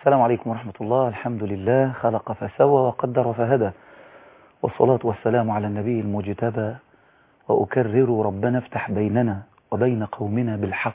السلام عليكم ورحمة الله الحمد لله خلق فسوى وقدر فهدى والصلاة والسلام على النبي المجتبى وأكرر ربنا افتح بيننا وبين قومنا بالحق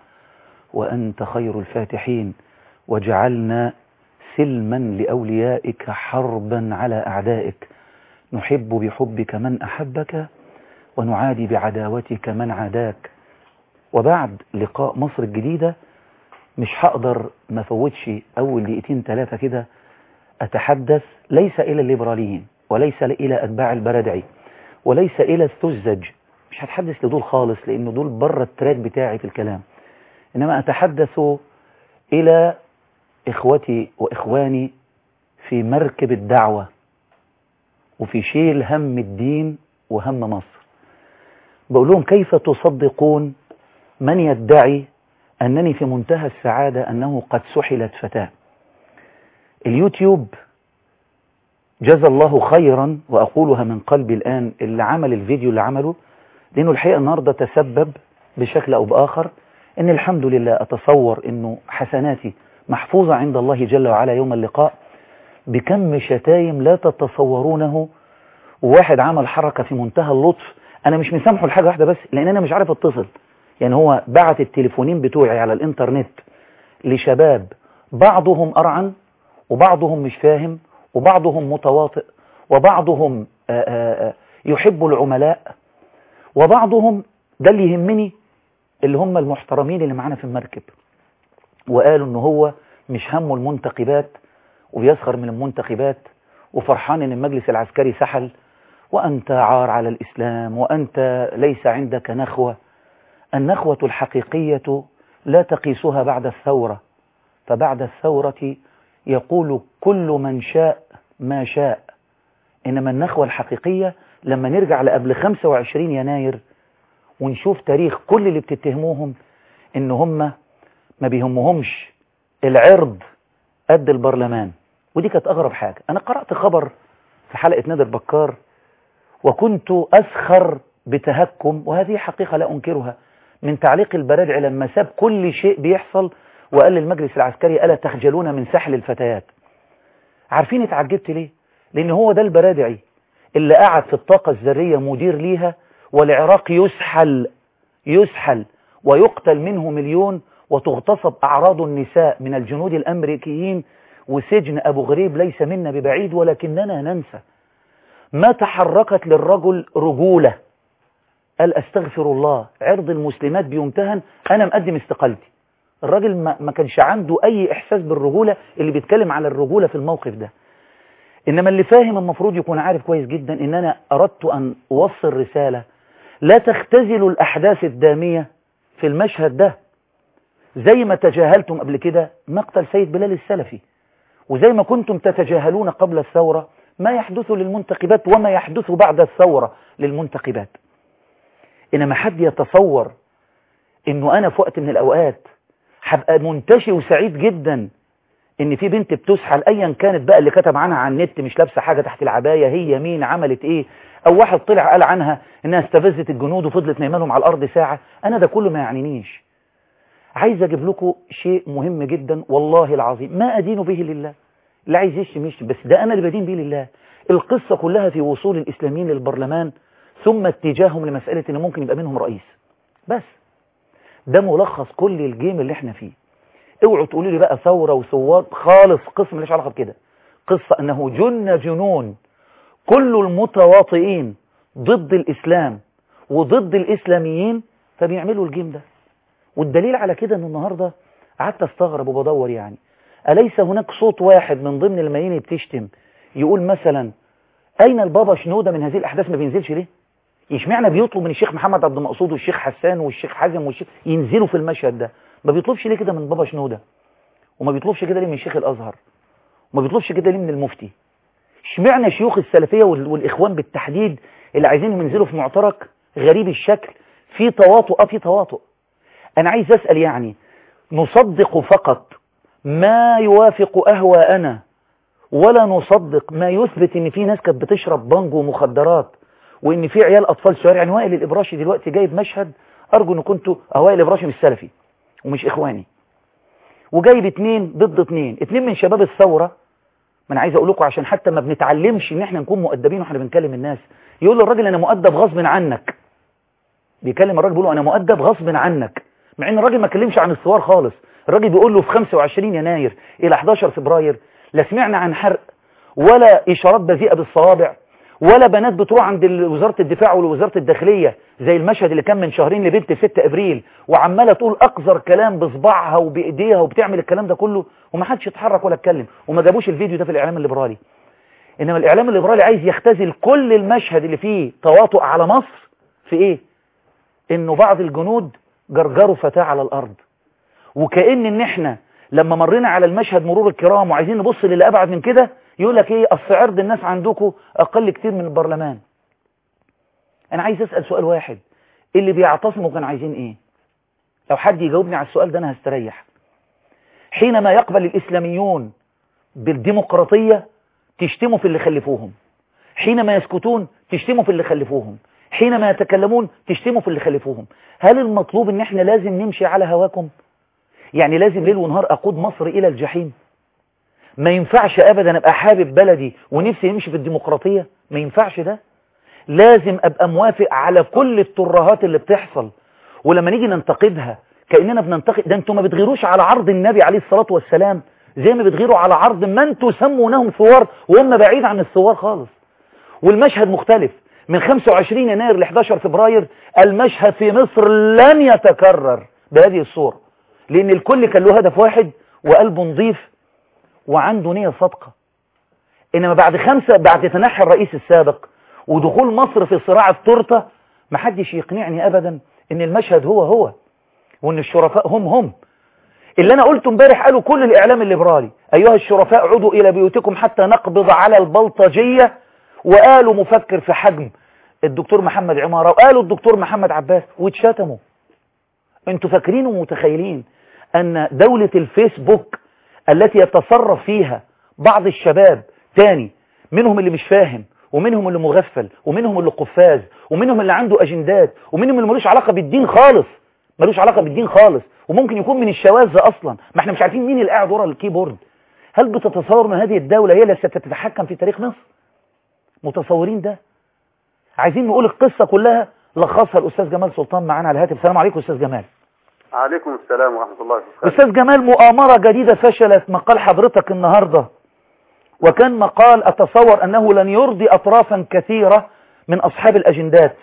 وأنت خير الفاتحين وجعلنا سلما لأوليائك حربا على أعدائك نحب بحبك من أحبك ونعادي بعداوتك من عاداك وبعد لقاء مصر الجديدة مش هقدر ما فوتش أول دقيقتين ثلاثة كده أتحدث ليس إلى الليبراليين وليس إلى أتباع البردعي وليس إلى السذج مش هتحدث لدول خالص لأن دول بره التراك بتاعي في الكلام إنما أتحدث إلى إخوتي وإخواني في مركب الدعوة وفي شيل هم الدين وهم مصر بقول لهم كيف تصدقون من يدعي أنني في منتهى السعادة أنه قد سحلت فتاة اليوتيوب جزى الله خيرا وأقولها من قلبي الآن اللي عمل الفيديو اللي عمله لأنه الحقيقة النهاردة تسبب بشكل أو بآخر أن الحمد لله أتصور أنه حسناتي محفوظة عند الله جل وعلا يوم اللقاء بكم شتايم لا تتصورونه وواحد عمل حركة في منتهى اللطف أنا مش مسامحه لحاجة واحدة بس لأن أنا مش عارف اتصل يعني هو بعت التليفونين بتوعي على الانترنت لشباب بعضهم أرعن وبعضهم مش فاهم وبعضهم متواطئ وبعضهم آآ آآ يحب العملاء وبعضهم ده اللي يهمني اللي هم المحترمين اللي معانا في المركب وقالوا ان هو مش همه المنتخبات وبيسخر من المنتخبات وفرحان ان المجلس العسكري سحل وأنت عار على الإسلام وأنت ليس عندك نخوة النخوة الحقيقية لا تقيسها بعد الثورة فبعد الثورة يقول كل من شاء ما شاء إنما النخوة الحقيقية لما نرجع لقبل 25 يناير ونشوف تاريخ كل اللي بتتهموهم إن هم ما بيهمهمش العرض قد البرلمان ودي كانت أغرب حاجة أنا قرأت خبر في حلقة نادر بكار وكنت أسخر بتهكم وهذه حقيقة لا أنكرها من تعليق البرادع لما ساب كل شيء بيحصل وقال للمجلس العسكري ألا تخجلون من سحل الفتيات عارفين اتعجبت ليه لأن هو ده البرادعي اللي قعد في الطاقة الذرية مدير ليها والعراق يسحل يسحل ويقتل منه مليون وتغتصب أعراض النساء من الجنود الأمريكيين وسجن أبو غريب ليس منا ببعيد ولكننا ننسى ما تحركت للرجل رجولة قال استغفر الله عرض المسلمات بيمتهن أنا مقدم استقالتي الراجل ما, ما كانش عنده أي إحساس بالرجولة اللي بيتكلم على الرجولة في الموقف ده إنما اللي فاهم المفروض يكون عارف كويس جدا إن أنا أردت أن أوصل رسالة لا تختزلوا الأحداث الدامية في المشهد ده زي ما تجاهلتم قبل كده مقتل سيد بلال السلفي وزي ما كنتم تتجاهلون قبل الثورة ما يحدث للمنتخبات وما يحدث بعد الثورة للمنتخبات إنما حد يتصور إنه أنا في وقت من الأوقات هبقى منتشي وسعيد جدا إن في بنت بتسحل أيا كانت بقى اللي كتب عنها على النت مش لابسة حاجة تحت العباية هي مين عملت إيه أو واحد طلع قال عنها إنها استفزت الجنود وفضلت نايمة على الأرض ساعة أنا ده كله ما يعنينيش عايز أجيب لكم شيء مهم جدا والله العظيم ما أدين به لله اللي عايز يشتم يشتم بس ده أنا اللي بدين به لله القصة كلها في وصول الإسلاميين للبرلمان ثم اتجاههم لمسألة إن ممكن يبقى منهم رئيس بس ده ملخص كل الجيم اللي احنا فيه اوعوا تقولوا لي بقى ثورة وثوار خالص قسم ملهاش علاقة بكده قصة أنه جن جنون كل المتواطئين ضد الإسلام وضد الإسلاميين فبيعملوا الجيم ده والدليل على كده أنه النهاردة قعدت استغرب وبدور يعني أليس هناك صوت واحد من ضمن الملايين اللي بتشتم يقول مثلا أين البابا شنودة من هذه الأحداث ما بينزلش ليه اشمعنى بيطلب من الشيخ محمد عبد المقصود والشيخ حسان والشيخ حازم والشيخ ينزلوا في المشهد ده ما بيطلبش ليه كده من بابا شنودة وما بيطلبش كده ليه من شيخ الأزهر وما بيطلبش كده ليه من المفتي اشمعنى شيوخ السلفية والإخوان بالتحديد اللي عايزين ينزلوا في معترك غريب الشكل في تواطؤ اه في تواطؤ أنا عايز أسأل يعني نصدق فقط ما يوافق أهواءنا ولا نصدق ما يثبت ان في ناس كانت بتشرب بانجو ومخدرات وان في عيال اطفال صغير يعني وائل الابراشي دلوقتي جايب مشهد ارجو ان كنتوا وائل الابراشي مش سلفي ومش اخواني وجايب اتنين ضد اتنين اتنين من شباب الثورة ما انا عايز اقول لكم عشان حتى ما بنتعلمش ان احنا نكون مؤدبين واحنا بنكلم الناس يقول للراجل انا مؤدب غصب عنك بيكلم الراجل بيقول له انا مؤدب غصب عنك مع ان الراجل ما كلمش عن الثوار خالص الراجل بيقول له في 25 يناير الى 11 فبراير لا سمعنا عن حرق ولا اشارات بذيئه بالصوابع ولا بنات بتروح عند وزاره الدفاع ووزاره الداخليه زي المشهد اللي كان من شهرين لبنت 6 ابريل وعماله تقول اقذر كلام بصباعها وبايديها وبتعمل الكلام ده كله وما حدش اتحرك ولا اتكلم وما جابوش الفيديو ده في الاعلام الليبرالي انما الاعلام الليبرالي عايز يختزل كل المشهد اللي فيه تواطؤ على مصر في ايه انه بعض الجنود جرجروا فتاة على الارض وكأن ان احنا لما مرينا على المشهد مرور الكرام وعايزين نبص للي ابعد من كده يقول لك ايه اصل عرض الناس عندكم اقل كتير من البرلمان انا عايز اسال سؤال واحد اللي بيعتصموا كانوا عايزين ايه لو حد يجاوبني على السؤال ده انا هستريح حينما يقبل الاسلاميون بالديمقراطيه تشتموا في اللي خلفوهم حينما يسكتون تشتموا في اللي خلفوهم حينما يتكلمون تشتموا في اللي خلفوهم هل المطلوب ان احنا لازم نمشي على هواكم يعني لازم ليل ونهار اقود مصر الى الجحيم ما ينفعش ابدا ابقى حابب بلدي ونفسي يمشي في الديمقراطية ما ينفعش ده لازم ابقى موافق على كل الترهات اللي بتحصل ولما نيجي ننتقدها كأننا بننتقد ده انتوا ما بتغيروش على عرض النبي عليه الصلاة والسلام زي ما بتغيروا على عرض من تسمونهم ثوار وهم بعيد عن الثوار خالص والمشهد مختلف من 25 يناير ل 11 فبراير المشهد في مصر لن يتكرر بهذه الصورة لأن الكل كان له هدف واحد وقلبه نظيف وعنده نية صادقة إنما بعد خمسة بعد تنحي الرئيس السابق ودخول مصر في صراع التورتة محدش يقنعني أبدا إن المشهد هو هو وإن الشرفاء هم هم اللي أنا قلته امبارح قالوا كل الإعلام الليبرالي أيها الشرفاء عودوا إلى بيوتكم حتى نقبض على البلطجية وقالوا مفكر في حجم الدكتور محمد عمارة وقالوا الدكتور محمد عباس واتشتموا انتوا فاكرين ومتخيلين ان دولة الفيسبوك التي يتصرف فيها بعض الشباب تاني منهم اللي مش فاهم ومنهم اللي مغفل ومنهم اللي قفاز ومنهم اللي عنده اجندات ومنهم اللي ملوش علاقة بالدين خالص ملوش علاقة بالدين خالص وممكن يكون من الشواذ اصلا ما احنا مش عارفين مين اللي قاعد ورا الكيبورد هل بتتصور ان هذه الدولة هي اللي ستتحكم في تاريخ مصر متصورين ده عايزين نقول القصة كلها لخصها الأستاذ جمال سلطان معانا على الهاتف السلام عليكم أستاذ جمال عليكم السلام ورحمة الله وبركاته أستاذ جمال مؤامرة جديدة فشلت مقال حضرتك النهاردة وكان مقال أتصور أنه لن يرضي أطرافا كثيرة من أصحاب الأجندات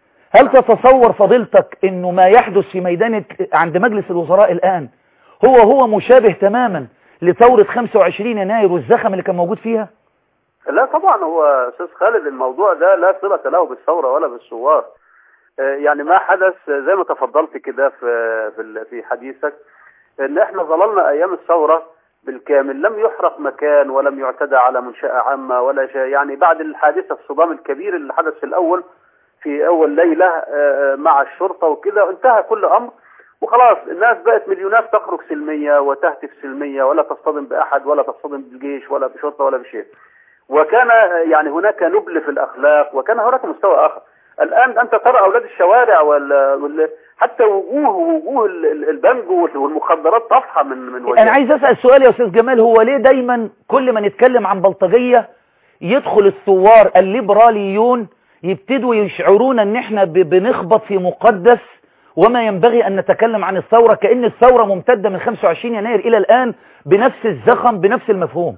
هل تتصور فضيلتك أنه ما يحدث في ميدان عند مجلس الوزراء الآن هو هو مشابه تماما لثورة 25 يناير والزخم اللي كان موجود فيها لا طبعا هو استاذ خالد الموضوع ده لا صلة له بالثورة ولا بالثوار يعني ما حدث زي ما تفضلت كده في في حديثك ان احنا ظللنا ايام الثورة بالكامل لم يحرق مكان ولم يعتدى على منشأة عامة ولا شيء يعني بعد الحادثة الصدام الكبير اللي حدث في الاول في اول ليلة مع الشرطة وكده انتهى كل امر وخلاص الناس بقت مليونات تخرج سلمية وتهتف سلمية ولا تصطدم بأحد ولا تصطدم بالجيش ولا بشرطة ولا بشيء وكان يعني هناك نبل في الأخلاق وكان هناك مستوى آخر الآن أنت ترى أولاد الشوارع وال... وال... حتى وجوه وجوه البنج والمخدرات طفحة من من وجه أنا عايز أسأل سؤال يا أستاذ جمال هو ليه دايما كل ما نتكلم عن بلطجية يدخل الثوار الليبراليون يبتدوا يشعرون ان احنا بنخبط في مقدس وما ينبغي ان نتكلم عن الثورة كأن الثورة ممتدة من 25 يناير الى الان بنفس الزخم بنفس المفهوم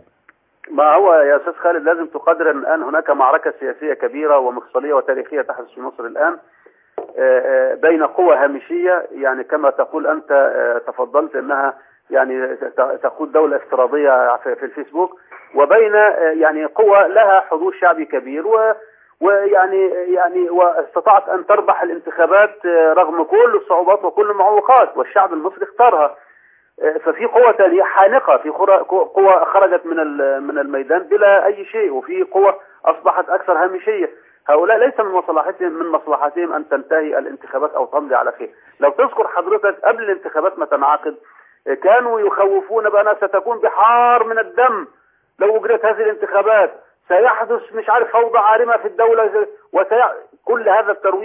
ما هو يا أستاذ خالد لازم تقدر أن الآن هناك معركة سياسية كبيرة ومفصلية وتاريخية تحدث في مصر الآن بين قوى هامشية يعني كما تقول أنت تفضلت أنها يعني تقود دولة افتراضية في الفيسبوك وبين يعني قوى لها حضور شعبي كبير و ويعني يعني واستطاعت أن تربح الانتخابات رغم كل الصعوبات وكل المعوقات والشعب المصري اختارها ففي قوة تانية حانقة في قوة خرجت من من الميدان بلا أي شيء وفي قوة أصبحت أكثر هامشية هؤلاء ليس من مصلحتهم من مصلحتهم أن تنتهي الانتخابات أو تمضي على خير لو تذكر حضرتك قبل الانتخابات ما تنعقد كانوا يخوفون بأنها ستكون بحار من الدم لو أجرت هذه الانتخابات سيحدث مش عارف فوضى عارمة في الدولة وسي... كل هذا التروية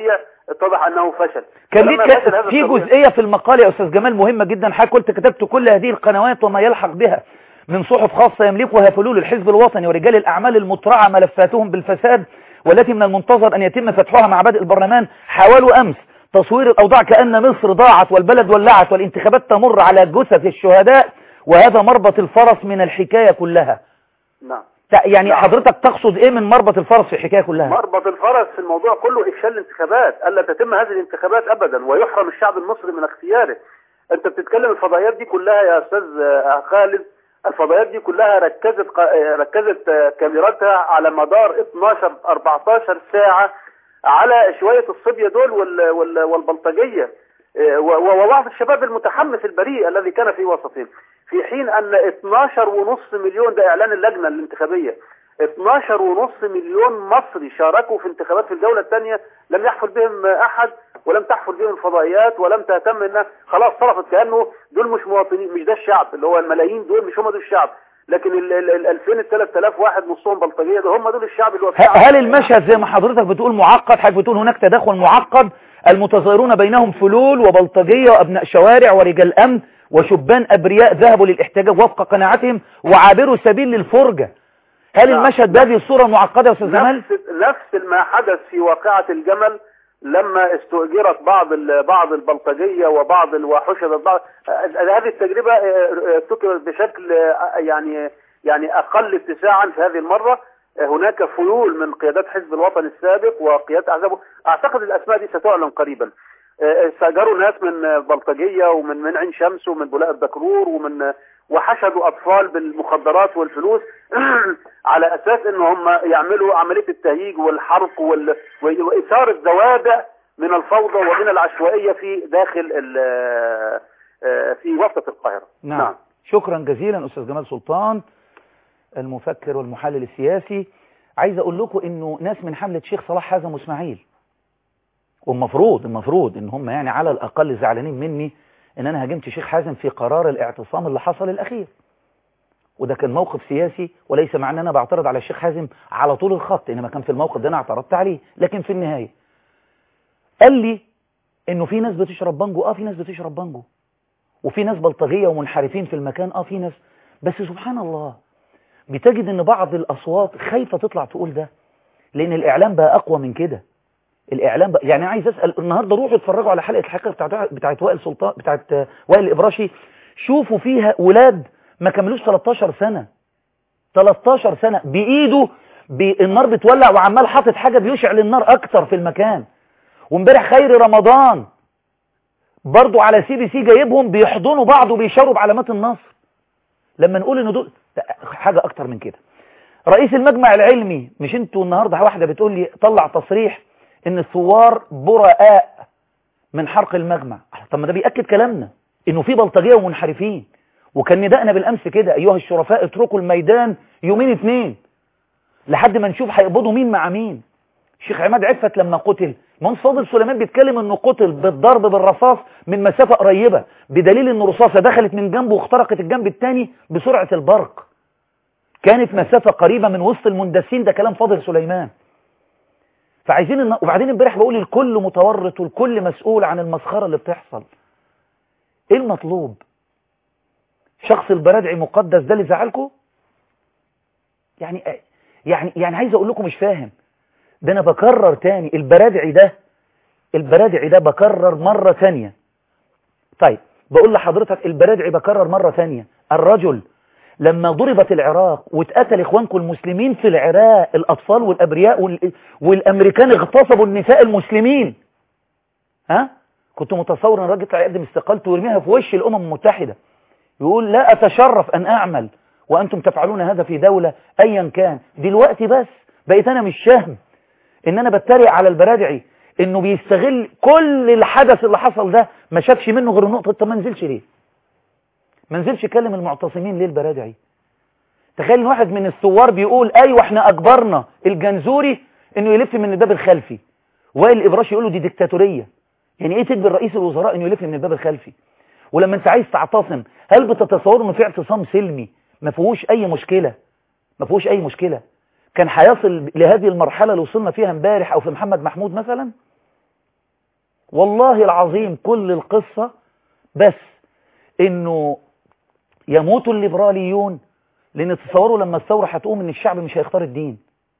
اتضح انه فشل كان فلما ليك فشل هذا في التغيير- جزئية في المقال يا أستاذ جمال مهمة جدا حضرتك قلت كتبت كل هذه القنوات وما يلحق بها من صحف خاصة يملكها فلول الحزب الوطني ورجال الأعمال المترعة ملفاتهم بالفساد والتي من المنتظر أن يتم فتحها مع بدء البرلمان حاولوا أمس تصوير الأوضاع كأن مصر ضاعت والبلد ولعت والانتخابات تمر على جثث الشهداء وهذا مربط الفرس من الحكاية كلها نعم تع- يعني نعم. حضرتك تقصد ايه من مربط الفرس في الحكاية كلها مربط الفرس في الموضوع كله افشال الانتخابات الا تتم هذه الانتخابات ابدا ويحرم الشعب المصري من اختياره انت بتتكلم الفضائيات دي كلها يا استاذ آه، خالد الفضائيات دي كلها ركزت ق- آه، ركزت آه، كاميراتها على مدار 12 14 ساعه على شويه الصبيه دول وال- وال- والبلطجيه آه، و- وبعض الشباب المتحمس البريء الذي كان في وسطهم في حين ان 12 ونص مليون ده اعلان اللجنه الانتخابيه 12 ونص مليون مصري شاركوا في انتخابات في الجولة الثانية لم يحفل بهم أحد ولم تحفل بهم الفضائيات ولم تهتم انها خلاص صرفت كأنه دول مش مواطنين مش ده الشعب اللي هو الملايين دول مش هم دول الشعب لكن ال ال- ال 2000 ال 3000 واحد نصهم بلطجية ده هم دول الشعب اللي هو ه- بتاع- هل المشهد زي ما حضرتك بتقول معقد حضرتك بتقول هناك تدخل معقد المتظاهرون بينهم فلول وبلطجية وأبناء شوارع ورجال أمن وشبان أبرياء ذهبوا للاحتجاج وفق قناعتهم وعابروا سبيل للفرجة هل نعم. المشهد بهذه الصورة معقدة يا أستاذ جمال؟ نفس نفس ما حدث في واقعة الجمل لما استؤجرت بعض ال- بعض البلطجية وبعض ال- وحشدت بعض آه، هذه التجربة آه، آه، ارتكبت بشكل آه، يعني يعني أقل اتساعا في هذه المرة آه، هناك فيول من قيادات حزب الوطن السابق وقيادات أحزابه أعتقد الأسماء دي ستعلن قريبا آه، استأجروا ناس من آه، بلطجية ومن من عين شمس ومن بولاء الدكرور ومن آه، وحشدوا أطفال بالمخدرات والفلوس على أساس إن هم يعملوا عملية التهييج والحرق وال... وإثارة زوابع من الفوضى ومن العشوائية في داخل ال... آه، في وسط القاهرة نعم. نعم شكرا جزيلا أستاذ جمال سلطان المفكر والمحلل السياسي عايز أقول لكم إنه ناس من حملة شيخ صلاح حازم وإسماعيل والمفروض المفروض إن هم يعني على الأقل زعلانين مني إن أنا هاجمت شيخ حازم في قرار الاعتصام اللي حصل الأخير وده كان موقف سياسي وليس معنى ان انا بعترض على الشيخ حازم على طول الخط انما كان في الموقف ده انا اعترضت عليه لكن في النهاية قال لي انه في ناس بتشرب بانجو اه في ناس بتشرب بانجو وفي ناس بلطجية ومنحرفين في المكان اه في ناس بس سبحان الله بتجد ان بعض الاصوات خايفة تطلع تقول ده لان الاعلام بقى اقوى من كده الاعلام بقى يعني عايز اسال النهارده روحوا اتفرجوا على حلقه الحلقه بتاعت بتاعت وائل سلطان بتاعت وائل الابراشي شوفوا فيها ولاد ما كملوش 13 سنة 13 سنة بإيده بي النار بتولع وعمال حاطط حاجة بيشعل النار أكتر في المكان وامبارح خير رمضان برضو على سي بي سي جايبهم بيحضنوا بعض وبيشاروا بعلامات النصر لما نقول ان دول حاجة أكتر من كده رئيس المجمع العلمي مش انتوا النهاردة واحدة بتقول لي طلع تصريح ان الثوار براء من حرق المجمع طب ما ده بيأكد كلامنا انه في بلطجية ومنحرفين وكان نداءنا بالامس كده ايها الشرفاء اتركوا الميدان يومين اتنين لحد ما نشوف هيقبضوا مين مع مين الشيخ عماد عفت لما قتل مهندس فاضل سليمان بيتكلم انه قتل بالضرب بالرصاص من مسافة قريبة بدليل ان رصاصة دخلت من جنبه واخترقت الجنب الثاني بسرعة البرق كانت مسافة قريبة من وسط المندسين ده كلام فاضل سليمان فعايزين الن... وبعدين امبارح بقول الكل متورط والكل مسؤول عن المسخرة اللي بتحصل ايه المطلوب شخص البرادعي مقدس ده اللي زعلكم يعني يعني يعني عايز اقول لكم مش فاهم ده انا بكرر تاني البرادعي ده البرادعي ده بكرر مرة تانية طيب بقول لحضرتك البرادعي بكرر مرة تانية الرجل لما ضربت العراق واتقتل اخوانكم المسلمين في العراق الاطفال والابرياء وال... والامريكان اغتصبوا النساء المسلمين ها كنت متصور ان الراجل يطلع يقدم استقالته ويرميها في وش الامم المتحده يقول لا أتشرف أن أعمل وأنتم تفعلون هذا في دولة أيا كان دلوقتي بس بقيت أنا مش شهم إن أنا بتريق على البرادعي إنه بيستغل كل الحدث اللي حصل ده ما شافش منه غير النقطة طب ما نزلش ليه ما نزلش يكلم المعتصمين ليه البرادعي تخيل ان واحد من الثوار بيقول أيوة احنا أجبرنا الجنزوري إنه يلف من الباب الخلفي وائل الإبراشي يقول له دي ديكتاتورية يعني إيه تجبر رئيس الوزراء إنه يلف من الباب الخلفي ولما انت عايز تعتصم هل بتتصور انه في اعتصام سلمي ما فيهوش اي مشكلة ما فيهوش اي مشكلة كان هيصل لهذه المرحلة اللي وصلنا فيها امبارح او في محمد محمود مثلا والله العظيم كل القصة بس انه يموت الليبراليون لان تصوروا لما الثورة هتقوم ان الشعب مش هيختار الدين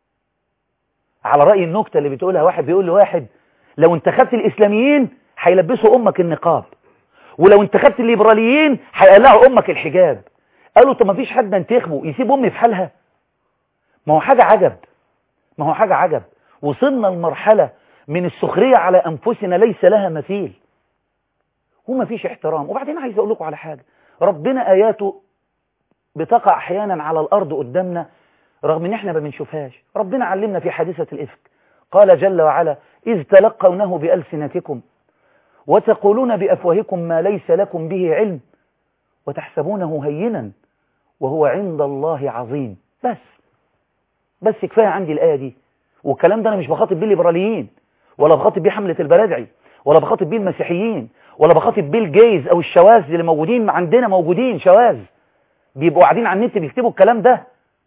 على رأي النكتة اللي بتقولها واحد بيقول لواحد لو انتخبت الاسلاميين هيلبسوا امك النقاب ولو انتخبت الليبراليين هيقلعوا امك الحجاب قالوا طب ما فيش حد انتخبه يسيب امي في حالها ما هو حاجة عجب ما هو حاجة عجب وصلنا لمرحلة من السخرية على أنفسنا ليس لها مثيل وما فيش احترام وبعدين عايز أقول لكم على حاجة ربنا آياته بتقع أحيانا على الأرض قدامنا رغم ان احنا ما بنشوفهاش ربنا علمنا في حادثة الإفك قال جل وعلا إذ تلقونه بألسنتكم وتقولون بأفواهكم ما ليس لكم به علم وتحسبونه هينا وهو عند الله عظيم بس بس كفاية عندي الآية دي والكلام ده أنا مش بخاطب بيه الليبراليين ولا بخاطب بيه حملة البرادعي ولا بخاطب بيه المسيحيين ولا بخاطب بيه الجيز أو الشواذ اللي موجودين عندنا موجودين شواذ بيبقوا قاعدين على النت بيكتبوا الكلام ده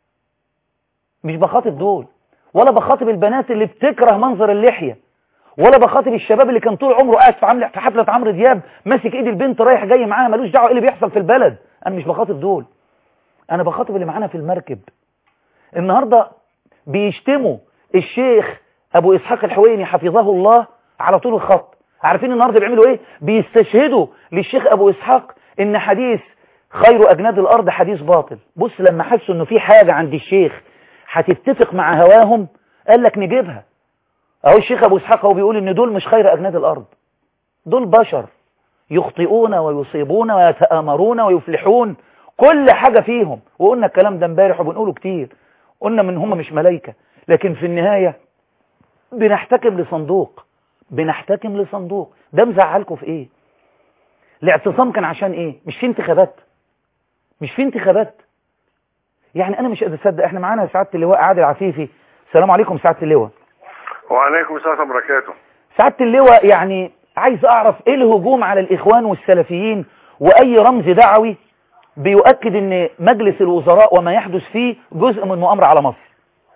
مش بخاطب دول ولا بخاطب البنات اللي بتكره منظر اللحية ولا بخاطب الشباب اللي كان طول عمره قاعد في عمل في حفلة عمرو دياب ماسك ايد البنت رايح جاي معاها ملوش دعوه ايه اللي بيحصل في البلد انا مش بخاطب دول انا بخاطب اللي معانا في المركب النهارده بيشتموا الشيخ ابو اسحاق الحويني حفظه الله على طول الخط عارفين النهارده بيعملوا ايه بيستشهدوا للشيخ ابو اسحاق ان حديث خير اجناد الارض حديث باطل بص لما حسوا انه في حاجه عند الشيخ هتتفق مع هواهم قال لك نجيبها اهو الشيخ ابو اسحاق هو بيقول ان دول مش خير اجناد الارض دول بشر يخطئون ويصيبون ويتآمرون ويفلحون كل حاجة فيهم وقلنا الكلام ده امبارح وبنقوله كتير قلنا من هم مش ملايكة لكن في النهاية بنحتكم لصندوق بنحتكم لصندوق ده مزعلكم في ايه الاعتصام كان عشان ايه مش في انتخابات مش في انتخابات يعني انا مش قادر اصدق احنا معانا سعاده اللواء عادل عفيفي السلام عليكم سعاده اللواء وعليكم السلام وبركاته سعاده اللواء يعني عايز اعرف ايه الهجوم على الاخوان والسلفيين واي رمز دعوي بيؤكد ان مجلس الوزراء وما يحدث فيه جزء من مؤامرة على مصر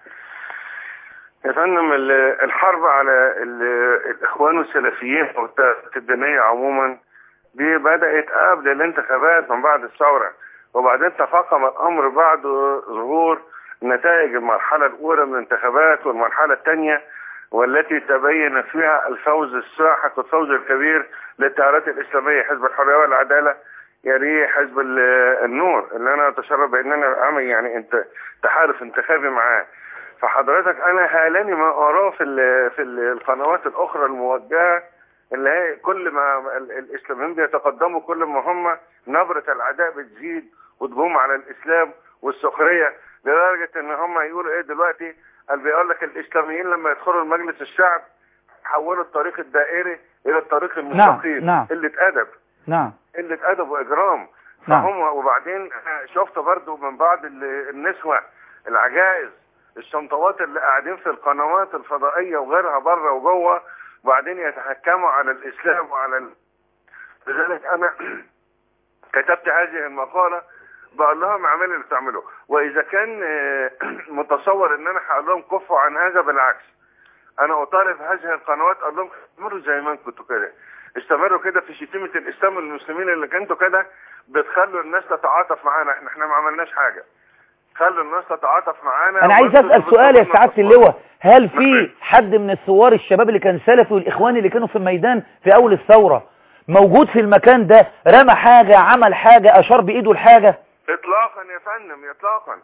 يا فندم الحرب على الاخوان والسلفيين والتدينية عموما دي بدأت قبل الانتخابات من بعد الثورة وبعدين تفاقم الامر بعد ظهور نتائج المرحلة الاولى من الانتخابات والمرحلة الثانية والتي تبين فيها الفوز الساحق والفوز الكبير للتيارات الاسلامية حزب الحرية والعدالة يليه حزب النور اللي انا اتشرف بان انا اعمل يعني انت تحالف انتخابي معاه فحضرتك انا هالاني ما اراه في ال في ال القنوات الاخرى الموجهه اللي هي كل ما الاسلاميين بيتقدموا كل ما هم نبره العداء بتزيد وتقوم على الاسلام والسخريه لدرجه ان هم يقولوا ايه دلوقتي قال بيقول لك الاسلاميين لما يدخلوا المجلس الشعب حولوا الطريق الدائري الى الطريق المستقيم نعم نعم قله ادب نعم قله ادب واجرام نعم. فهم وبعدين شفت برضو من بعض النسوة العجائز الشنطوات اللي قاعدين في القنوات الفضائية وغيرها بره وجوه وبعدين يتحكموا على الإسلام وعلى ال... لذلك أنا كتبت هذه المقالة بقول لهم اعملوا اللي بتعملوه وإذا كان متصور إن أنا هقول لهم كفوا عن هذا بالعكس أنا أطالب هذه القنوات أقول لهم استمروا زي ما كنتوا كده استمروا كده في شتيمة الإسلام والمسلمين اللي كنتوا كده بتخلوا الناس تتعاطف معانا احنا احنا ما عملناش حاجة خلوا الناس تتعاطف معانا انا عايز اسال سؤال يا سعاده اللواء هل في حد من الثوار الشباب اللي كان سلفي والاخوان اللي كانوا في الميدان في اول الثوره موجود في المكان ده رمى حاجه عمل حاجه اشار بايده لحاجه اطلاقا يا فندم اطلاقا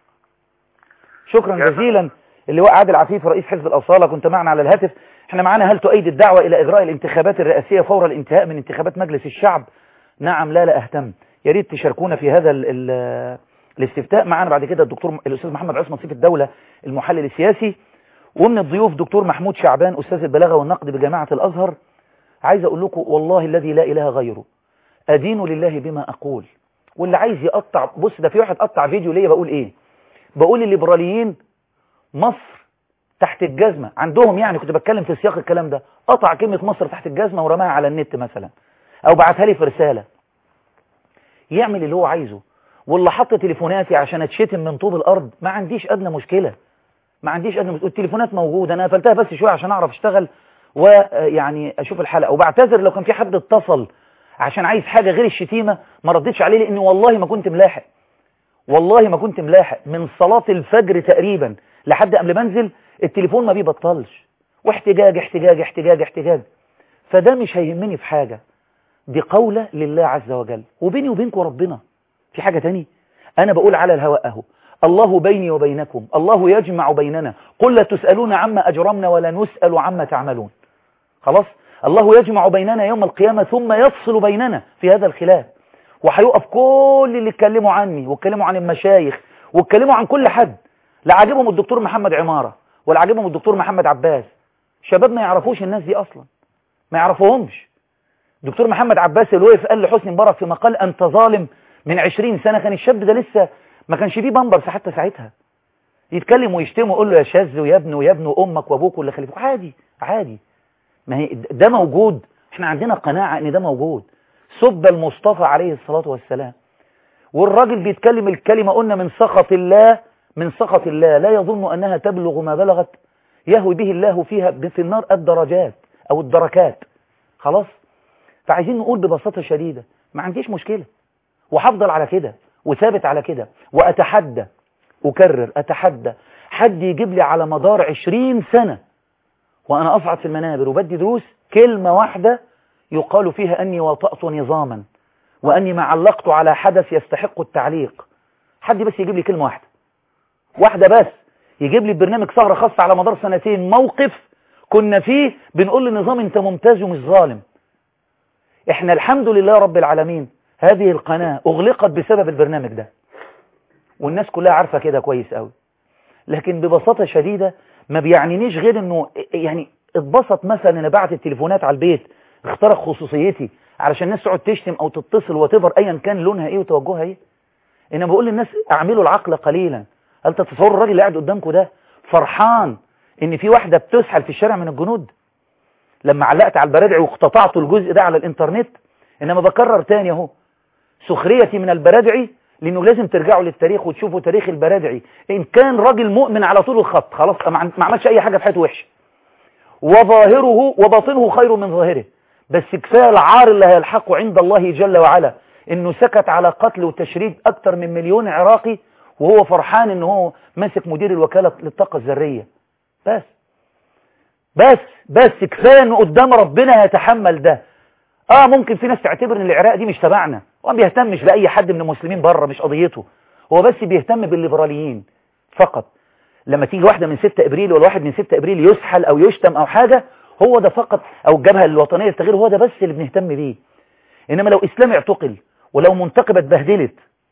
شكرا يا جزيلا اللواء عادل عفيف رئيس حزب الاصاله كنت معنا على الهاتف احنا معانا هل تؤيد الدعوه الى اجراء الانتخابات الرئاسيه فور الانتهاء من انتخابات مجلس الشعب نعم لا لا اهتم يا ريت تشاركونا في هذا ال ال الاستفتاء معانا بعد كده الدكتور الاستاذ محمد عثمان سيف الدولة المحلل السياسي ومن الضيوف دكتور محمود شعبان استاذ البلاغه والنقد بجامعه الازهر عايز اقول لكم والله الذي لا اله غيره ادين لله بما اقول واللي عايز يقطع بص ده في واحد قطع فيديو ليا بقول ايه بقول الليبراليين مصر تحت الجزمه عندهم يعني كنت بتكلم في سياق الكلام ده قطع كلمه مصر تحت الجزمه ورماها على النت مثلا او بعتها لي في رساله يعمل اللي هو عايزه واللي حط تليفوناتي عشان اتشتم من طوب الارض ما عنديش ادنى مشكله ما عنديش ادنى مشكله التليفونات موجوده انا قفلتها بس شويه عشان اعرف اشتغل ويعني اشوف الحلقة وبعتذر لو كان في حد اتصل عشان عايز حاجة غير الشتيمة ما ردتش عليه لاني والله ما كنت ملاحق والله ما كنت ملاحق من صلاة الفجر تقريبا لحد قبل ما انزل التليفون ما بيبطلش واحتجاج احتجاج احتجاج احتجاج فده مش هيهمني في حاجة دي قولة لله عز وجل وبيني وبينكم ربنا في حاجة تاني أنا بقول على الهواء أهو الله بيني وبينكم الله يجمع بيننا قل لا تسألون عما أجرمنا ولا نسأل عما تعملون خلاص الله يجمع بيننا يوم القيامة ثم يفصل بيننا في هذا الخلاف وهيقف كل اللي اتكلموا عني واتكلموا عن المشايخ واتكلموا عن كل حد لا عاجبهم الدكتور محمد عمارة ولا عاجبهم الدكتور محمد عباس شباب ما يعرفوش الناس دي أصلا ما يعرفوهمش دكتور محمد عباس اللي وقف قال لحسني مبارك في مقال أنت ظالم من عشرين سنة كان الشاب ده لسه ما كانش فيه بامبرز حتى ساعتها يتكلم ويشتم ويقول له يا شاذ ويا ابن ويا ابن امك وابوك واللي خليفك عادي عادي ما هي ده موجود احنا عندنا قناعة ان ده موجود سب المصطفى عليه الصلاة والسلام والراجل بيتكلم الكلمة قلنا من سخط الله من سخط الله لا يظن انها تبلغ ما بلغت يهوي به الله فيها في النار الدرجات او الدركات خلاص فعايزين نقول ببساطة شديدة ما عنديش مشكلة وهفضل على كده وثابت على كده وأتحدى أكرر أتحدى حد يجيب لي على مدار عشرين سنة وأنا أصعد في المنابر وبدي دروس كلمة واحدة يقال فيها أني وطأت نظاما وأني ما علقت على حدث يستحق التعليق حد بس يجيب لي كلمة واحدة واحدة بس يجيب لي برنامج سهرة خاصة على مدار سنتين موقف كنا فيه بنقول للنظام انت ممتاز ومش ظالم احنا الحمد لله رب العالمين هذه القناة اغلقت بسبب البرنامج ده والناس كلها عارفة كده كويس قوي لكن ببساطة شديدة ما بيعنينيش غير انه يعني اتبسط مثلا انا بعت التليفونات على البيت اخترق خصوصيتي علشان الناس تقعد تشتم او تتصل وتبر ايا كان لونها ايه وتوجهها ايه انا بقول للناس اعملوا العقل قليلا هل تتصوروا الراجل اللي قاعد قدامكم ده فرحان ان في واحدة بتسحل في الشارع من الجنود لما علقت على البرادعي واقتطعت الجزء ده على الانترنت انما بكرر تاني اهو سخريتي من البرادعي لانه لازم ترجعوا للتاريخ وتشوفوا تاريخ البرادعي ان كان راجل مؤمن على طول الخط خلاص ما عملش اي حاجة في حياته وحشه وظاهره وباطنه خير من ظاهره بس كفايه العار اللي هيلحقه عند الله جل وعلا انه سكت على قتل وتشريد اكتر من مليون عراقي وهو فرحان ان هو ماسك مدير الوكالة للطاقة الذرية بس بس بس كفايه انه قدام ربنا يتحمل ده اه ممكن في ناس تعتبر ان العراق دي مش تبعنا هو ما بيهتمش باي حد من المسلمين بره مش قضيته هو بس بيهتم بالليبراليين فقط لما تيجي واحدة من 6 ابريل ولا واحد من 6 ابريل يسحل او يشتم او حاجة هو ده فقط او الجبهة الوطنية للتغيير هو ده بس اللي بنهتم بيه انما لو اسلام اعتقل ولو منتقبة اتبهدلت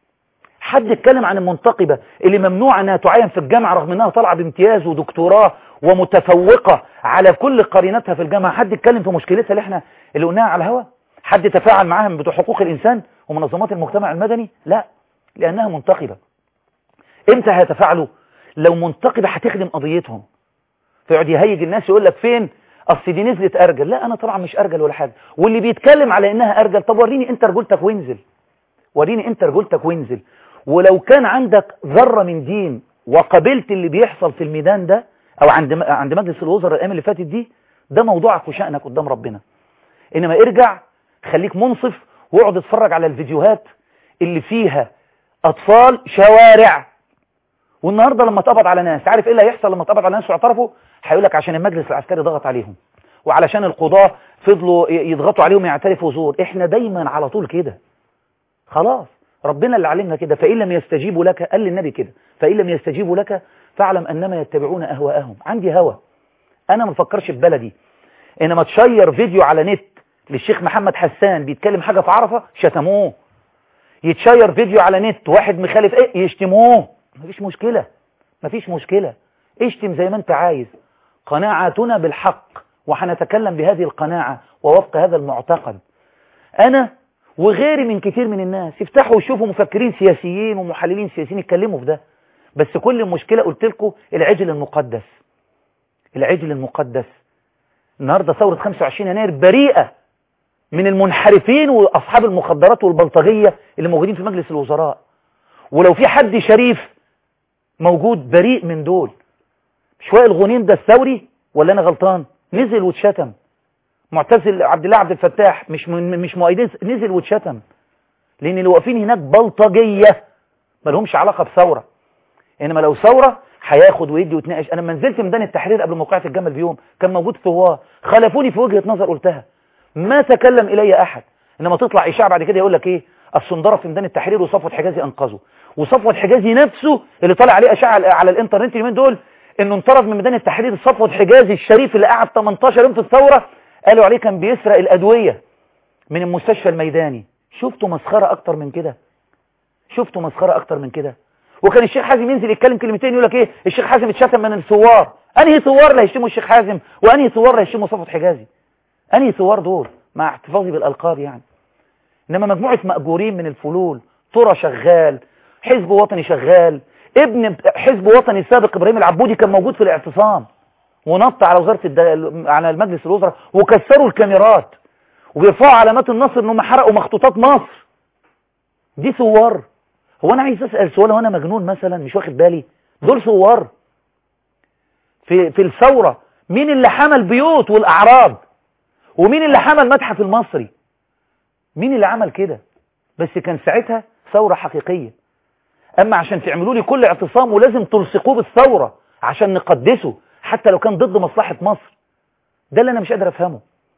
حد اتكلم عن المنتقبة اللي ممنوع انها تعين في الجامعة رغم انها طالعة بامتياز ودكتوراه ومتفوقة على كل قرينتها في الجامعة حد اتكلم في مشكلتها اللي احنا اللي قلناها على الهوا حد تفاعل معاهم بتوع حقوق الانسان ومنظمات المجتمع المدني لا لانها منتقبة امتى هيتفاعلوا لو منتقبة هتخدم قضيتهم فيقعد يهيج الناس يقول لك فين اصل دي نزلت ارجل لا انا طبعا مش ارجل ولا حاجة واللي بيتكلم على انها ارجل طب وريني انت رجولتك وانزل وريني انت رجولتك وانزل ولو كان عندك ذرة من دين وقبلت اللي بيحصل في الميدان ده او عند عند مجلس الوزراء الايام اللي فاتت دي ده موضوعك وشأنك قدام ربنا انما ارجع خليك منصف واقعد اتفرج على الفيديوهات اللي فيها اطفال شوارع والنهاردة لما تقبض على ناس عارف ايه اللي هيحصل لما تقبض على ناس واعترفوا هيقول لك عشان المجلس العسكري ضغط عليهم وعلشان القضاة فضلوا يضغطوا عليهم يعترفوا زور احنا دايما على طول كده خلاص ربنا اللي علمنا كده فإن لم يستجيبوا لك قال للنبي كده فإن لم يستجيبوا لك فاعلم أنما يتبعون أهواءهم عندي هوى أنا ما بفكرش في بلدي إنما تشير فيديو على نت للشيخ محمد حسان بيتكلم حاجة في عرفة شتموه يتشير فيديو على نت واحد مخالف ايه يشتموه مفيش مشكلة مفيش مشكلة اشتم زي ما انت عايز قناعاتنا بالحق وحنتكلم بهذه القناعة ووفق هذا المعتقد أنا وغيري من كتير من الناس يفتحوا ويشوفوا مفكرين سياسيين ومحللين سياسيين يتكلموا في ده بس كل المشكلة قلت لكم العجل المقدس العجل المقدس النهاردة ثورة 25 يناير بريئة من المنحرفين وأصحاب المخدرات والبلطجية اللي موجودين في مجلس الوزراء ولو في حد شريف موجود بريء من دول مش وائل غنيم ده الثوري ولا أنا غلطان نزل واتشتم معتزل عبد الله عبد الفتاح مش من مش مؤيدين نزل واتشتم لان اللي واقفين هناك بلطجيه ما لهمش علاقه بثوره انما لو ثوره هياخد ويدي ويتناقش انا لما نزلت ميدان التحرير قبل موقعة الجمل بيوم كان موجود ثوار خالفوني في وجهه نظر قلتها ما تكلم الي احد انما تطلع اشاعه بعد كده يقول لك ايه الصندره في ميدان التحرير وصفوت حجازي انقذه وصفوت حجازي نفسه اللي طالع عليه اشاعه على الانترنت اليومين دول انه انطرد من ميدان التحرير صفوت حجازي الشريف اللي قعد 18 يوم في الثوره قالوا عليه كان بيسرق الادويه من المستشفى الميداني شفتوا مسخره اكتر من كده شفتوا مسخره اكتر من كده وكان الشيخ حازم ينزل يتكلم كلمتين يقول لك ايه الشيخ حازم اتشتم من الثوار انهي ثوار اللي هيشتموا الشيخ حازم وانهي ثوار اللي هيشتموا صفوت حجازي انهي ثوار دول مع احتفاظي بالالقاب يعني انما مجموعه ماجورين من الفلول ترى شغال حزب وطني شغال ابن حزب وطني سابق ابراهيم العبودي كان موجود في الاعتصام ونط على وزاره الد... على المجلس الوزراء وكسروا الكاميرات وبيرفعوا علامات النصر انهم حرقوا مخطوطات مصر دي ثوار هو انا عايز اسال سؤال وانا مجنون مثلا مش واخد بالي دول ثوار في في الثوره مين اللي حمل بيوت والاعراض ومين اللي حمل متحف المصري مين اللي عمل كده بس كان ساعتها ثوره حقيقيه اما عشان تعملوا لي كل اعتصام ولازم تلصقوه بالثوره عشان نقدسه حتى لو كان ضد مصلحه مصر ده اللي انا مش قادر افهمه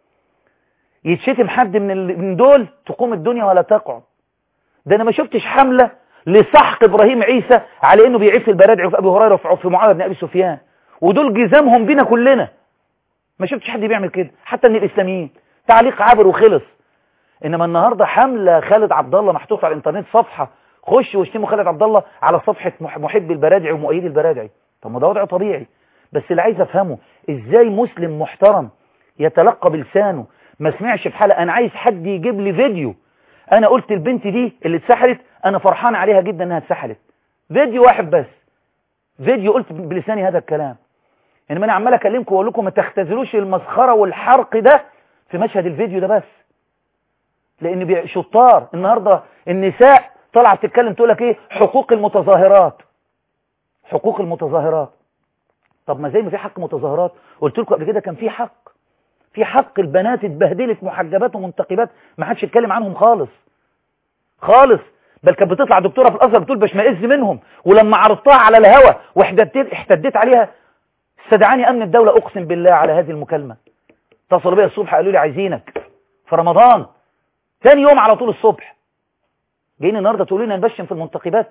يتشتم حد من من دول تقوم الدنيا ولا تقعد ده انا ما شفتش حمله لسحق ابراهيم عيسى على انه بيعيب في البرادع وفي ابي هريره وفي معاويه بن ابي سفيان ودول جزامهم بينا كلنا ما شفتش حد بيعمل كده حتى من الاسلاميين تعليق عابر وخلص انما النهارده حمله خالد عبد الله محطوط على الانترنت صفحه خش واشتموا خالد عبد الله على صفحه محب البرادعي ومؤيد البرادعي طب ما ده وضع طبيعي بس اللي عايز افهمه ازاي مسلم محترم يتلقى بلسانه ما سمعش في حلقه انا عايز حد يجيب لي فيديو انا قلت البنت دي اللي اتسحلت انا فرحان عليها جدا انها اتسحلت فيديو واحد بس فيديو قلت بلساني هذا الكلام انما انا عمال اكلمكم واقول لكم ما تختزلوش المسخره والحرق ده في مشهد الفيديو ده بس لان شطار النهارده النساء طالعه بتتكلم تقول لك ايه حقوق المتظاهرات حقوق المتظاهرات طب ما زي ما في حق متظاهرات قلت لكم قبل كده كان في حق في حق البنات اتبهدلت محجبات ومنتقبات ما حدش يتكلم عنهم خالص خالص بل كانت بتطلع دكتوره في الازهر بتقول بشمئز منهم ولما عرضتها على الهوا واحتديت احتديت عليها استدعاني امن الدوله اقسم بالله على هذه المكالمه اتصلوا بيا الصبح قالوا لي عايزينك في رمضان ثاني يوم على طول الصبح جايين النهارده تقولوا لنا نبشم في المنتقبات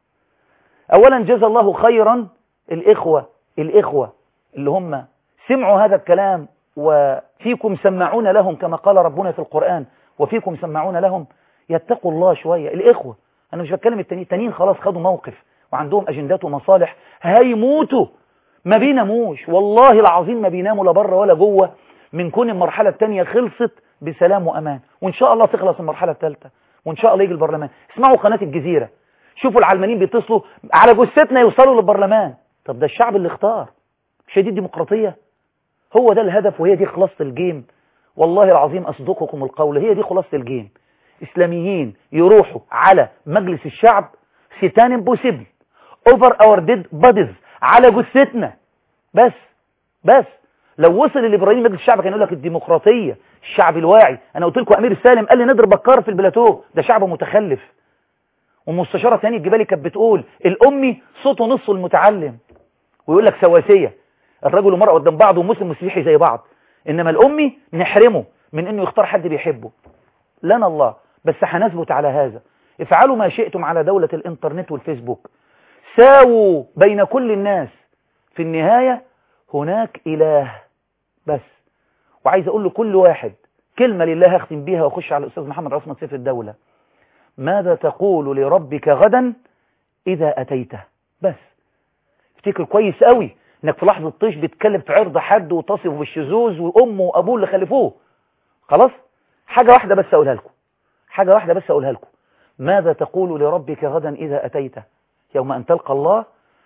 اولا جزا الله خيرا الاخوه الاخوه اللي هم سمعوا هذا الكلام وفيكم سمعون لهم كما قال ربنا في القرآن وفيكم سمعون لهم يتقوا الله شوية الإخوة أنا مش بتكلم التانيين التانيين خلاص خدوا موقف وعندهم أجندات ومصالح هيموتوا ما بيناموش والله العظيم ما بيناموا لا بره ولا جوه من كون المرحلة التانية خلصت بسلام وأمان وإن شاء الله تخلص المرحلة الثالثة وإن شاء الله يجي البرلمان اسمعوا قناة الجزيرة شوفوا العلمانيين بيتصلوا على جثتنا يوصلوا للبرلمان طب ده الشعب اللي اختار مش دي الديمقراطية هو ده الهدف وهي دي خلاصة الجيم والله العظيم أصدقكم القول هي دي خلاصة الجيم إسلاميين يروحوا على مجلس الشعب ستان امبوسيبل over our dead bodies على جثتنا بس بس لو وصل الإبراهيم مجلس الشعب كان يقول لك الديمقراطية الشعب الواعي أنا قلت لكم أمير السالم قال لي نضرب بكار في البلاتو ده شعب متخلف ومستشارة ثانية الجبالي كانت بتقول الأمي صوته نصه المتعلم ويقول لك سواسية الرجل والمرأة قدام بعض ومسلم مسيحي زي بعض إنما الأمي نحرمه من إنه يختار حد بيحبه لنا الله بس هنثبت على هذا افعلوا ما شئتم على دولة الإنترنت والفيسبوك ساووا بين كل الناس في النهاية هناك إله بس وعايز أقول لكل واحد كلمة لله أختم بيها وأخش على الأستاذ محمد عثمان سيف الدولة ماذا تقول لربك غدا إذا أتيته بس افتكر كويس قوي انك في لحظة طيش بتكلم في عرض حد وتصفه بالشذوذ وامه وابوه اللي خلفوه خلاص حاجة واحدة بس اقولها لكم حاجة واحدة بس اقولها لكم ماذا تقول لربك غدا اذا اتيته يوم ان تلقى الله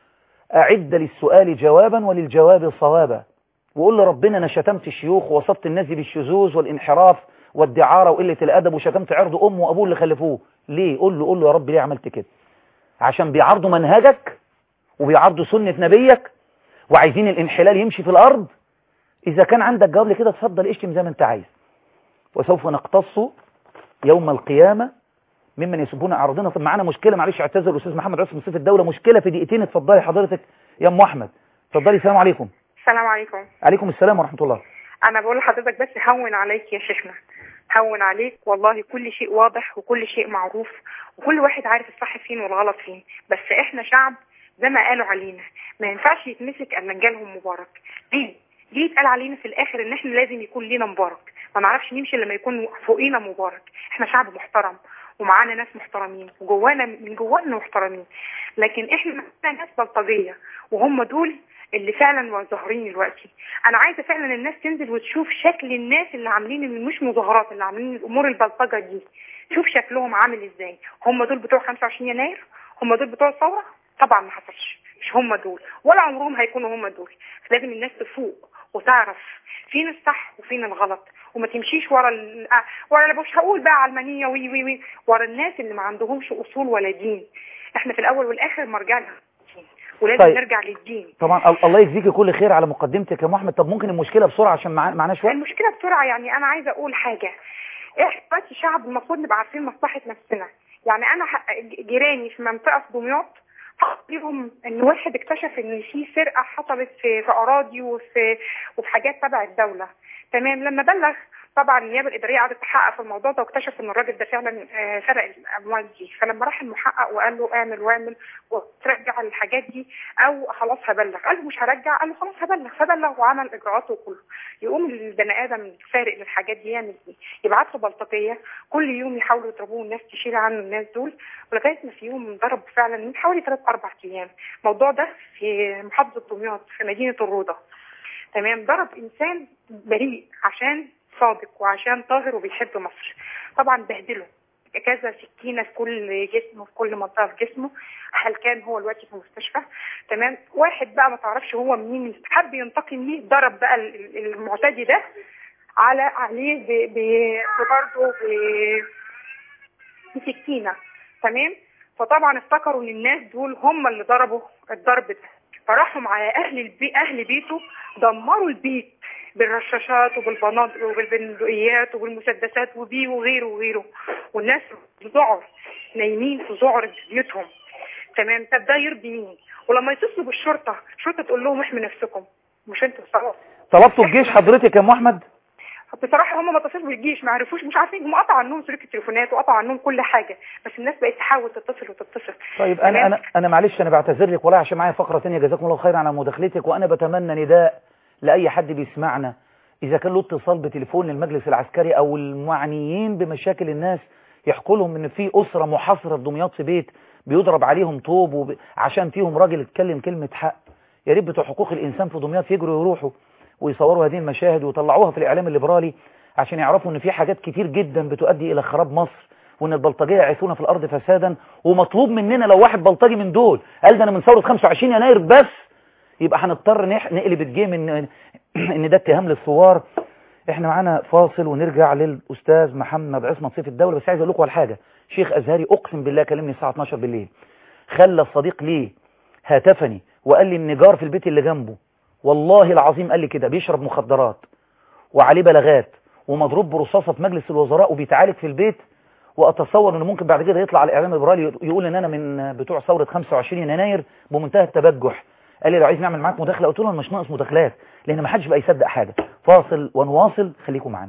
اعد للسؤال جوابا وللجواب صوابا وقول لربنا انا شتمت الشيوخ ووصفت الناس بالشذوذ والانحراف والدعارة وقلة الادب وشتمت عرض امه وابوه اللي خلفوه ليه قول له قول له يا رب ليه عملت كده عشان بيعرضوا منهجك وبيعرضوا سنة نبيك وعايزين الانحلال يمشي في الأرض إذا كان عندك جواب لكده اتفضل اشتم زي ما أنت عايز وسوف نقتص يوم القيامة ممن يسبون أعراضنا طب معانا مشكلة معلش اعتذر الأستاذ محمد عاصم سيف الدولة مشكلة في دقيقتين اتفضلي حضرتك يا أم أحمد اتفضلي السلام عليكم السلام عليكم عليكم السلام ورحمة الله انا بقول لحضرتك بس هون عليك يا شيخنا هون عليك والله كل شيء واضح وكل شيء معروف وكل واحد عارف الصح فين والغلط فين بس احنا شعب زي ما قالوا علينا ما ينفعش يتمسك الا جالهم مبارك ليه ليه يتقال علينا في الاخر ان احنا لازم يكون لينا مبارك ما نعرفش نمشي لما يكون فوقينا مبارك احنا شعب محترم ومعانا ناس محترمين وجوانا من جوانا محترمين لكن احنا معانا ناس بلطجيه وهم دول اللي فعلا ظاهرين دلوقتي انا عايزه فعلا الناس تنزل وتشوف شكل الناس اللي عاملين اللي مش مظاهرات اللي عاملين الامور البلطجه دي شوف شكلهم عامل ازاي هم دول بتوع 25 يناير هم دول بتوع الثوره طبعا ما حصلش مش هم دول ولا عمرهم هيكونوا هم دول لازم الناس تفوق وتعرف فين الصح وفين الغلط وما تمشيش ورا ال... ورا اللي مش هقول بقى علمانيه وي وي وي ورا الناس اللي ما عندهمش اصول ولا دين احنا في الاول والاخر مرجعنا للدين ولازم طيب. نرجع للدين طبعا ال- الله يجزيكي كل خير على مقدمتك يا أم أحمد طب ممكن المشكلة بسرعة عشان مع- معناش وقت المشكله بسرعه يعني انا عايزه اقول حاجه احنا دلوقتي شعب المفروض نبقى عارفين مصلحه نفسنا يعني انا ح- جيراني في منطقه في دمياط لهم ان واحد اكتشف ان في سرقه حصلت في في اراضي وفي وفي حاجات تبع الدوله تمام لما بلغ طبعا النيابه الاداريه قعدت تحقق في الموضوع ده واكتشف ان الراجل ده فعلا آه، سرق الاموال دي فلما راح المحقق وقال له اعمل واعمل وترجع الحاجات دي او خلاص هبلغ قال له مش هرجع قال له خلاص هبلغ فبلغ وعمل اجراءاته كله يقوم البني ادم فارق للحاجات دي يعمل ايه يبعت له بلطجيه كل يوم يحاولوا يضربوه الناس تشيل عنه الناس دول ولغايه ما في يوم ضرب فعلا من حوالي ثلاث اربع ايام الموضوع ده في محافظه دمياط في مدينه الروضه تمام ضرب انسان بريء عشان صادق وعشان طاهر وبيحب مصر طبعا بهدله كذا سكينه في كل جسمه في كل منطقه في جسمه هل كان هو دلوقتي في المستشفى تمام واحد بقى ما تعرفش هو مين حب ينتقم ليه ضرب بقى ال- ال- المعتدي ده على عليه ب- ب- برضه ب- بسكينه تمام فطبعا افتكروا ان الناس دول هم اللي ضربوا الضرب ده فراحوا على اهل البي اهل بيته دمروا البيت بالرشاشات وبالبنادق وبالبندقيات وبالمسدسات وبيه وغيره وغيره والناس في ذعر نايمين في ذعر بيوتهم تمام طب ده يرضي مين ولما يتصلوا بالشرطه الشرطه تقول لهم احموا نفسكم مش انتوا خلاص طلبتوا الجيش حضرتك يا أم أحمد بصراحه هم ما اتصلوا بالجيش ما عرفوش مش عارفين هم قطعوا عنهم سلوك التليفونات وقطعوا عنهم كل حاجه بس الناس بقت تحاول تتصل وتتصل طيب انا تمام؟ انا انا معلش انا بعتذر لك والله عشان معايا فقره ثانيه جزاكم الله خيرا على مداخلتك وانا بتمنى نداء لاي حد بيسمعنا اذا كان له اتصال بتليفون للمجلس العسكري او المعنيين بمشاكل الناس يحكوا لهم ان في اسره محاصره في دمياط في بيت بيضرب عليهم طوب وب... عشان فيهم راجل اتكلم كلمه حق يا ريت بتوع حقوق الانسان في دمياط يجروا يروحوا ويصوروا هذه المشاهد ويطلعوها في الاعلام الليبرالي عشان يعرفوا ان في حاجات كتير جدا بتؤدي الى خراب مصر وان البلطجيه يعيثون في الارض فسادا ومطلوب مننا لو واحد بلطجي من دول قال ده انا من ثوره 25 يناير بس يبقى هنضطر نح- نقلب الجيم ان ان ده اتهام للثوار احنا معانا فاصل ونرجع للاستاذ محمد عصمت سيف الدوله بس عايز اقول لكم على حاجه شيخ ازهري اقسم بالله كلمني الساعه 12 بالليل خلى صديق ليه هاتفني وقال لي ان جار في البيت اللي جنبه والله العظيم قال لي كده بيشرب مخدرات وعليه بلاغات ومضروب برصاصه في مجلس الوزراء وبيتعالج في البيت واتصور انه ممكن بعد كده يطلع على الاعلام الليبرالي يقول ان انا من بتوع ثوره 25 يناير بمنتهى التبجح قال لي لو عايز نعمل معاك مداخله قلت له أنا مش ناقص مداخلات لان ما حدش بقى يصدق حاجه فاصل ونواصل خليكم معانا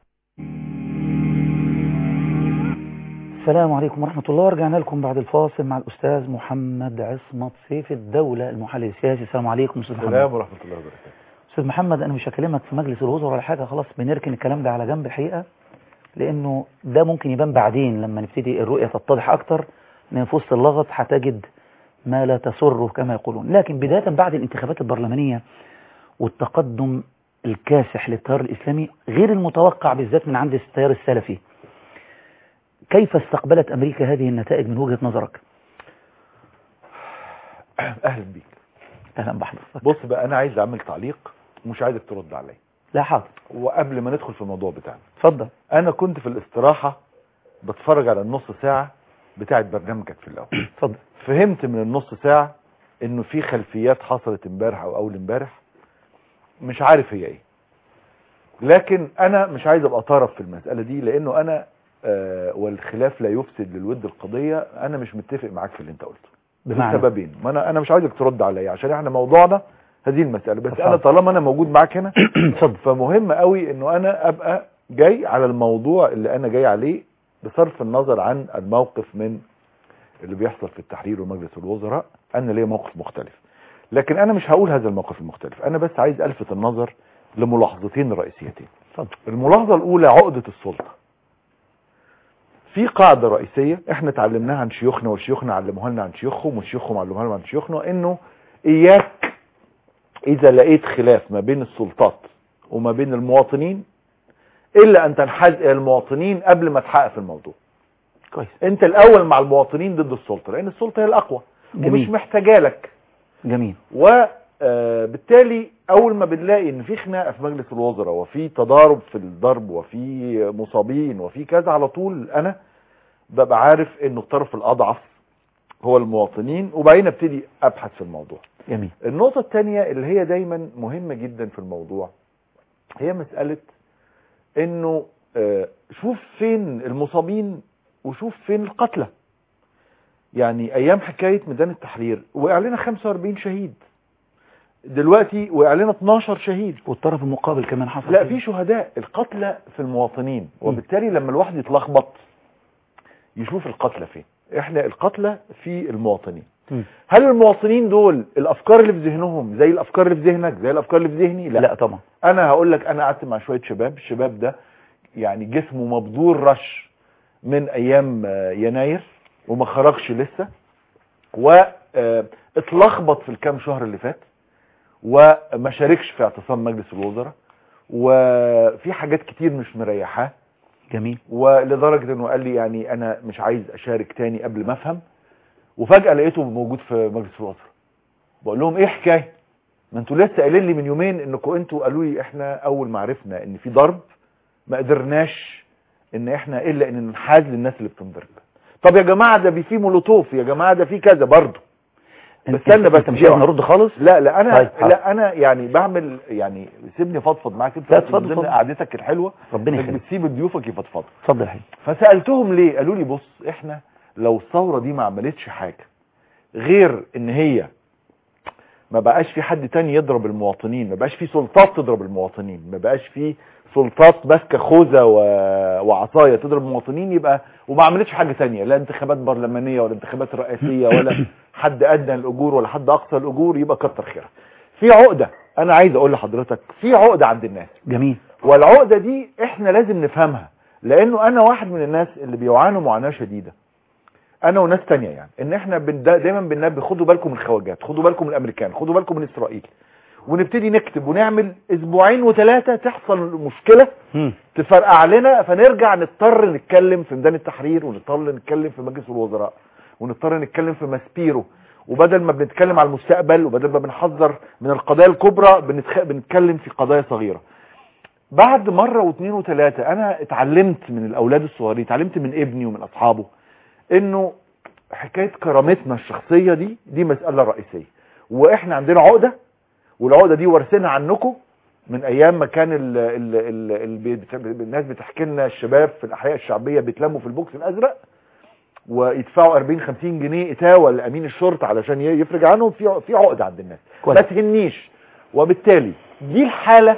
السلام عليكم ورحمة الله رجعنا لكم بعد الفاصل مع الأستاذ محمد عصمت سيف الدولة المحلل السياسي السلام عليكم أستاذ محمد السلام ورحمة الله وبركاته أستاذ محمد أنا مش هكلمك في مجلس الوزراء ولا حاجة خلاص بنركن الكلام ده على جنب الحقيقة لأنه ده ممكن يبان بعدين لما نبتدي الرؤية تتضح أكتر إن في وسط اللغط هتجد ما لا تسره كما يقولون لكن بداية بعد الانتخابات البرلمانية والتقدم الكاسح للتيار الإسلامي غير المتوقع بالذات من عند التيار السلفي كيف استقبلت أمريكا هذه النتائج من وجهة نظرك؟ أهلا بيك أهلا بحضرتك بص بقى أنا عايز أعمل تعليق ومش عايزك ترد عليا لا حاضر وقبل ما ندخل في الموضوع بتاعنا اتفضل أنا كنت في الاستراحة بتفرج على النص ساعة بتاعت برنامجك في الأول اتفضل فهمت من النص ساعة إنه في خلفيات حصلت امبارح أو أول امبارح مش عارف هي إيه لكن انا مش عايز ابقى طرف في المساله دي لانه انا آه والخلاف لا يفسد للود القضيه انا مش متفق معاك في اللي انت قلته بمعنى لسببين ما انا انا مش عايزك ترد عليا عشان احنا موضوعنا هذه المساله بس اتفضل. انا طالما انا موجود معاك هنا اتفضل فمهم قوي انه انا ابقى جاي على الموضوع اللي انا جاي عليه بصرف النظر عن الموقف من اللي بيحصل في التحرير ومجلس الوزراء انا ليا موقف مختلف لكن انا مش هقول هذا الموقف المختلف انا بس عايز الفت النظر لملاحظتين رئيسيتين اتفضل الملاحظة الأولى عقدة السلطة في قاعدة رئيسية احنا اتعلمناها عن شيوخنا وشيوخنا علموها لنا عن شيوخهم وشيوخهم علموها لنا عن شيوخنا انه اياك اذا لقيت خلاف ما بين السلطات وما بين المواطنين الا ان تنحاز الى المواطنين قبل ما تحقق في الموضوع كويس انت الاول مع المواطنين ضد السلطة لان السلطة هي الاقوى ومش جميل محتاجة لك جميل وبالتالي اول ما بنلاقي ان في خناقه في مجلس الوزراء وفي تضارب في الضرب وفي مصابين وفي كذا على طول انا ببقى عارف انه الطرف الاضعف هو المواطنين وبعدين ابتدي ابحث في الموضوع جميل النقطه الثانيه اللي هي دايما مهمه جدا في الموضوع هي مساله انه آه، شوف فين المصابين وشوف فين القتلى يعني ايام حكايه ميدان التحرير وقع لنا 45 شهيد دلوقتي وقع لنا 12 شهيد والطرف المقابل كمان حصل لا كده. في شهداء القتلى في المواطنين وبالتالي لما الواحد يتلخبط يشوف القتلى فين احنا القتلى في المواطنين مم. هل المواطنين دول الافكار اللي في ذهنهم زي الافكار اللي في ذهنك زي الافكار اللي في ذهني لا, لا طبعا انا هقول لك انا قعدت مع شويه شباب الشباب ده يعني جسمه مبذور رش من ايام آه، يناير وما خرجش لسه واتلخبط في الكام شهر اللي فات وما شاركش في اعتصام مجلس الوزراء وفي حاجات كتير مش مريحاه جميل ولدرجة انه قال لي يعني انا مش عايز اشارك تاني قبل ما افهم وفجأة لقيته موجود في مجلس الوزراء بقول لهم ايه حكاية ما انتوا لسه قايلين لي من يومين انكم انتوا قالوا لي احنا اول ما عرفنا ان في ضرب ما قدرناش ان احنا الا ان ننحاز للناس اللي بتنضرب طب يا جماعة ده في مولوتوف يا جماعة ده في كذا برضه انت استنى بس انت مش عايز نرد خالص لا لا انا طيب، حاضر. لا انا يعني بعمل يعني سيبني فضفض معاك انت لا، من اتفضل، ضمن اتفضل. قعدتك الحلوه ربنا انك يخليك بتسيب ضيوفك يفضفضوا اتفضل يا حبيبي فسالتهم ليه قالوا لي بص احنا لو الثوره دي ما عملتش حاجه غير ان هي ما بقاش في حد تاني يضرب المواطنين ما بقاش في سلطات تضرب المواطنين ما بقاش في سلطات ماسكه خوذه و... وعصايه تضرب المواطنين يبقى وما عملتش حاجه تانية لا انتخابات برلمانيه ولا انتخابات رئاسيه ولا حد ادنى الاجور ولا حد اقصى الاجور يبقى كتر خيرها في عقده انا عايز اقول لحضرتك في عقده عند الناس جميل والعقدة دي احنا لازم نفهمها لانه انا واحد من الناس اللي بيعانوا معاناة شديدة انا وناس تانية يعني ان احنا بن دا دايما بننبه خدوا بالكم من الخواجات خدوا بالكم من الامريكان خدوا بالكم من اسرائيل ونبتدي نكتب ونعمل اسبوعين وثلاثة تحصل مشكلة مم. تفرقع لنا فنرجع نضطر نتكلم في ميدان التحرير ونضطر نتكلم في مجلس الوزراء ونضطر نتكلم في ماسبيرو وبدل ما بنتكلم على المستقبل وبدل ما بنحذر من القضايا الكبرى بنتخ... بنتكلم في قضايا صغيرة بعد مرة واثنين وثلاثة انا اتعلمت من الاولاد الصغيرين اتعلمت من ابني ومن اصحابه انه حكاية كرامتنا الشخصية دي دي مسألة رئيسية واحنا عندنا عقدة والعقدة دي ورثينها عنكم من ايام ما كان ال ال ال ال بت- الناس بتحكي لنا الشباب في الاحياء الشعبيه بيتلموا في البوكس الازرق ويدفعوا 40 50 جنيه اتاوه لامين الشرطه علشان ي- يفرج عنهم في في عقده عند الناس كويس. ما تهنيش وبالتالي دي الحاله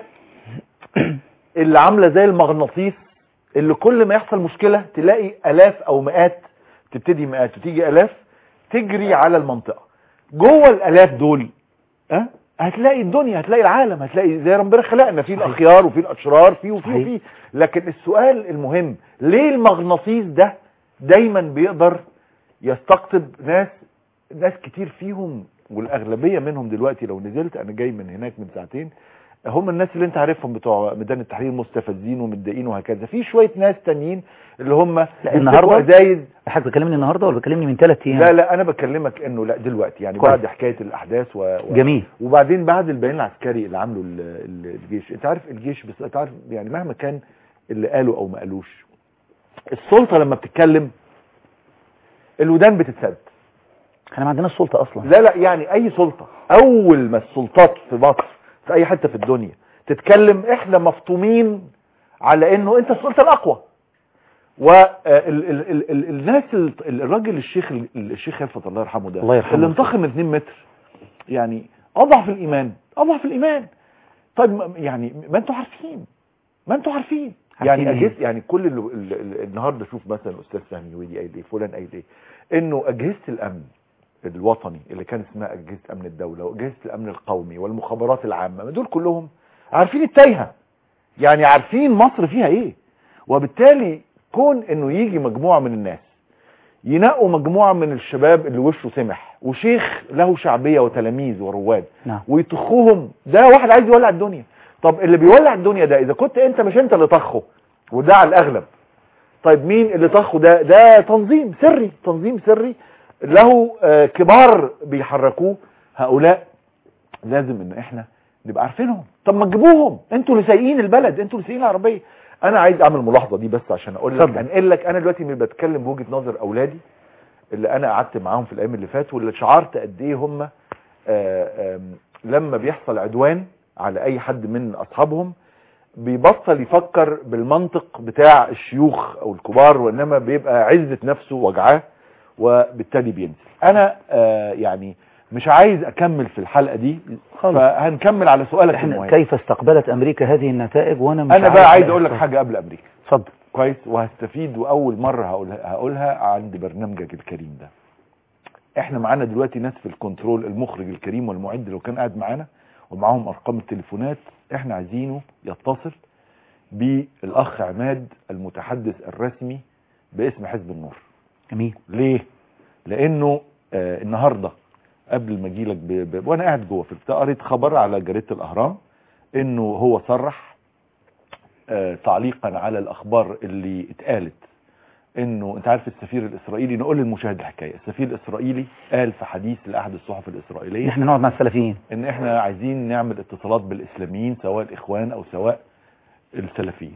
اللي عامله زي المغناطيس اللي كل ما يحصل مشكله تلاقي الاف او مئات تبتدي مئات وتيجي الاف تجري على المنطقه جوه الالاف دول ها هتلاقي الدنيا هتلاقي العالم هتلاقي زي ربنا خلقنا في الاخيار وفي الاشرار في وفي صحيح. وفي لكن السؤال المهم ليه المغناطيس ده دايما بيقدر يستقطب ناس ناس كتير فيهم والاغلبيه منهم دلوقتي لو نزلت انا جاي من هناك من ساعتين هم الناس اللي انت عارفهم بتوع ميدان التحرير مستفزين ومتضايقين وهكذا في شويه ناس تانيين اللي هم النهاردة؟ ازايز حضرتك بتكلمني النهارده ولا بتكلمني من ثلاث ايام لا لا انا بكلمك انه لا دلوقتي يعني كويس. بعد حكايه الاحداث و... و... جميل وبعدين بعد البيان العسكري اللي عامله ال- ال- الجيش انت عارف الجيش بس انت عارف يعني مهما كان اللي قالوا او ما قالوش السلطه لما بتتكلم الودان بتتسد احنا ما عندناش سلطه اصلا لا لا يعني اي سلطه اول ما السلطات في مصر في اي حته في الدنيا تتكلم احنا مفطومين على انه انت السلطه الاقوى والناس الراجل الشيخ ال- الشيخ خلفت الله يرحمه ده الله يرحمه. اللي انتخم 2 متر يعني اضعف الايمان اضعف الايمان طيب ما- يعني ما انتوا عارفين ما انتوا عارفين يعني عارفين إيه؟ أجهزة يعني كل اللي ال- ال- النهارده شوف مثلا الاستاذ فهمي ودي قايل ايه فلان قايل ايه انه اجهزه الامن الوطني اللي كان اسمها اجهزه امن الدوله واجهزه الامن القومي والمخابرات العامه ما دول كلهم عارفين التايهه يعني عارفين مصر فيها ايه وبالتالي كون انه يجي مجموعه من الناس ينقوا مجموعه من الشباب اللي وشه سمح وشيخ له شعبيه وتلاميذ ورواد نعم ويطخوهم ده واحد عايز يولع الدنيا طب اللي بيولع الدنيا ده اذا كنت انت مش انت اللي طخه وده على الاغلب طيب مين اللي طخه ده ده تنظيم سري تنظيم سري له آه، كبار بيحركوه هؤلاء لازم ان احنا نبقى عارفينهم طب ما تجيبوهم انتوا اللي سايقين البلد انتوا اللي سايقين العربيه انا عايز اعمل ملاحظه دي بس عشان اقول لك اتفضل. انقل لك انا دلوقتي بتكلم بتكلم بوجهه نظر اولادي اللي انا قعدت معاهم في الايام اللي فاتوا واللي شعرت قد ايه هم آه، آم، لما بيحصل عدوان على اي حد من اصحابهم بيبطل يفكر بالمنطق بتاع الشيوخ او الكبار وانما بيبقى عزة نفسه وجعاه وبالتالي بينزل انا آه يعني مش عايز اكمل في الحلقة دي خالص. فهنكمل على سؤالك احنا المهم كيف استقبلت امريكا هذه النتائج وانا مش انا عارف بقى عايز لا اقول لك أستوعب. حاجة قبل امريكا اتفضل كويس وهستفيد واول مرة هقولها, هقولها عند برنامجك الكريم ده احنا معانا دلوقتي ناس في الكنترول المخرج الكريم والمعد لو كان قاعد معانا ومعاهم ارقام التليفونات احنا عايزينه يتصل بالاخ عماد المتحدث الرسمي باسم حزب النور جميل ليه لانه آه النهارده قبل ما اجي لك ب... ب... وانا قاعد جوه في البتاع قريت خبر على جريده الاهرام انه هو صرح آه تعليقا على الاخبار اللي اتقالت انه انت عارف السفير الاسرائيلي نقول للمشاهد الحكايه السفير الاسرائيلي قال في حديث لاحد الصحف الاسرائيليه احنا نقعد مع السلفيين ان احنا عايزين نعمل اتصالات بالاسلاميين سواء الاخوان او سواء السلفيين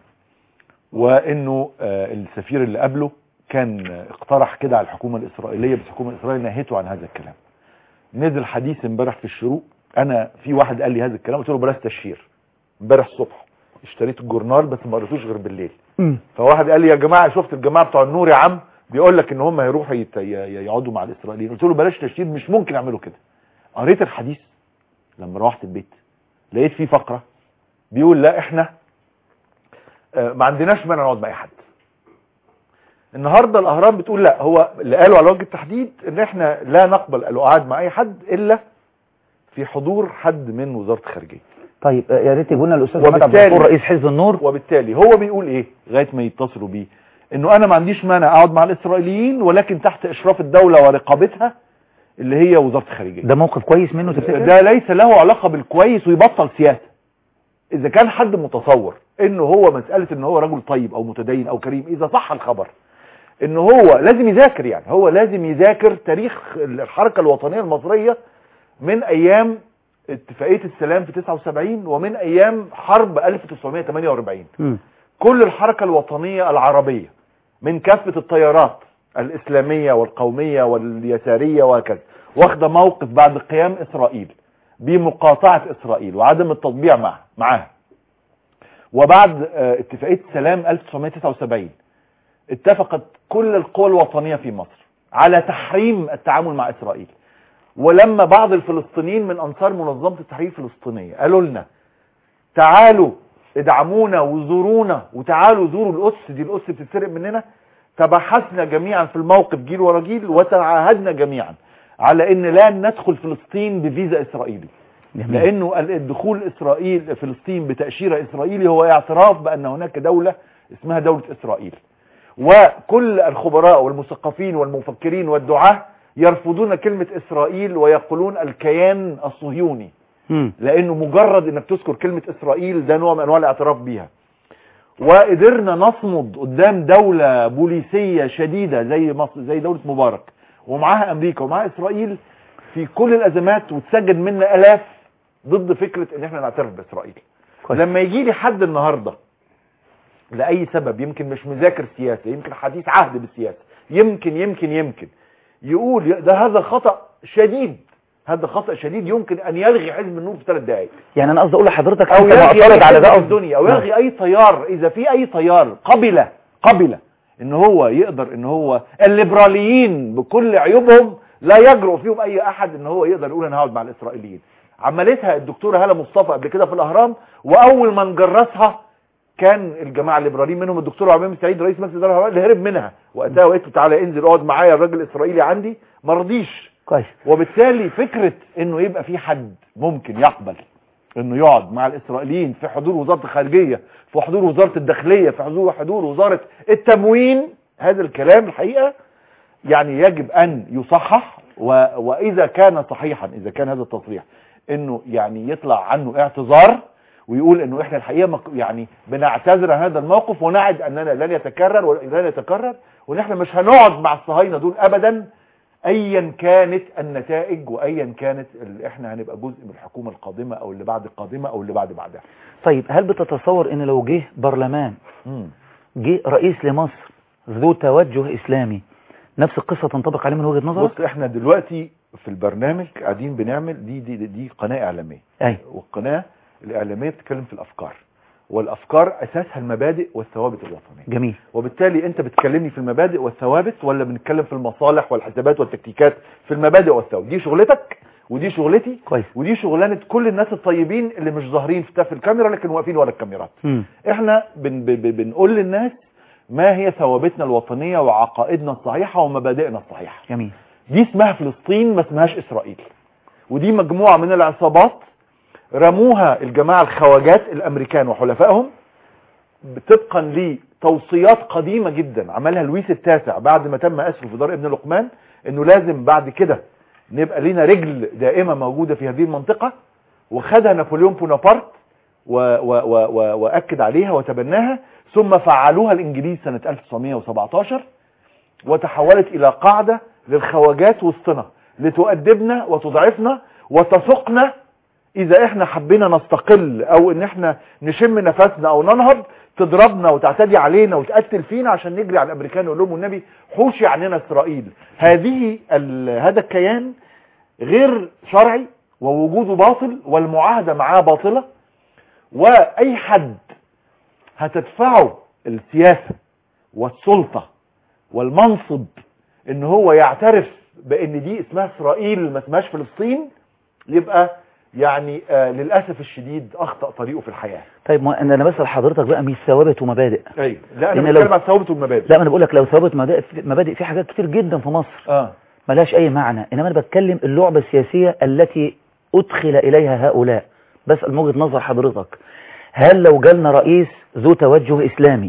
وانه آه، السفير اللي قبله كان آه، اقترح كده على الحكومه الاسرائيليه بس الحكومه الاسرائيليه نهته عن هذا الكلام نزل حديث امبارح في الشروق انا في واحد قال لي هذا الكلام قلت له بلاش تشهير امبارح الصبح اشتريت الجورنال بس ما قريتوش غير بالليل فواحد قال لي يا جماعه شفت الجماعه بتوع النور يا عم بيقول لك ان هم هيروحوا يت- ي- ي- يقعدوا مع الاسرائيليين قلت له بلاش تشهير مش ممكن يعملوا كده قريت الحديث لما روحت البيت لقيت فيه فقره بيقول لا احنا آه، ما عندناش مانع نقعد مع اي حد النهارده الاهرام بتقول لا هو اللي قالوا على وجه التحديد ان احنا لا نقبل القعاد مع اي حد الا في حضور حد من وزاره الخارجيه طيب آه، يا ريت يجوا لنا الاستاذ محمد عبد وبالتالي- الغفور رئيس حزب النور وبالتالي هو بيقول ايه لغايه ما يتصلوا بيه انه انا ما عنديش مانع اقعد مع الاسرائيليين ولكن تحت اشراف الدوله ورقابتها اللي هي وزاره الخارجيه ده موقف كويس منه تفتكر ده ليس له علاقه بالكويس ويبطل سياسه اذا كان حد متصور انه هو مساله ان هو رجل طيب او متدين او كريم اذا صح الخبر ان هو لازم يذاكر يعني هو لازم يذاكر تاريخ الحركه الوطنيه المصريه من ايام اتفاقيه السلام في 79 ومن ايام حرب 1948 مم. كل الحركة الوطنية العربية من كافة التيارات الإسلامية والقومية واليسارية وهكذا واخدة موقف بعد قيام إسرائيل بمقاطعة إسرائيل وعدم التطبيع معها معاها وبعد آه، اتفاقية سلام 1979 اتفقت كل القوى الوطنية في مصر على تحريم التعامل مع إسرائيل ولما بعض الفلسطينيين من أنصار منظمة التحرير الفلسطينية قالوا لنا تعالوا ادعمونا وزورونا وتعالوا زوروا القدس دي القدس بتتسرق مننا تبحثنا جميعا في الموقف جيل ورا جيل وتعاهدنا جميعا على ان لا ندخل فلسطين بفيزا اسرائيلي جميل. لانه الدخول اسرائيل فلسطين بتاشيره اسرائيلي هو اعتراف بان هناك دوله اسمها دوله اسرائيل وكل الخبراء والمثقفين والمفكرين والدعاه يرفضون كلمه اسرائيل ويقولون الكيان الصهيوني مم. لانه مجرد انك تذكر كلمة اسرائيل ده نوع من انواع الاعتراف بيها وقدرنا نصمد قدام دولة بوليسية شديدة زي مصر زي دولة مبارك ومعاها امريكا ومعاها اسرائيل في كل الازمات وتسجل منا الاف ضد فكرة ان احنا نعترف باسرائيل كويس. لما يجي لي حد النهاردة لأي سبب يمكن مش مذاكر سياسة يمكن حديث عهد بالسياسة يمكن يمكن يمكن يقول ده هذا خطأ شديد هذا خطأ شديد يمكن ان يلغي حزب النور في ثلاث دقائق يعني انا قصدي اقول لحضرتك او انت يلغي معترض اي على حزب ده في أو- الدنيا او نعم. يلغي اي تيار اذا في اي تيار قبل قبل ان هو يقدر ان هو الليبراليين بكل عيوبهم لا يجرؤ فيهم اي احد ان هو يقدر يقول انا هقعد مع الاسرائيليين عملتها الدكتوره هاله مصطفى قبل كده في الاهرام واول ما نجرسها كان الجماعه الليبراليين منهم الدكتور عمام سعيد رئيس مجلس الاداره الهوائية اللي هرب منها وقتها وقلت له تعالى انزل اقعد معايا الراجل الاسرائيلي عندي ما رضيش كويس وبالتالي فكرة انه يبقى في حد ممكن يقبل انه يقعد مع الاسرائيليين في حضور وزارة الخارجية في حضور وزارة الداخلية في حضور حضور وزارة التموين هذا الكلام الحقيقة يعني يجب ان يصحح و... واذا كان صحيحا اذا كان هذا التصريح انه يعني يطلع عنه اعتذار ويقول انه احنا الحقيقه مك- يعني بنعتذر عن هذا الموقف ونعد اننا لن يتكرر ولن يتكرر وان احنا مش هنقعد مع الصهاينه دول ابدا ايا كانت النتائج وايا كانت اللي احنا هنبقى جزء من الحكومه القادمه او اللي بعد القادمه او اللي بعد بعدها طيب هل بتتصور ان لو جه برلمان جه رئيس لمصر ذو توجه اسلامي نفس القصة تنطبق عليه من وجهة نظرك بص احنا دلوقتي في البرنامج قاعدين بنعمل دي دي دي, دي قناه اعلاميه اي والقناه الاعلاميه بتتكلم في الافكار والافكار اساسها المبادئ والثوابت الوطنيه جميل وبالتالي انت بتكلمني في المبادئ والثوابت ولا بنتكلم في المصالح والحسابات والتكتيكات في المبادئ والثوابت دي شغلتك ودي شغلتي كويس ودي شغلانه كل الناس الطيبين اللي مش ظاهرين في في الكاميرا لكن واقفين ورا الكاميرات مم. احنا بن ب- ب- بنقول للناس ما هي ثوابتنا الوطنيه وعقائدنا الصحيحه ومبادئنا الصحيحه جميل دي اسمها فلسطين ما اسمهاش اسرائيل ودي مجموعه من العصابات رموها الجماعه الخواجات الامريكان وحلفائهم طبقا لتوصيات قديمه جدا عملها لويس التاسع بعد ما تم اسره في دار ابن لقمان انه لازم بعد كده نبقى لنا رجل دائمه موجوده في هذه المنطقه وخدها نابليون بونابرت و و و و واكد عليها وتبناها ثم فعلوها الانجليز سنه 1917 وتحولت الى قاعده للخواجات وسطنا لتؤدبنا وتضعفنا وتسقنا اذا احنا حبينا نستقل او ان احنا نشم نفسنا او ننهض تضربنا وتعتدي علينا وتقتل فينا عشان نجري على الامريكان ونقول لهم والنبي حوشي عننا اسرائيل هذه ال- هذا الكيان غير شرعي ووجوده باطل والمعاهده معاه باطله واي حد هتدفعه السياسه والسلطه والمنصب ان هو يعترف بان دي اسمها اسرائيل ما اسمهاش فلسطين يبقى يعني آه للاسف الشديد اخطا طريقه في الحياه طيب ما انا أنا بسأل حضرتك بقى مش ثوابت ومبادئ ايوه لا انا إن بتكلم لو- عن الثوابت والمبادئ لا ما انا بقول لك لو ثوابت مبادئ مبادئ في حاجات كتير جدا في مصر اه ملهاش اي معنى انما انا بتكلم اللعبة السياسية التي ادخل اليها هؤلاء بسأل من وجهة نظر حضرتك هل لو جالنا رئيس ذو توجه اسلامي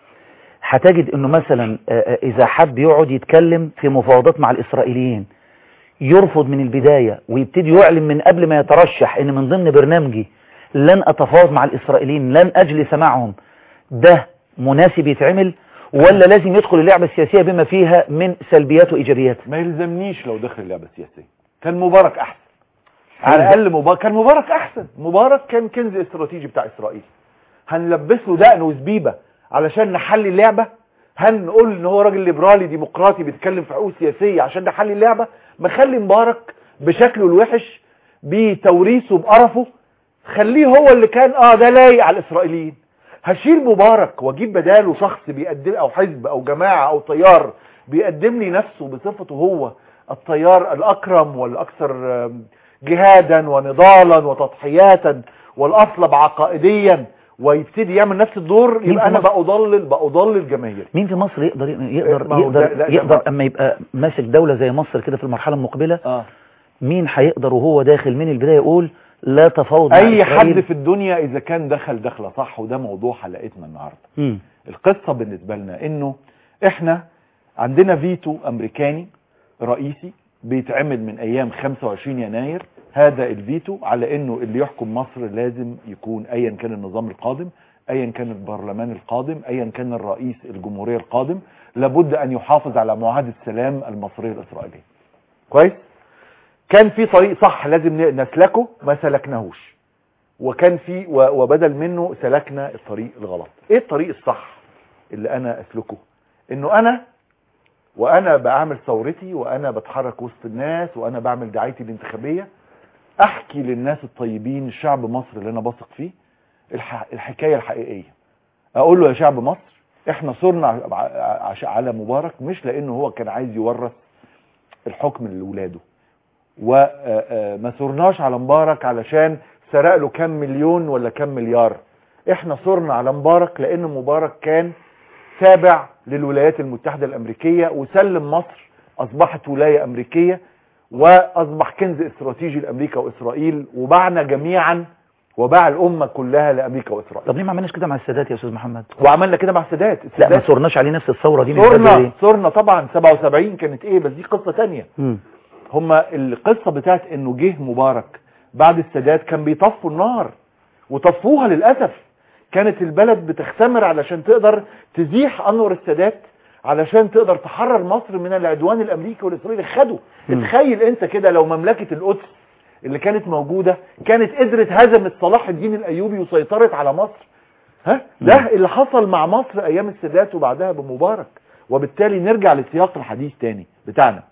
هتجد انه مثلا آه، آه، اذا حب يقعد يتكلم في مفاوضات مع الاسرائيليين يرفض من البداية ويبتدي يعلن من قبل ما يترشح ان من ضمن برنامجي لن اتفاوض مع الاسرائيليين لن اجلس معهم ده مناسب يتعمل ولا لازم يدخل اللعبة السياسية بما فيها من سلبيات وايجابيات ما يلزمنيش لو دخل اللعبه السياسيه كان مبارك احسن على الاقل مبارك كان مبارك احسن مبارك كان كنز استراتيجي بتاع اسرائيل هنلبس له دقن وزبيبه علشان نحلي اللعبه هنقول ان هو راجل ليبرالي ديمقراطي بيتكلم في حقوق سياسيه عشان نحلي اللعبه مخلي مبارك بشكله الوحش بتوريثه بقرفه خليه هو اللي كان اه ده لايق على الاسرائيليين هشيل مبارك واجيب بداله شخص بيقدم او حزب او جماعه او تيار بيقدم لي نفسه بصفته هو التيار الاكرم والاكثر آم، جهادا ونضالا وتضحياتا والاصلب عقائديا ويبتدي يعمل نفس الدور مين يبقى في انا مصر؟ بأضلل بأضلل جماهير مين في مصر يقدر ما يقدر هو ده- يقدر لا، ده يقدر ما- اما يبقى ماسك دولة زي مصر كده في المرحلة المقبلة اه مين هيقدر وهو داخل من البداية يقول لا تفاوض مع اي إسرائيل؟ حد في الدنيا اذا كان دخل دخله صح وده موضوع حلقتنا النهارده مم. القصة بالنسبة لنا انه احنا عندنا فيتو امريكاني رئيسي بيتعمل من ايام 25 يناير هذا الفيتو على انه اللي يحكم مصر لازم يكون ايا كان النظام القادم ايا كان البرلمان القادم ايا كان الرئيس الجمهورية القادم لابد ان يحافظ على معاهدة السلام المصرية الاسرائيلية كويس كان في طريق صح لازم نسلكه ما سلكناهوش وكان في و- وبدل منه سلكنا الطريق الغلط ايه الطريق الصح اللي انا اسلكه انه انا وانا بعمل ثورتي وانا بتحرك وسط الناس وانا بعمل دعايتي الانتخابيه احكي للناس الطيبين الشعب مصر اللي انا بثق فيه الح... الحكايه الحقيقيه اقول له يا شعب مصر احنا صرنا ع- ع- على مبارك مش لانه هو كان عايز يورث الحكم لاولاده وما صرناش على مبارك علشان سرق له كام مليون ولا كام مليار احنا صرنا على مبارك لان مبارك كان تابع للولايات المتحدة الامريكية وسلم مصر اصبحت ولاية امريكية واصبح كنز استراتيجي لامريكا واسرائيل وبعنا جميعا وباع الامة كلها لامريكا واسرائيل طب ليه ما عملناش كده مع السادات يا استاذ محمد وعملنا كده مع السادات لا ما السادات صورناش عليه نفس الثوره دي من بدري صرنا ليه؟ صرنا طبعا 77 كانت ايه بس دي قصة تانية مم. هما القصة بتاعت انه جه مبارك بعد السادات كان بيطفوا النار وطفوها للأسف كانت البلد بتختمر علشان تقدر تزيح أنور السادات علشان تقدر تحرر مصر من العدوان الأمريكي والإسرائيلي خدوا مم. اتخيل انت كده لو مملكة القدس اللي كانت موجودة كانت قدرت هزمت صلاح الدين الأيوبي وسيطرت على مصر ها ده اللي حصل مع مصر أيام السادات وبعدها بمبارك وبالتالي نرجع لسياق الحديث تاني بتاعنا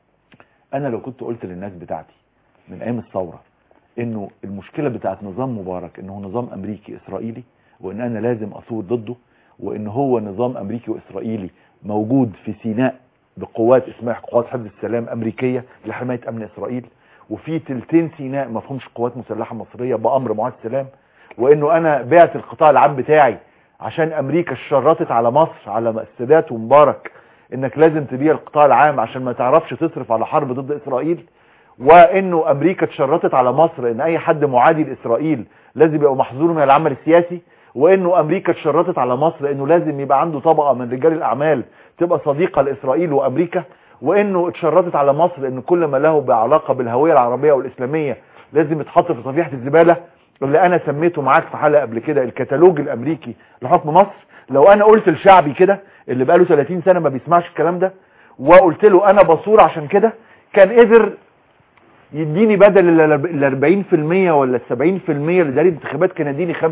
انا لو كنت قلت للناس بتاعتي من ايام الثوره انه المشكله بتاعت نظام مبارك انه نظام امريكي اسرائيلي وان انا لازم اثور ضده وان هو نظام امريكي واسرائيلي موجود في سيناء بقوات اسمها قوات حفظ السلام امريكيه لحمايه امن اسرائيل وفي تلتين سيناء ما فيهمش قوات مسلحه مصريه بامر معاهد السلام وانه انا بعت القطاع العام بتاعي عشان امريكا شرطت على مصر على السادات ومبارك انك لازم تبيع القطاع العام عشان ما تعرفش تصرف على حرب ضد اسرائيل وانه امريكا اتشرطت على مصر ان اي حد معادي لاسرائيل لازم يبقى محظور من العمل السياسي وانه امريكا اتشرطت على مصر انه لازم يبقى عنده طبقه من رجال الاعمال تبقى صديقه لاسرائيل وامريكا وانه اتشرطت على مصر ان كل ما له بعلاقه بالهويه العربيه والاسلاميه لازم يتحط في صفيحه الزباله اللي انا سميته معاك في حلقه قبل كده الكتالوج الامريكي لحكم مصر لو انا قلت لشعبي كده اللي بقاله 30 سنه ما بيسمعش الكلام ده وقلت له انا بصور عشان كده كان قدر يديني بدل ال 40% ولا ال 70% اللي داري الانتخابات كان يديني 95%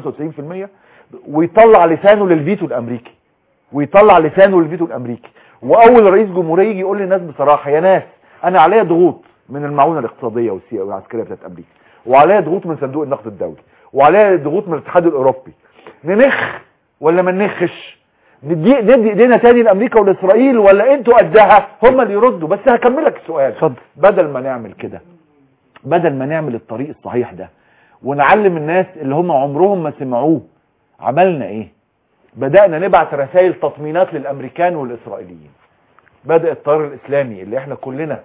ويطلع لسانه للفيتو الامريكي ويطلع لسانه للفيتو الامريكي واول رئيس جمهوريه يجي يقول للناس بصراحه يا ناس انا عليا ضغوط من المعونه الاقتصاديه والسياسيه والعسكريه بتاعت امريكا وعليا ضغوط من صندوق النقد الدولي وعليا ضغوط من الاتحاد الاوروبي ننخ ولا ما ننخش ندي ندي ايدينا تاني لامريكا والاسرائيل ولا انتوا قدها هم اللي يردوا بس هكمل لك السؤال اتفضل بدل ما نعمل كده بدل ما نعمل الطريق الصحيح ده ونعلم الناس اللي هم عمرهم ما سمعوه عملنا ايه بدأنا نبعت رسائل تطمينات للامريكان والاسرائيليين بدأ التيار الاسلامي اللي احنا كلنا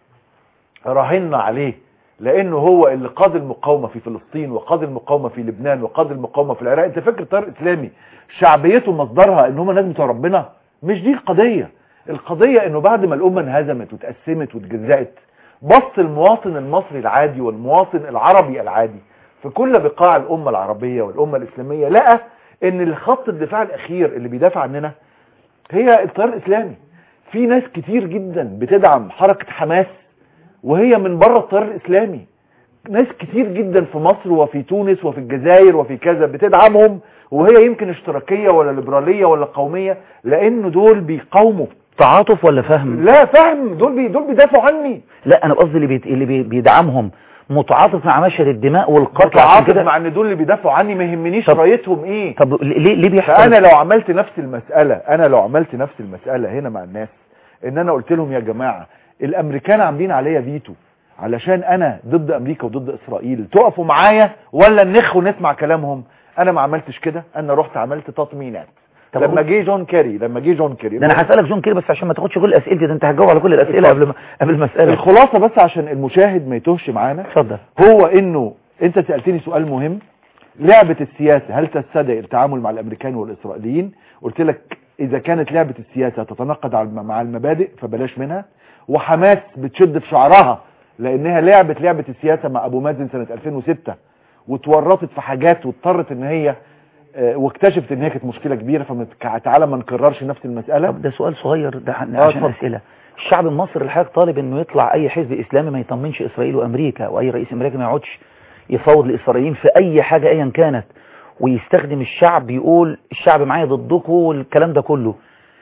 راهنا عليه لانه هو اللي قاد المقاومه في فلسطين وقاد المقاومه في لبنان وقاد المقاومه في العراق انت فاكر التيار الاسلامي شعبيته مصدرها ان هم ناس بتوع ربنا مش دي القضيه القضيه انه بعد ما الامه انهزمت وتقسمت واتجزأت بص المواطن المصري العادي والمواطن العربي العادي في كل بقاع الامه العربيه والامه الاسلاميه لقى ان الخط الدفاع الاخير اللي بيدافع عننا هي التيار الاسلامي في ناس كتير جدا بتدعم حركه حماس وهي من بره التيار الاسلامي ناس كتير جدا في مصر وفي تونس وفي الجزائر وفي كذا بتدعمهم وهي يمكن اشتراكيه ولا ليبراليه ولا قوميه لانه دول بيقاوموا تعاطف ولا فهم لا فهم دول بي دول بيدافعوا عني لا انا قصدي اللي, بيت... اللي بي... بيدعمهم متعاطف مع مشهد الدماء والقتل عشان متعاطف كده مع ان دول اللي بيدافعوا عني ما يهمنيش طب- رايتهم ايه طب ليه ليه بيحصل فانا لو عملت نفس المساله انا لو عملت نفس المساله هنا مع الناس ان انا قلت لهم يا جماعه الامريكان عاملين عليا فيتو علشان انا ضد امريكا وضد اسرائيل تقفوا معايا ولا نخ ونسمع كلامهم انا ما عملتش كده انا رحت عملت تطمينات طب لما أقول- جه جون كيري لما جه جون كيري ده انا هسالك جون كيري بس عشان ما تاخدش كل اسئلتي ده انت هتجاوب على كل الاسئله قبل ما قبل ما اسالك الخلاصه بس عشان المشاهد ما يتوهش معانا اتفضل هو انه انت سألتني سؤال مهم لعبة السياسة هل تستدعي التعامل مع الامريكان والاسرائيليين قلت لك اذا كانت لعبة السياسة تتناقض على- مع المبادئ فبلاش منها وحماس بتشد في شعرها لانها لعبت لعبة السياسة مع ابو مازن سنة 2006 وتورطت في حاجات واضطرت ان هي آه، واكتشفت ان هي كانت مشكلة كبيرة فتعالى ما نكررش نفس المسألة طب ده سؤال صغير ده عن- آه، عشان اتفضل. اسئله الشعب المصري الحقيقه طالب انه يطلع اي حزب اسلامي ما يطمنش اسرائيل وامريكا واي رئيس امريكي ما يقعدش يفاوض الاسرائيليين في اي حاجه ايا كانت ويستخدم الشعب يقول الشعب معايا ضدكم والكلام ده كله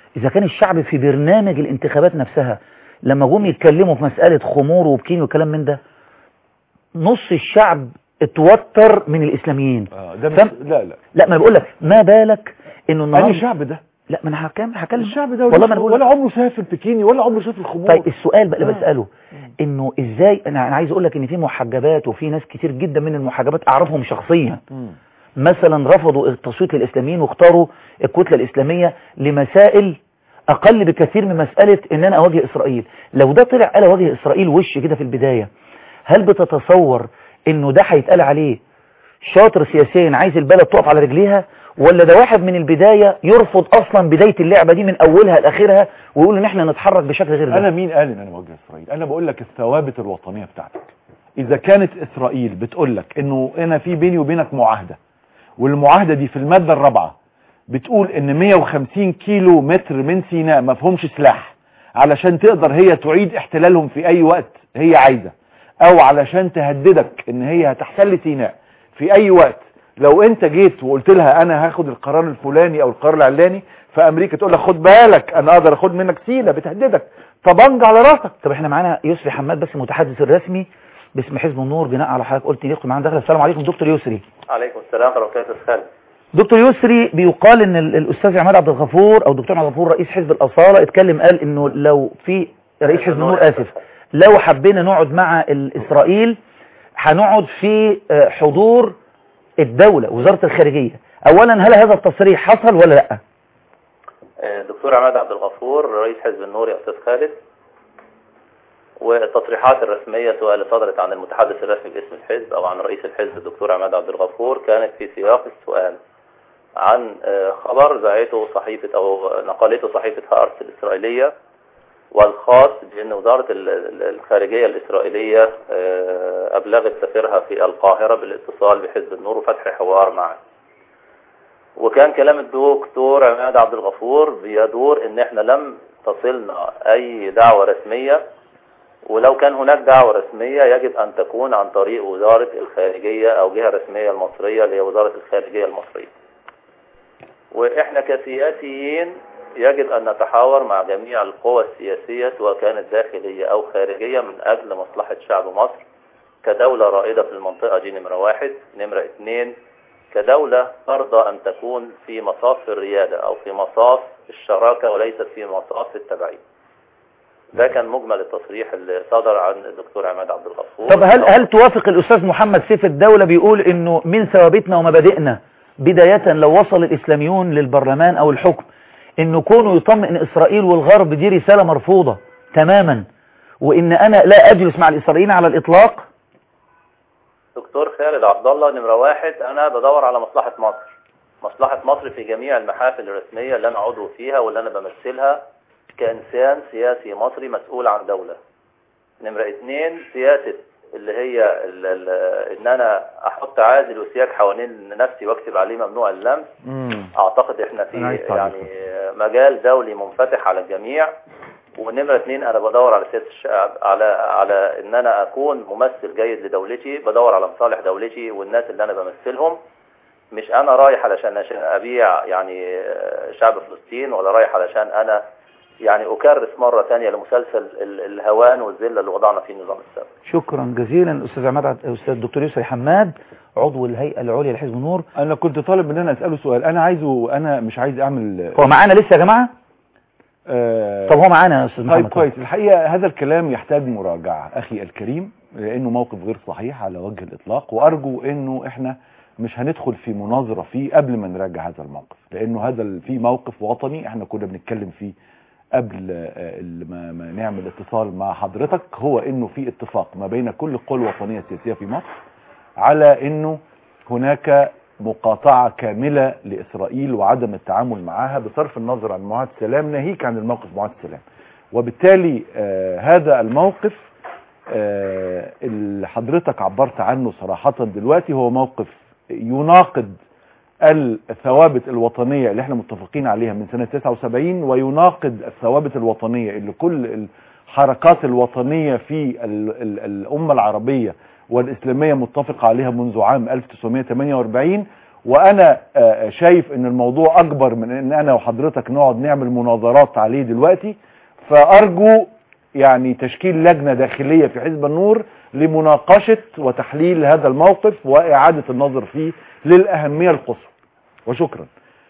إذا كان الشعب في برنامج الانتخابات نفسها لما جم يتكلموا في مسألة خمور وبكين وكلام من ده نص الشعب اتوتر من الإسلاميين آه ده مش فم- لا لا لا ما أنا بقول لك ما بالك إنه أنهي النهارده الشعب ده لا ما أنا هكمل هكلم الشعب ده والله ما أنا بقول ولا عمره شاف البكيني ولا عمره شاف الخمور طيب السؤال بقى اللي آه. بسأله انه ازاي انا انا عايز اقول لك ان في محجبات وفي ناس كتير جدا من المحجبات اعرفهم شخصيا مم. مثلا رفضوا التصويت للاسلاميين واختاروا الكتله الاسلاميه لمسائل اقل بكثير من مساله ان انا اواجه اسرائيل لو ده طلع قال اواجه اسرائيل وش كده في البدايه هل بتتصور انه ده هيتقال عليه شاطر سياسيا عايز البلد تقف على رجليها ولا ده واحد من البدايه يرفض اصلا بدايه اللعبه دي من اولها لاخرها ويقول ان احنا نتحرك بشكل غير ده انا مين قال ان انا موجه اسرائيل انا بقول لك الثوابت الوطنيه بتاعتك اذا كانت اسرائيل بتقول لك انه انا في بيني وبينك معاهده والمعاهده دي في الماده الرابعه بتقول ان 150 كيلو متر من سيناء ما فيهمش سلاح علشان تقدر هي تعيد احتلالهم في اي وقت هي عايزه او علشان تهددك ان هي هتحتل سيناء في اي وقت لو انت جيت وقلت لها انا هاخد القرار الفلاني او القرار العلاني فامريكا تقول لك خد بالك انا اقدر اخد منك سينا بتهددك طبنج على راسك طب احنا معانا يسري حماد بس المتحدث الرسمي باسم حزب النور بناء على حضرتك قلت يدخل معانا دخل السلام عليكم دكتور يسري عليكم السلام ورحمه الله وبركاته دكتور يسري بيقال ان ال- الاستاذ عماد عبد الغفور او دكتور عماد الغفور رئيس حزب الاصاله اتكلم قال انه لو في رئيس حزب النور اسف لو حبينا نقعد مع ال- اسرائيل هنقعد في آه، حضور الدوله وزاره الخارجيه اولا هل هذا التصريح حصل ولا لا دكتور عماد عبد الغفور رئيس حزب النور يا استاذ خالد والتصريحات الرسمية سواء اللي صدرت عن المتحدث الرسمي باسم الحزب او عن رئيس الحزب الدكتور عماد عبد الغفور كانت في سياق السؤال عن آه، خبر ذاعته صحيفة او نقلته صحيفة هارت الاسرائيلية والخاص بان وزارة ال- ال- الخارجية الاسرائيلية آه، ابلغت سفيرها في القاهرة بالاتصال بحزب النور وفتح حوار معه وكان كلام الدكتور عماد عبد الغفور بيدور ان احنا لم تصلنا اي دعوة رسمية ولو كان هناك دعوة رسمية يجب ان تكون عن طريق وزارة الخارجية او جهة رسمية المصرية اللي هي وزارة الخارجية المصرية واحنا كسياسيين يجب ان نتحاور مع جميع القوى السياسية سواء كانت داخلية او خارجية من اجل مصلحة شعب مصر كدولة رائدة في المنطقة دي نمرة واحد نمرة اثنين كدولة ترضى أن تكون في مصاف الريادة أو في مصاف الشراكة وليست في مصاف التبعية ده كان مجمل التصريح اللي صدر عن الدكتور عماد عبد الغفور طب هل هل توافق الاستاذ محمد سيف الدوله بيقول انه من ثوابتنا ومبادئنا بدايه لو وصل الاسلاميون للبرلمان او الحكم انه كونه يطمئن اسرائيل والغرب دي رساله مرفوضه تماما وان انا لا اجلس مع الاسرائيليين على الاطلاق دكتور خالد عبد الله نمرة واحد أنا بدور على مصلحة مصر مصلحة مصر في جميع المحافل الرسمية اللي أنا عضو فيها واللي أنا بمثلها كإنسان سياسي مصري مسؤول عن دولة نمرة اتنين سياسة اللي هي ال ال إن أنا أحط عازل وسياج حوالين نفسي وأكتب عليه ممنوع اللمس اعتقد احنا في أنا عايز تعليق. يعني مجال دولي منفتح على الجميع ونمرة اتنين انا بدور على سياسة الشعب على على ان انا اكون ممثل جيد لدولتي بدور على مصالح دولتي والناس اللي انا بمثلهم مش انا رايح علشان عشان ابيع يعني شعب فلسطين ولا رايح علشان انا يعني اكرس مرة ثانية لمسلسل ال- الهوان والذلة اللي وضعنا فيه النظام السابق شكرا جزيلا استاذ عماد عبد- استاذ الدكتور يسري حماد عضو الهيئه العليا لحزب النور انا كنت طالب ان انا اساله سؤال انا عايزه انا مش عايز اعمل هو معانا لسه يا جماعه آه طب هو معانا يا استاذ طيب محمد كويس الحقيقة هذا الكلام يحتاج مراجعة أخي الكريم لأنه موقف غير صحيح على وجه الإطلاق وأرجو أنه إحنا مش هندخل في مناظرة فيه قبل ما نراجع هذا الموقف لأنه هذا ال- في موقف وطني إحنا كنا بنتكلم فيه قبل آه، ال- ما, ما نعمل اتصال مع حضرتك هو أنه في اتفاق ما بين كل القوى الوطنية السياسية في مصر على أنه هناك مقاطعة كاملة لإسرائيل وعدم التعامل معها بصرف النظر عن معاهدة السلام ناهيك عن الموقف معاهدة السلام وبالتالي آه هذا الموقف آه اللي حضرتك عبرت عنه صراحة دلوقتي هو موقف يناقض الثوابت الوطنية اللي احنا متفقين عليها من سنة 79 ويناقض الثوابت الوطنية اللي كل الحركات الوطنية في ال ال الأمة العربية والإسلامية متفقة عليها منذ عام 1948 وانا آه، شايف ان الموضوع اكبر من ان انا وحضرتك نقعد نعمل مناظرات عليه دلوقتي فارجو يعني تشكيل لجنة داخلية في حزب النور لمناقشة وتحليل هذا الموقف واعادة النظر فيه للاهمية القصوى وشكرا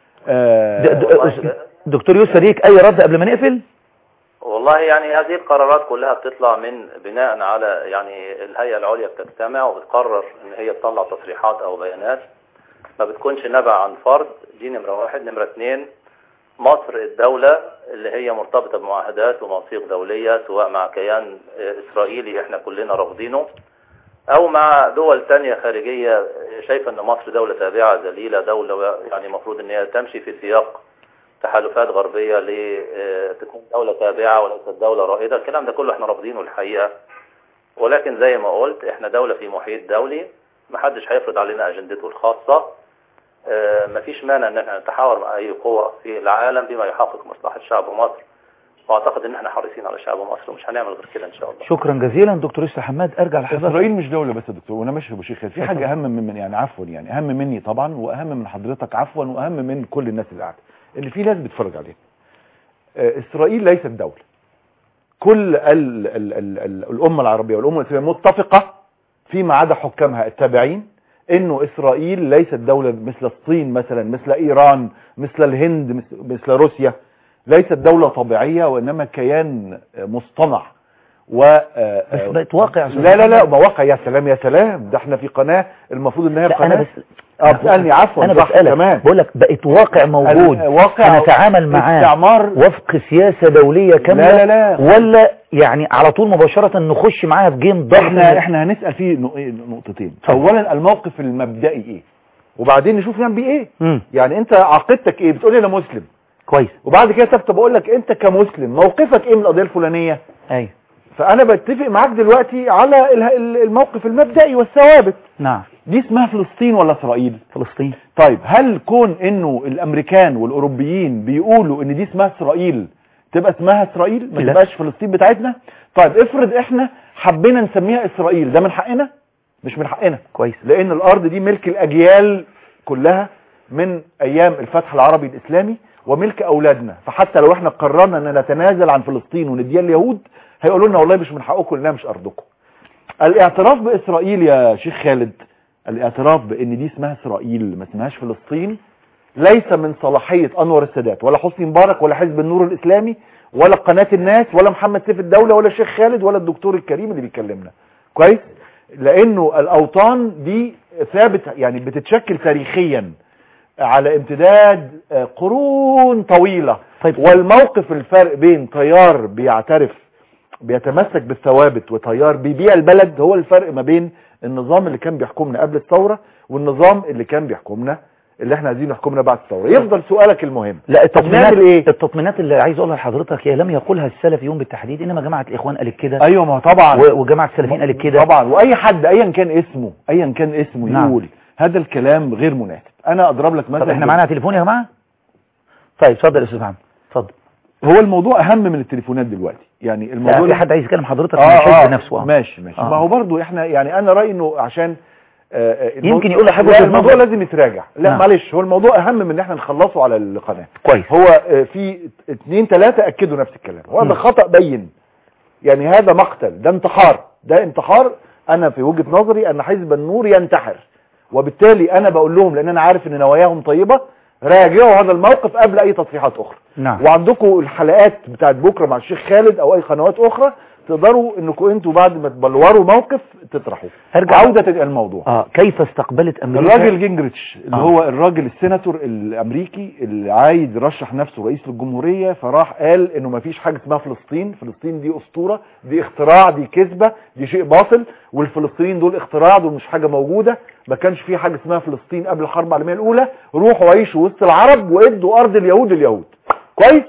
آه، د- د- دكتور يوسف ليك اي رد قبل ما نقفل والله يعني هذه القرارات كلها بتطلع من بناء على يعني الهيئة العليا بتجتمع وبتقرر ان هي تطلع تصريحات او بيانات ما بتكونش نبع عن فرد دي نمرة واحد نمرة اتنين مصر الدولة اللي هي مرتبطة بمعاهدات ومواثيق دولية سواء مع كيان آه، اسرائيلي احنا كلنا رافضينه او مع دول تانية خارجية شايفة ان مصر دولة تابعة ذليلة دولة يعني المفروض ان هي تمشي في سياق تحالفات غربية لتكون دولة تابعة وليست دولة رائدة الكلام ده كله احنا رافضينه الحقيقة ولكن زي ما قلت احنا دولة في محيط دولي محدش هيفرض علينا اجندته الخاصة اه، مفيش مانع ان احنا نتحاور مع اي قوة في العالم بما يحقق مصلحة شعب مصر واعتقد ان احنا حريصين على شعب مصر ومش هنعمل غير كده ان شاء الله شكرا جزيلا دكتور يوسف حماد ارجع لحضرتك اسرائيل مش دولة بس يا دكتور وانا ماشي يا ابو شيخ في حاجة اهم من من- يعني عفوا يعني اهم مني طبعا واهم من حضرتك عفوا واهم من كل الناس اللي قاعدة ان في ناس بتتفرج عليها آه، اسرائيل ليست دولة كل ال ال ال ال الامة العربية والامة الاسلامية متفقة فيما عدا حكامها التابعين انه اسرائيل ليست دولة مثل الصين مثلا مثل ايران مثل الهند مثل, مثل روسيا ليست دولة طبيعية وانما كيان آه، مصطنع و آه، بس آه، بقت واقع يا أستاذ لا لا لا محمد. مواقع يا سلام يا سلام ده احنا في قناة المفروض ان هي لا انا قناة بس اه بتسألني عفوا انا صح بسألك كمان بقول لك بقت واقع موجود واقع نتعامل معاه استعمار وفق سياسة دولية كاملة لا لا لا ولا يعني على طول مباشرة نخش معاها في جيم ضغط احنا احنا هنسأل فيه نق- نقطتين اولا الموقف المبدئي ايه وبعدين نشوف نعمل بيه ايه مم. يعني انت عقيدتك ايه بتقول لي انا مسلم كويس وبعد كده تبت بقول لك انت كمسلم موقفك ايه من القضيه الفلانيه ايوه فانا بتفق معاك دلوقتي على ال- ال- الموقف المبدئي والثوابت نعم دي اسمها فلسطين ولا اسرائيل فلسطين طيب هل كون انه الامريكان والاوروبيين بيقولوا ان دي اسمها اسرائيل تبقى اسمها اسرائيل ما لا. تبقاش فلسطين بتاعتنا طيب افرض احنا حبينا نسميها اسرائيل ده من حقنا مش من حقنا كويس لان الارض دي ملك الاجيال كلها من ايام الفتح العربي الاسلامي وملك اولادنا فحتى لو احنا قررنا ان نتنازل عن فلسطين ونديها اليهود هيقولوا لنا والله مش من حقكم لانها مش ارضكم الاعتراف باسرائيل يا شيخ خالد الاعتراف بان دي اسمها اسرائيل ما اسمهاش فلسطين ليس من صلاحية انور السادات ولا حسني مبارك ولا حزب النور الاسلامي ولا قناة الناس ولا محمد سيف الدولة ولا الشيخ خالد ولا الدكتور الكريم اللي بيكلمنا كويس لانه الاوطان دي ثابت يعني بتتشكل تاريخيا على امتداد آه، قرون طويلة طيب. والموقف الفرق بين تيار بيعترف بيتمسك بالثوابت وتيار بيبيع البلد هو الفرق ما بين النظام اللي كان بيحكمنا قبل الثورة والنظام اللي كان بيحكمنا اللي احنا عايزين يحكمنا بعد الثورة يفضل سؤالك المهم لا طب التطمينات نعمل ايه التطمينات اللي عايز اقولها لحضرتك هي لم يقولها السلفيون بالتحديد انما جماعه الاخوان قالت كده ايوه ما طبعا و- وجماعه السلفيين قالت كده طبعا واي حد ايا كان اسمه ايا كان اسمه نعم. يقول هذا الكلام غير مناسب انا اضرب لك طب مثلا احنا معانا تليفون يا جماعه طيب اتفضل يا استاذ محمد اتفضل هو الموضوع اهم من التليفونات دلوقتي يعني الموضوع لا في ده- حد عايز يكلم حضرتك من اه الحزب اه نفسه آه. ماشي ماشي آه. ما هو برضو احنا يعني انا رايي انه عشان آه، آه، الموضوع- يمكن يقول لحاجة لا، وجهة الموضوع نظر. لازم يتراجع لا نعم. معلش هو الموضوع اهم من ان احنا نخلصه على القناه كويس هو آه، في اتنين ثلاثة اكدوا نفس الكلام مم. وهذا خطأ بين يعني هذا مقتل ده انتحار ده انتحار انا في وجهة نظري ان حزب النور ينتحر وبالتالي انا بقول لهم لان انا عارف ان نواياهم طيبة راجعوا هذا الموقف قبل اي تصريحات اخرى نعم وعندكم الحلقات بتاعت بكرة مع الشيخ خالد او اي قنوات اخرى تقدروا انكم انتوا بعد ما تبلوروا موقف تطرحوه أرجع- عودة الموضوع اه كيف استقبلت امريكا الراجل جينجريتش اللي آه. هو الراجل السيناتور الامريكي اللي عايز يرشح نفسه رئيس للجمهوريه فراح قال انه ما فيش حاجه اسمها فلسطين فلسطين دي اسطوره دي اختراع دي كذبه دي شيء باطل والفلسطينيين دول اختراع دول مش حاجه موجوده ما كانش في حاجه اسمها فلسطين قبل الحرب العالميه الاولى روحوا عيشوا وسط العرب وادوا ارض اليهود اليهود كويس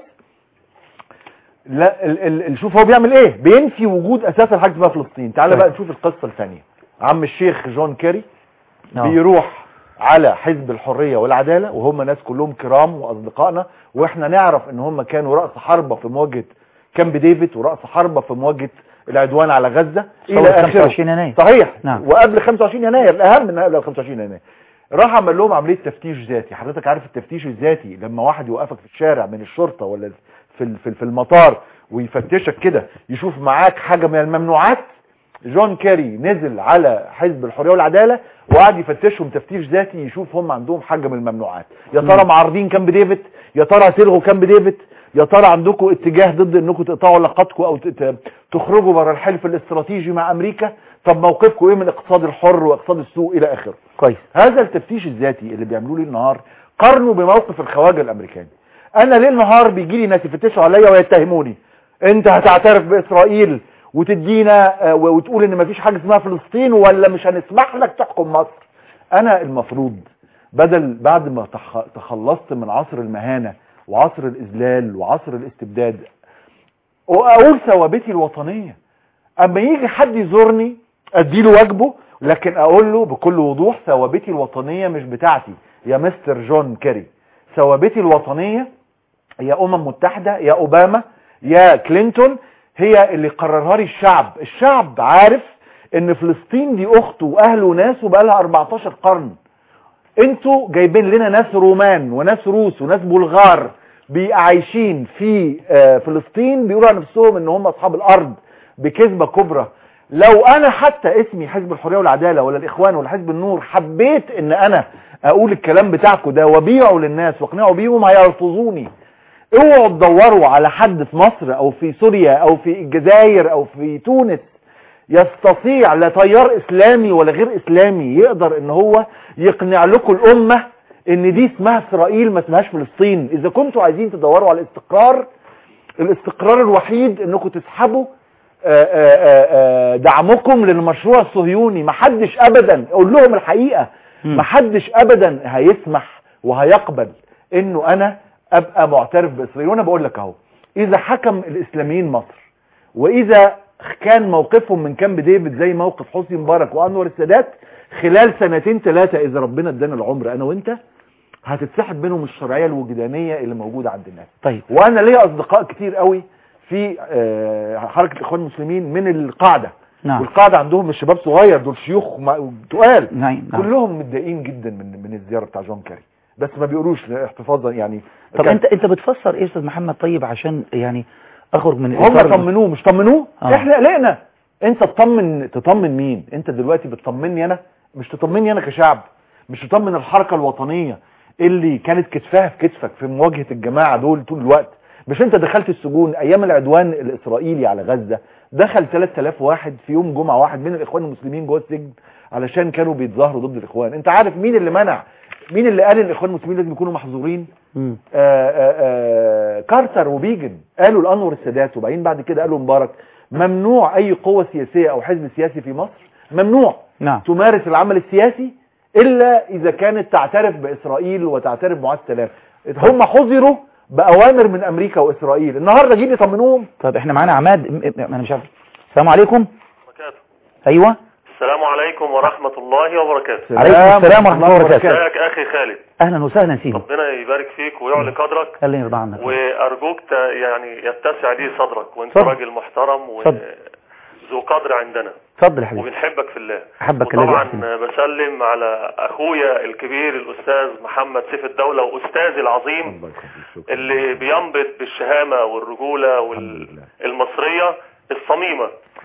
لا ال ال ال شوف هو بيعمل ايه بينفي وجود اساسا حاجه اسمها فلسطين تعال طيب. بقى نشوف القصه الثانيه عم الشيخ جون كيري آه. بيروح على حزب الحرية والعدالة وهم ناس كلهم كرام وأصدقائنا وإحنا نعرف إن هم كانوا رأس حربة في مواجهة كامب ديفيد ورأس حربة في مواجهة العدوان على غزة ثورة إلى آخره 25 يناير صحيح نعم. وقبل 25 يناير الأهم إنها قبل 25 يناير راح عمل لهم عمليه تفتيش ذاتي حضرتك عارف التفتيش الذاتي لما واحد يوقفك في الشارع من الشرطه ولا في ال- في ال- في المطار ويفتشك كده يشوف معاك حاجه من الممنوعات جون كيري نزل على حزب الحريه والعداله وقعد يفتشهم تفتيش ذاتي يشوف هم عندهم حاجه من الممنوعات يا ترى معارضين كامب ديفيد يا ترى هتلغوا كامب ديفيد يا ترى عندكم اتجاه ضد انكم تقطعوا علاقاتكم او ت- ت- تخرجوا بره الحلف الاستراتيجي مع امريكا طب موقفكم ايه من الاقتصاد الحر واقتصاد السوق الى اخره كويس هذا التفتيش الذاتي اللي بيعملوه لي النهار قارنوا بموقف الخواجه الامريكاني انا ليل نهار بيجي لي ناس يفتشوا عليا ويتهموني انت هتعترف باسرائيل وتدينا آه، و- وتقول ان مفيش حاجه اسمها فلسطين ولا مش هنسمح لك تحكم مصر انا المفروض بدل بعد ما تخ- تخلصت من عصر المهانه وعصر الاذلال وعصر الاستبداد واقول ثوابتي الوطنيه اما يجي حد يزورني اديله واجبه لكن اقول له بكل وضوح ثوابتي الوطنيه مش بتاعتي يا مستر جون كيري ثوابتي الوطنيه يا امم متحده يا اوباما يا كلينتون هي اللي قررها لي الشعب الشعب عارف ان فلسطين دي اخته واهله وناسه بقى لها 14 قرن انتوا جايبين لنا ناس رومان وناس روس وناس بلغار بي- عايشين في آه، فلسطين بيقولوا على نفسهم ان هم اصحاب الارض بكذبه كبرى لو انا حتى اسمي حزب الحريه والعداله ولا الاخوان ولا حزب النور حبيت ان انا اقول الكلام بتاعكم ده وابيعه للناس واقنعه بيهم هيرفضوني اوعوا تدوروا على حد في مصر او في سوريا او في الجزائر او في تونس يستطيع لا تيار اسلامي ولا غير اسلامي يقدر ان هو يقنع لكم الامه ان دي اسمها اسرائيل ما اسمهاش فلسطين اذا كنتوا عايزين تدوروا على الاستقرار الاستقرار الوحيد انكم تسحبوا آه، آه، آه، دعمكم للمشروع الصهيوني محدش ابدا اقول لهم الحقيقه مم. محدش ابدا هيسمح وهيقبل انه انا ابقى معترف باسرائيل وانا بقول لك اهو اذا حكم الاسلاميين مصر واذا كان موقفهم من كامب ديفيد زي موقف حسني مبارك وانور السادات خلال سنتين ثلاثه اذا ربنا ادانا العمر انا وانت هتتسحب منهم الشرعيه الوجدانيه اللي موجوده عند الناس طيب وانا ليا اصدقاء كتير قوي في آه، حركه الاخوان المسلمين من القاعده نعم والقاعده عندهم مش شباب صغير دول شيوخ ما- تقال نعم نعم كلهم متضايقين جدا من من الزياره بتاع جون كاري بس ما بيقولوش احتفاظا يعني طب كان- انت انت بتفسر ايه يا استاذ محمد طيب عشان يعني اخرج من هم الإطار- طمنوه مش طمنوه آه. احنا قلقنا انت تطمن تطمن مين انت دلوقتي بتطمني انا مش تطمني انا كشعب مش تطمن الحركه الوطنيه اللي كانت كتفها في كتفك في مواجهه الجماعه دول طول الوقت مش انت دخلت السجون ايام العدوان الاسرائيلي على غزه دخل 3000 واحد في يوم جمعه واحد من الاخوان المسلمين جوه السجن علشان كانوا بيتظاهروا ضد الاخوان انت عارف مين اللي منع مين اللي قال ان الاخوان المسلمين لازم يكونوا محظورين مم. آآ آآ كارتر وبيجن قالوا لانور السادات وبعدين بعد كده قالوا مبارك ممنوع اي قوة سياسية او حزب سياسي في مصر ممنوع نعم تمارس العمل السياسي الا اذا كانت تعترف باسرائيل وتعترف بمعاهده السلام هم حظروا باوامر من امريكا واسرائيل النهارده جيب يطمنوهم طب احنا معانا عماد م- م- انا مش عارف السلام عليكم ايوه السلام عليكم ورحمة الله وبركاته عليكم السلام ورحمة الله وبركاته. ازيك اخي خالد اهلا وسهلا سيدي ربنا يبارك فيك ويعلي قدرك خلينا يرضى عنك وارجوك ت- يعني يتسع لي صدرك وانت اتفضل. راجل محترم اتفضل. وذو قدر عندنا اتفضل يا حبيبي وبنحبك في الله احبك الذي وطبعا احسن بسلم على اخويا الكبير الاستاذ محمد سيف الدولة واستاذي العظيم اللي بينبض بالشهامة والرجولة والمصرية الصميمة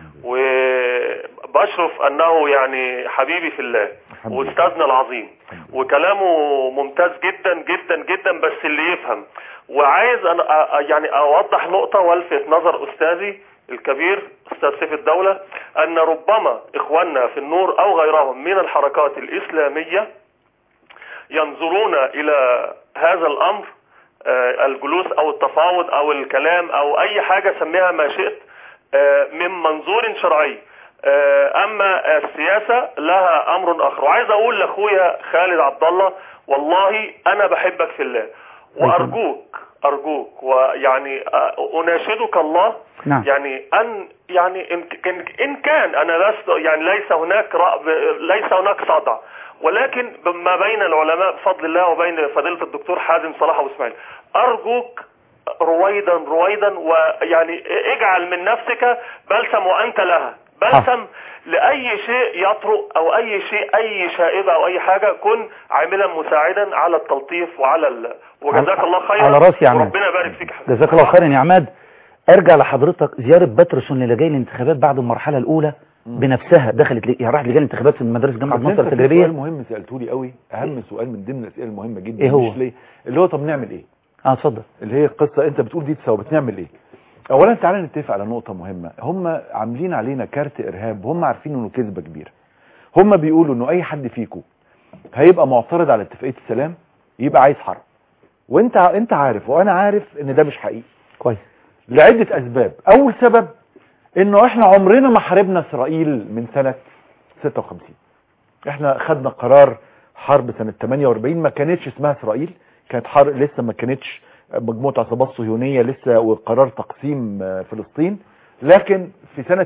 وبشرف انه يعني حبيبي في الله الحمد لله. واستاذنا العظيم وكلامه ممتاز جدا جدا جدا بس اللي يفهم وعايز أنا أ- أ- يعني اوضح نقطة والفت نظر استاذي الكبير استاذ سيف الدولة ان ربما اخواننا في النور او غيرهم من الحركات الاسلامية ينظرون الى هذا الامر آه، الجلوس او التفاوض او الكلام او اي حاجة سميها ما شئت آه، من منظور شرعي آه، اما السياسة لها امر اخر وعايز اقول لاخويا خالد عبد الله والله انا بحبك في الله وارجوك ارجوك ويعني آه، اناشدك الله نعم. يعني ان يعني ان كان ان كان انا لست يعني ليس هناك رأب ليس هناك صدع ولكن ما بين العلماء بفضل الله وبين فضيله الدكتور حازم صلاح ابو اسماعيل ارجوك رويدا رويدا ويعني اجعل من نفسك بلسم وانت لها بلسم لاي شيء يطرق او اي شيء اي شائبه او اي حاجه كن عاملا مساعدا على التلطيف وعلى ال... وجزاك على- الله خيرا على راسي يا عماد. وربنا يبارك فيك يا حبيبي. جزاك الله خيرا يا عماد ارجع لحضرتك زيارة باترسون للجان الانتخابات بعد المرحلة الأولى بنفسها دخلت لي- يعني راحت لجان الانتخابات في مدارس جامعة طب مصر انت في التجريبية سؤال مهم سالته لي قوي اهم سؤال من ضمن الاسئله المهمه جدا ايه هو؟ مش ليه اللي هو طب نعمل ايه اه اتفضل اللي هي القصه انت بتقول دي تساوي بنعمل ايه اولا تعالى نتفق على نقطه مهمه هم عاملين علينا كارت ارهاب هم عارفين انه كذبه كبيره هم بيقولوا انه اي حد فيكم هيبقى معترض على اتفاقيه السلام يبقى عايز حرب وانت ع- انت عارف وانا عارف ان ده مش حقيقي كويس لعده اسباب اول سبب انه احنا عمرنا ما حاربنا اسرائيل من سنه 56 احنا خدنا قرار حرب سنة 48 ما كانتش اسمها اسرائيل كانت حرب لسه ما كانتش مجموعة عصابات صهيونية لسه وقرار تقسيم آه، فلسطين لكن في سنة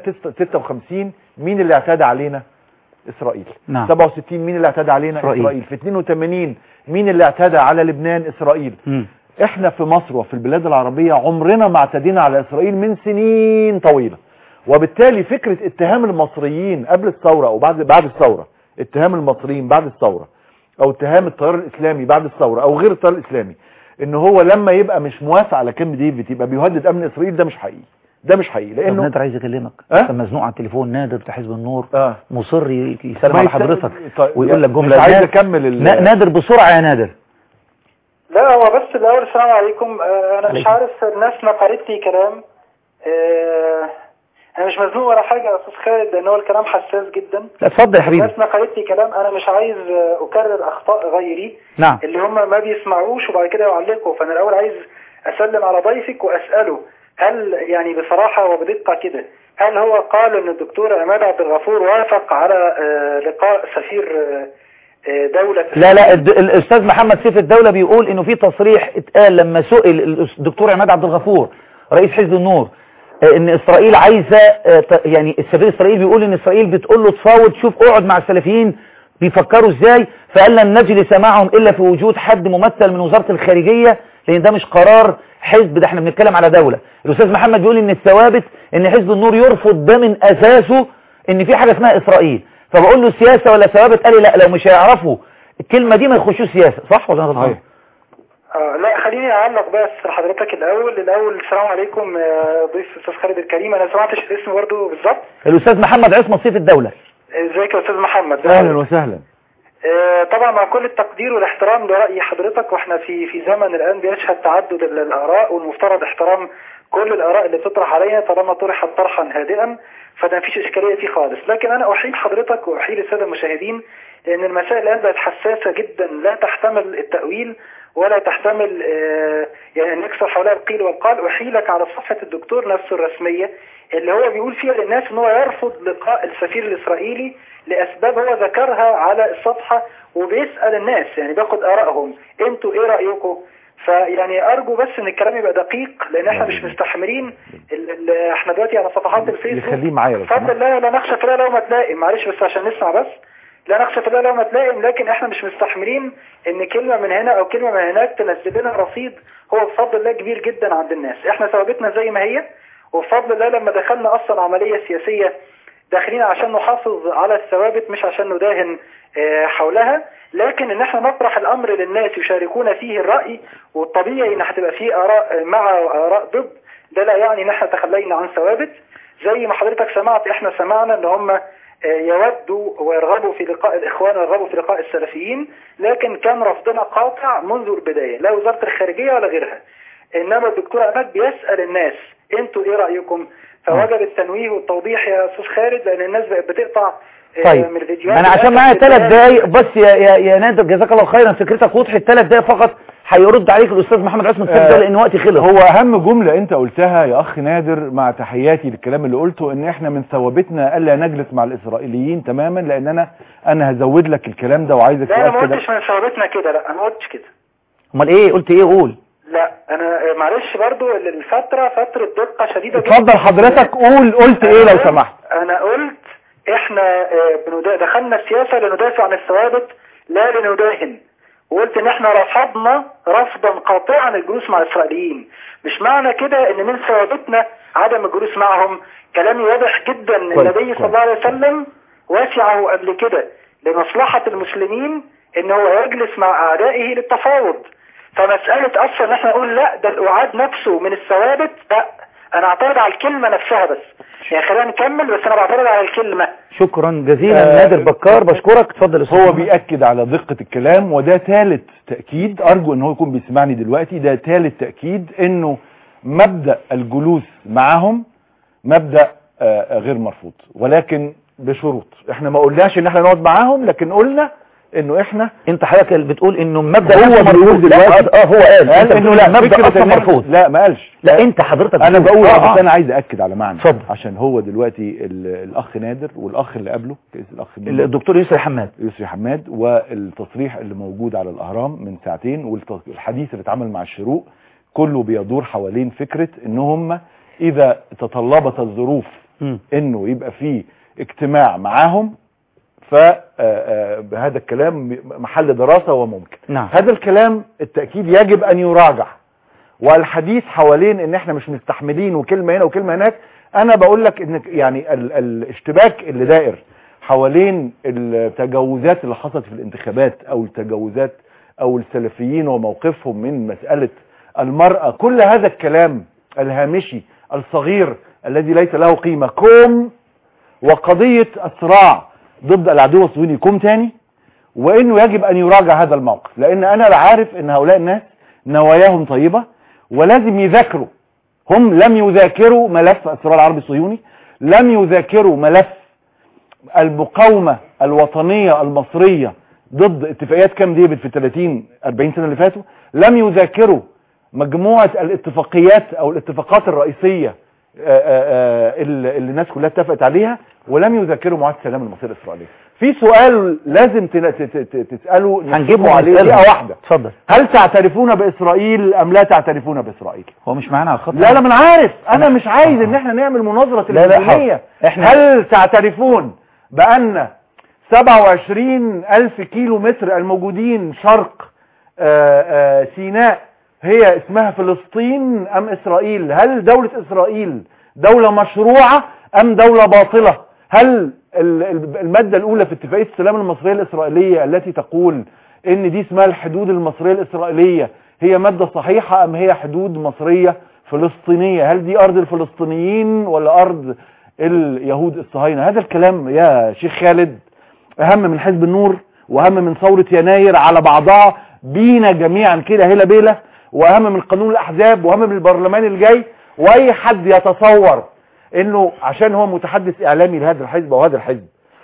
56 مين اللي اعتدى علينا اسرائيل نعم 67 مين اللي اعتدى علينا إسرائيل. اسرائيل, في 82 مين اللي اعتدى على لبنان اسرائيل مم. احنا في مصر وفي البلاد العربية عمرنا ما اعتدينا على اسرائيل من سنين طويلة وبالتالي فكرة اتهام المصريين قبل الثورة او بعد بعد الثورة اتهام المصريين بعد الثورة او اتهام التيار الاسلامي بعد الثورة او غير التيار الاسلامي ان هو لما يبقى مش موافق على كامب ديفيد يبقى بيهدد امن اسرائيل ده مش حقيقي ده مش حقيقي طب لانه نادر عايز اكلمك أه؟ كان مزنوق على التليفون نادر بتاع حزب النور اه مصر ي- يسلم ما على يست- حضرتك طيب، ويقول لك مش جملة عايز نادر- اكمل ال- نا- نادر بسرعة يا نادر لا هو بس الأول السلام عليكم آه، أنا مش عليكم. عارف الناس نقلت لي كلام آه، أنا مش مزنوق ولا حاجة يا أستاذ خالد لأن هو الكلام حساس جدا لا اتفضل يا حبيبي الناس نقلت لي كلام أنا مش عايز آه، أكرر أخطاء غيري نعم اللي هم ما بيسمعوش وبعد كده يعلقوا فأنا الأول عايز أسلم على ضيفك وأسأله هل يعني بصراحة وبدقة كده هل هو قال أن الدكتور عماد عبد الغفور وافق على آه، لقاء سفير آه، آه، دولة لا لا الد- الاستاذ محمد سيف الدولة بيقول انه في تصريح اتقال لما سئل الأس- الدكتور عماد عبد الغفور رئيس حزب النور آه، ان اسرائيل عايزة آه، ت- يعني السفير الاسرائيلي بيقول ان اسرائيل بتقول له تفاوض شوف اقعد مع السلفيين بيفكروا ازاي فقال لن نجلس معهم الا في وجود حد ممثل من وزارة الخارجية لان ده مش قرار حزب ده احنا بنتكلم على دولة الاستاذ محمد بيقول ان الثوابت ان حزب النور يرفض ده من اساسه ان في حاجة اسمها اسرائيل فبقول له سياسة ولا ثوابت قال لي لا لو مش هيعرفوا الكلمة دي ما يخشوش سياسة صح ولا انا غلطان؟ صحيح. آه لا خليني اعلق بس لحضرتك الاول الاول السلام عليكم يا ضيف الاستاذ خالد الكريم انا ما سمعتش الاسم برضه بالظبط الاستاذ محمد عصمت سيف الدولة ازيك يا استاذ محمد اهلا وسهلا آه طبعا مع كل التقدير والاحترام لراي حضرتك واحنا في في زمن الان بيشهد تعدد ال- الاراء والمفترض احترام كل الاراء اللي بتطرح علينا طالما طرحت طرحا هادئا فده مفيش اشكاليه فيه خالص لكن انا احيل حضرتك واحيل الساده المشاهدين لان المسائل الان بقت حساسه جدا لا تحتمل التاويل ولا تحتمل آه، يعني ان يكسر حولها القيل والقال احيلك على صفحه الدكتور نفسه الرسميه اللي هو بيقول فيها للناس ان هو يرفض لقاء السفير الاسرائيلي لاسباب هو ذكرها على الصفحه وبيسال الناس يعني بياخد ارائهم انتوا ايه رايكم فيعني ارجو بس ان الكلام يبقى دقيق لان احنا مش مستحملين ال- ال- احنا دلوقتي على صفحات الفيسبوك يخليه معايا لو بفضل سمحت. الله لا نخشى فلا لومة لائم معلش بس عشان نسمع بس لا نخشى فلا لومة لائم لكن احنا مش مستحملين ان كلمة من هنا او كلمة من هناك تنزل لنا رصيد هو بفضل الله كبير جدا عند الناس احنا ثوابتنا زي ما هي وبفضل الله لما دخلنا اصلا عملية سياسية داخلين عشان نحافظ على الثوابت مش عشان نداهن آه، حولها لكن ان احنا نطرح الامر للناس يشاركون فيه الرأي والطبيعي ان هتبقى فيه اراء مع واراء ضد ده لا يعني ان احنا تخلينا عن ثوابت زي ما حضرتك سمعت احنا سمعنا ان هم آه، يودوا ويرغبوا في لقاء الاخوان ويرغبوا في لقاء السلفيين لكن كان رفضنا قاطع منذ البداية لا وزارة الخارجية ولا غيرها انما الدكتور عماد بيسأل الناس انتوا ايه رأيكم فوجب التنويه والتوضيح يا استاذ خالد لان الناس بقت بتقطع آه، طيب من الفيديوهات انا عشان للأسف معايا ثلاث البيان- دقايق بس يا, يا, يا نادر جزاك الله خيرا فكرتك وضحت ثلاث دقايق فقط هيرد عليك الاستاذ محمد عصمت سيف آه، ده لان وقتي خلص هو اهم جملة انت قلتها يا اخ نادر مع تحياتي للكلام اللي قلته ان احنا من ثوابتنا الا نجلس مع الاسرائيليين تماما لان انا انا هزود لك الكلام ده وعايزك لا انا ما تؤكد قلتش من ثوابتنا كده لا انا ما قلتش كده امال ايه قلت ايه قول لا انا آه، معلش برضو الفترة فترة دقة شديدة جدا اتفضل حضرتك قول قلت ايه لو سمحت انا قلت احنا آه، بندا- دخلنا السياسة لندافع عن الثوابت لا لنداهن وقلت ان احنا رفضنا رفضا قاطعا الجلوس مع الاسرائيليين مش معنى كده ان من ثوابتنا عدم الجلوس معهم كلامي واضح جدا كويس، النبي صلى كويس. الله عليه وسلم وسعه قبل كده لمصلحة المسلمين ان هو يجلس مع اعدائه للتفاوض فمسألة اصلا ان احنا نقول لا ده الاعاد نفسه من الثوابت لا انا اعترض على الكلمة نفسها بس يعني خلينا نكمل بس انا بعترض على الكلمة شكرا جزيلا آه، نادر بكار بشكرك اتفضل يا أستاذ هو محمد. بيأكد على دقة الكلام وده ثالث تأكيد أرجو أن هو يكون بيسمعني دلوقتي ده ثالث تأكيد أنه مبدأ الجلوس معهم مبدأ آه، غير مرفوض ولكن بشروط احنا ما قلناش ان احنا نقعد معاهم لكن قلنا انه احنا انت حضرتك اللي بتقول انه مبدا هو نفسه بيقول مرفوض. لا، دلوقتي اه هو قال قال انت انه بتقول لا المبدا فكرة اصلا إن إحنا- مرفوض لا ما قالش لا انت حضرتك انا بتقول- بقول آه، بس آه. انا عايز اكد على معنى اتفضل. عشان هو دلوقتي ال- الاخ نادر والاخ اللي قبله رئيس الاخ النادر. الدكتور يسري حماد يسري حماد والتصريح اللي موجود على الاهرام من ساعتين والحديث اللي اتعمل مع الشروق كله بيدور حوالين فكرة ان هم اذا تطلبت الظروف مم. انه يبقى في اجتماع معاهم فهذا الكلام محل دراسة وممكن نعم هذا الكلام التأكيد يجب ان يراجع والحديث حوالين ان احنا مش مستحملين وكلمة هنا وكلمة هناك انا بقول لك ان يعني ال الاشتباك اللي دائر حوالين التجاوزات اللي حصلت في الانتخابات او التجاوزات او السلفيين وموقفهم من مسألة المرأة كل هذا الكلام الهامشي الصغير الذي ليس له قيمة كوم وقضية الصراع ضد العدو الصهيوني كوم تاني وانه يجب ان يراجع هذا الموقف لان انا عارف ان هؤلاء الناس نواياهم طيبة ولازم يذاكروا هم لم يذاكروا ملف الصراع العربي الصهيوني لم يذاكروا ملف المقاومة الوطنية المصرية ضد اتفاقيات كام ديفيد في 30 40 سنة اللي فاتوا لم يذاكروا مجموعة الاتفاقيات او الاتفاقات الرئيسية آه، آه، آه، اللي اللي الناس كلها اتفقت عليها ولم يذاكروا معاهدة السلام المصرية الاسرائيلية في سؤال لازم تن- ت- ت- ت- تسأله هنجيبه نشوفه عليه ونسأله. دقيقة واحدة اتفضل هل تعترفون بإسرائيل أم لا تعترفون بإسرائيل هو مش معانا على الخط لا لا ما انا عارف انا أنا- مش عايز آه. ان احنا نعمل مناظرة لا لا تلفزيونية حاضر. احنا هل تعترفون بان 27 الف كيلو متر الموجودين شرق آه، آه، سيناء هي اسمها فلسطين ام اسرائيل هل دولة اسرائيل دولة مشروعة ام دولة باطلة هل ال- ال- المادة الاولى في اتفاقية السلام المصرية الاسرائيلية التي تقول ان دي اسمها الحدود المصرية الاسرائيلية هي مادة صحيحة ام هي حدود مصرية فلسطينية هل دي ارض الفلسطينيين ولا ارض اليهود الصهاينة هذا الكلام يا شيخ خالد اهم من حزب النور واهم من ثورة يناير على بعضها بينا جميعا كده هلا بيلا واهم من قانون الاحزاب واهم من البرلمان الجاي واي حد يتصور انه عشان هو متحدث اعلامي لهذا الحزب او هذا الحزب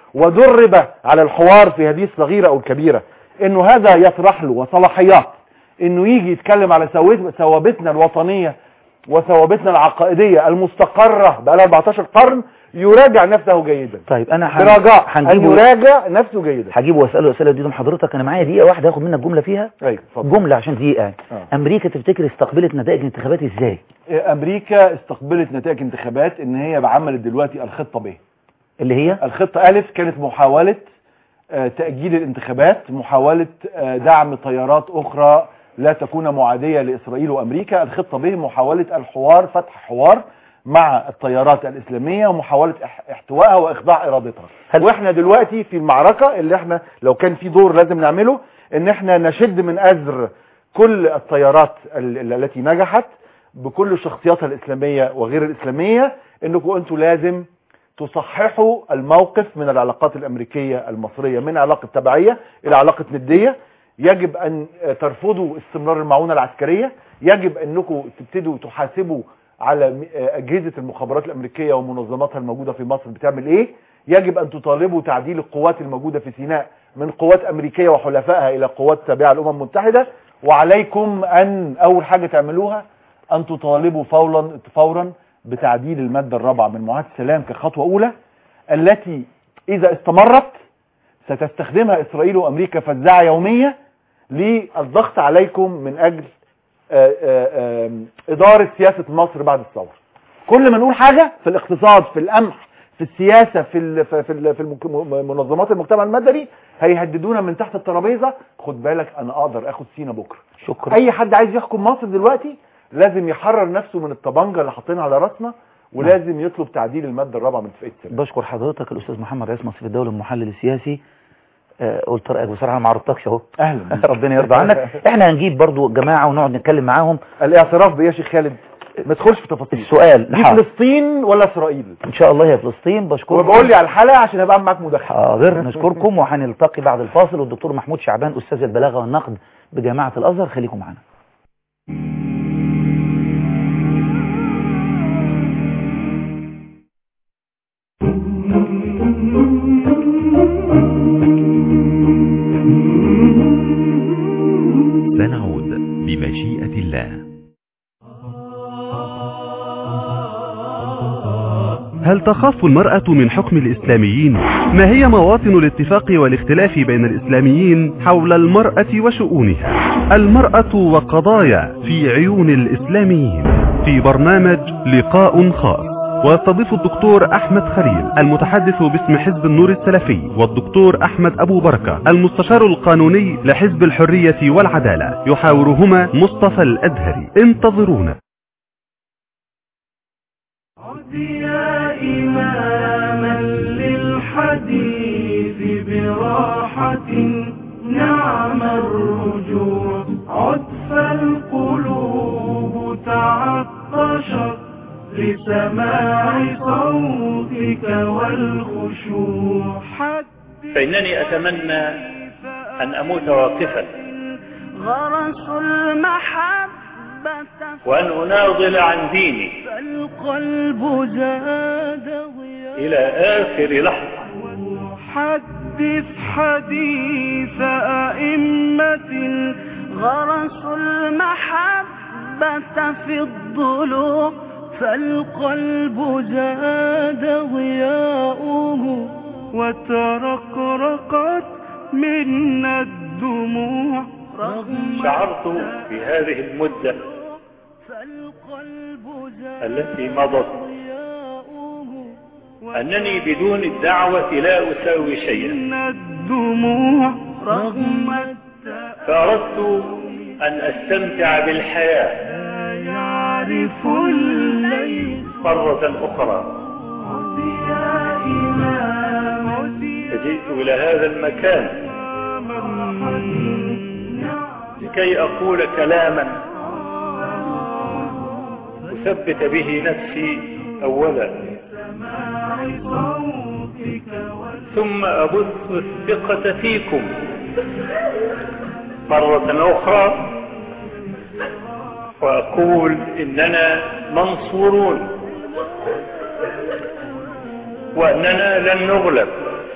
ودرب على الحوار في هذه الصغيرة او الكبيرة انه هذا يطرح له وصلاحيات انه يجي يتكلم على ثوابت- ثوابتنا الوطنية وثوابتنا العقائدية المستقرة بقى 14 قرن يراجع نفسه جيدا طيب انا ه- برجاء ان هنجيبه يراجع نفسه جيدا هجيبه واساله اسئله جديده من حضرتك انا معايا دقيقه واحده هاخد منك جمله فيها ايوه اتفضل جمله عشان دقيقه يعني. آه. امريكا تفتكر استقبلت نتائج الانتخابات ازاي امريكا استقبلت نتائج انتخابات ان هي عملت دلوقتي الخطة ب اللي هي الخطة ألف كانت محاولة آه، تأجيل الانتخابات محاولة آه، دعم طيارات أخرى لا تكون معادية لإسرائيل وأمريكا الخطة ب محاولة الحوار فتح حوار مع الطيارات الإسلامية ومحاولة إح- احتوائها وإخضاع إرادتها هل- وإحنا دلوقتي في المعركة اللي إحنا لو كان في دور لازم نعمله إن إحنا نشد من أزر كل الطيارات ال- ال- التي نجحت بكل شخصياتها الإسلامية وغير الإسلامية إنكم أنتوا لازم تصححوا الموقف من العلاقات الأمريكية المصرية من علاقة تبعية إلى علاقة ندية يجب أن ترفضوا استمرار المعونة العسكرية يجب أنكم تبتدوا تحاسبوا على م- أجهزة المخابرات الأمريكية ومنظماتها الموجودة في مصر بتعمل إيه يجب أن تطالبوا تعديل القوات الموجودة في سيناء من قوات أمريكية وحلفائها إلى قوات تابعة للأمم المتحدة وعليكم أن أول حاجة تعملوها أن تطالبوا فورا فورا بتعديل المادة الرابعة من معاهدة السلام كخطوة أولى التي إذا استمرت ستستخدمها إسرائيل وأمريكا فزاعة يومية للضغط عليكم من أجل آه، آه، آم، إدارة سياسة مصر بعد الثورة كل ما نقول حاجة في الاقتصاد في القمح في السياسة في ال- في في ال- في المك- م- منظمات المجتمع المدني هيهددونا من تحت الترابيزة خد بالك أنا أقدر أخد سينا بكرة شكرا اي حد عايز يحكم مصر دلوقتي لازم يحرر نفسه من الطبنجة اللي حاطينها على راسنا ولازم يطلب تعديل الماده الرابعه من اتفاقيه السلام بشكر حضرتك الاستاذ محمد رئيس مصر الدولي المحلل السياسي آه، قلت رايك بصراحه أنا ما عرضتكش اهو اهلا بيك. ربنا يرضى عنك احنا هنجيب برضو جماعه ونقعد نتكلم معاهم الاعتراف بايه يا شيخ خالد ما تدخلش في تفاصيل السؤال دي حاضر. فلسطين ولا اسرائيل ان شاء الله هي فلسطين بشكركم وبقول لي على الحلقه عشان ابقى معاك مداخله حاضر نشكركم وهنلتقي بعد الفاصل والدكتور محمود شعبان استاذ البلاغه والنقد بجامعه الازهر خليكم معنا سنعود بمشيئة الله هل تخاف المرأة من حكم الإسلاميين؟ ما هي مواطن الاتفاق والاختلاف بين الإسلاميين حول المرأة وشؤونها؟ المرأة وقضايا في عيون الإسلاميين في برنامج لقاء خاص ويستضيف الدكتور أحمد خليل المتحدث باسم حزب النور السلفي والدكتور أحمد أبو بركة المستشار القانوني لحزب الحرية والعدالة يحاورهما مصطفى الأدهري انتظرونا يا إماما للحديث براحة نعم الرجوع عد فالقلوب تعطشت لسماع صوتك والخشوع فإنني أتمنى أن أموت واقفا غرس المحبة وأن أناضل عن ديني فالقلب زاد ضياء إلى آخر لحظة حدث حديث أئمة غرسوا المحبة في الضلوع فالقلب زاد ضياؤه وترقرقت منا الدموع رغم شعرت في هذه المدة فالقلب زاد التي مضت أنني بدون الدعوة لا أساوي شيئا منا الدموع رغم فأردت أن أستمتع بالحياة لا يعرف الليل مرة أخرى يا إمام فجئت إلى هذا المكان لكي أقول كلاما أثبت به نفسي أولا ثم أبث الثقة فيكم مرة أخرى وأقول إننا منصورون وأننا لن نغلب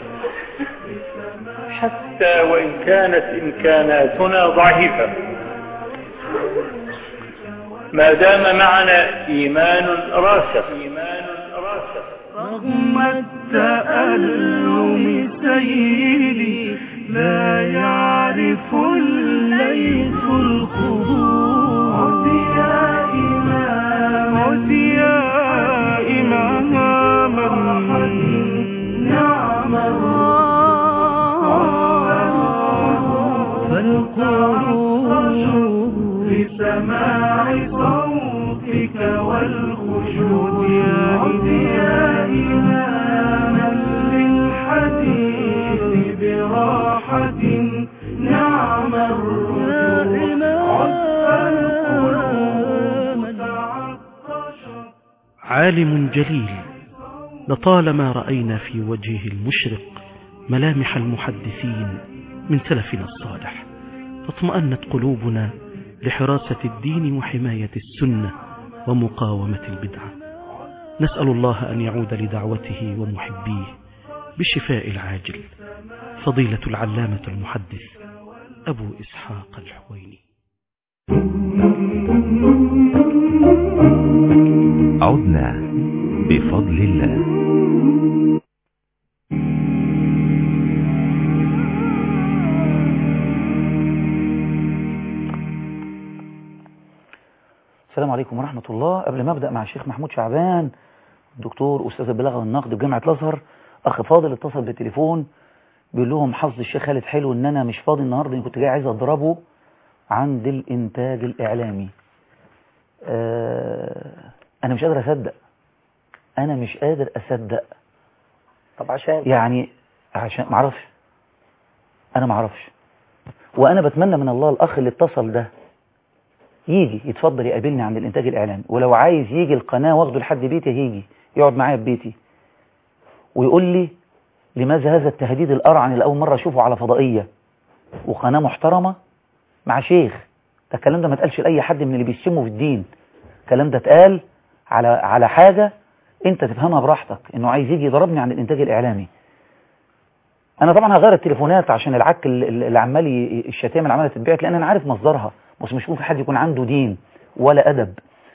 حتى وإن كانت إمكاناتنا ضعيفة ما دام معنا إيمان راسخ إيمان راسخ رغم التألم سيدي لا يعرف الليث الخضوع عد يا إمام عد يا إمام نعم فالقلوب لسماع صوتك والخشوع عد يا إماما للحديث براحة نعم الرجوع عد فالقلوب تعطشت عالم جليل لطالما رأينا في وجهه المشرق ملامح المحدثين من سلفنا الصالح فاطمأنت قلوبنا لحراسة الدين وحماية السنة ومقاومة البدعة نسأل الله أن يعود لدعوته ومحبيه بالشفاء العاجل فضيلة العلامة المحدث أبو إسحاق الحويني عدنا بفضل الله السلام عليكم ورحمة الله قبل ما أبدأ مع الشيخ محمود شعبان الدكتور أستاذ البلاغة والنقد بجامعة الأزهر أخ فاضل اتصل بالتليفون بيقول لهم حظ الشيخ خالد حلو إن أنا مش فاضي النهاردة أنا كنت جاي عايز أضربه عند الإنتاج الإعلامي آه أنا مش قادر أصدق انا مش قادر اصدق طب عشان يعني عشان معرفش انا معرفش وانا بتمنى من الله الاخ اللي اتصل ده يجي يتفضل يقابلني عند الانتاج الاعلامي ولو عايز يجي القناه واخده لحد بيتي هيجي يقعد معايا في بيتي ويقول لي لماذا هذا التهديد الارعن اللي اول مره اشوفه على فضائيه وقناه محترمه مع شيخ ده الكلام ده ما اتقالش لاي حد من اللي بيشتموا في الدين الكلام ده اتقال على على حاجه انت تفهمها براحتك انه عايز يجي يضربني عن الانتاج الاعلامي انا طبعا هغير التليفونات عشان العك ال- اللي عمال ي- الشتائم اللي عماله تتبعت لان انا عارف مصدرها بس مش ممكن حد يكون عنده دين ولا ادب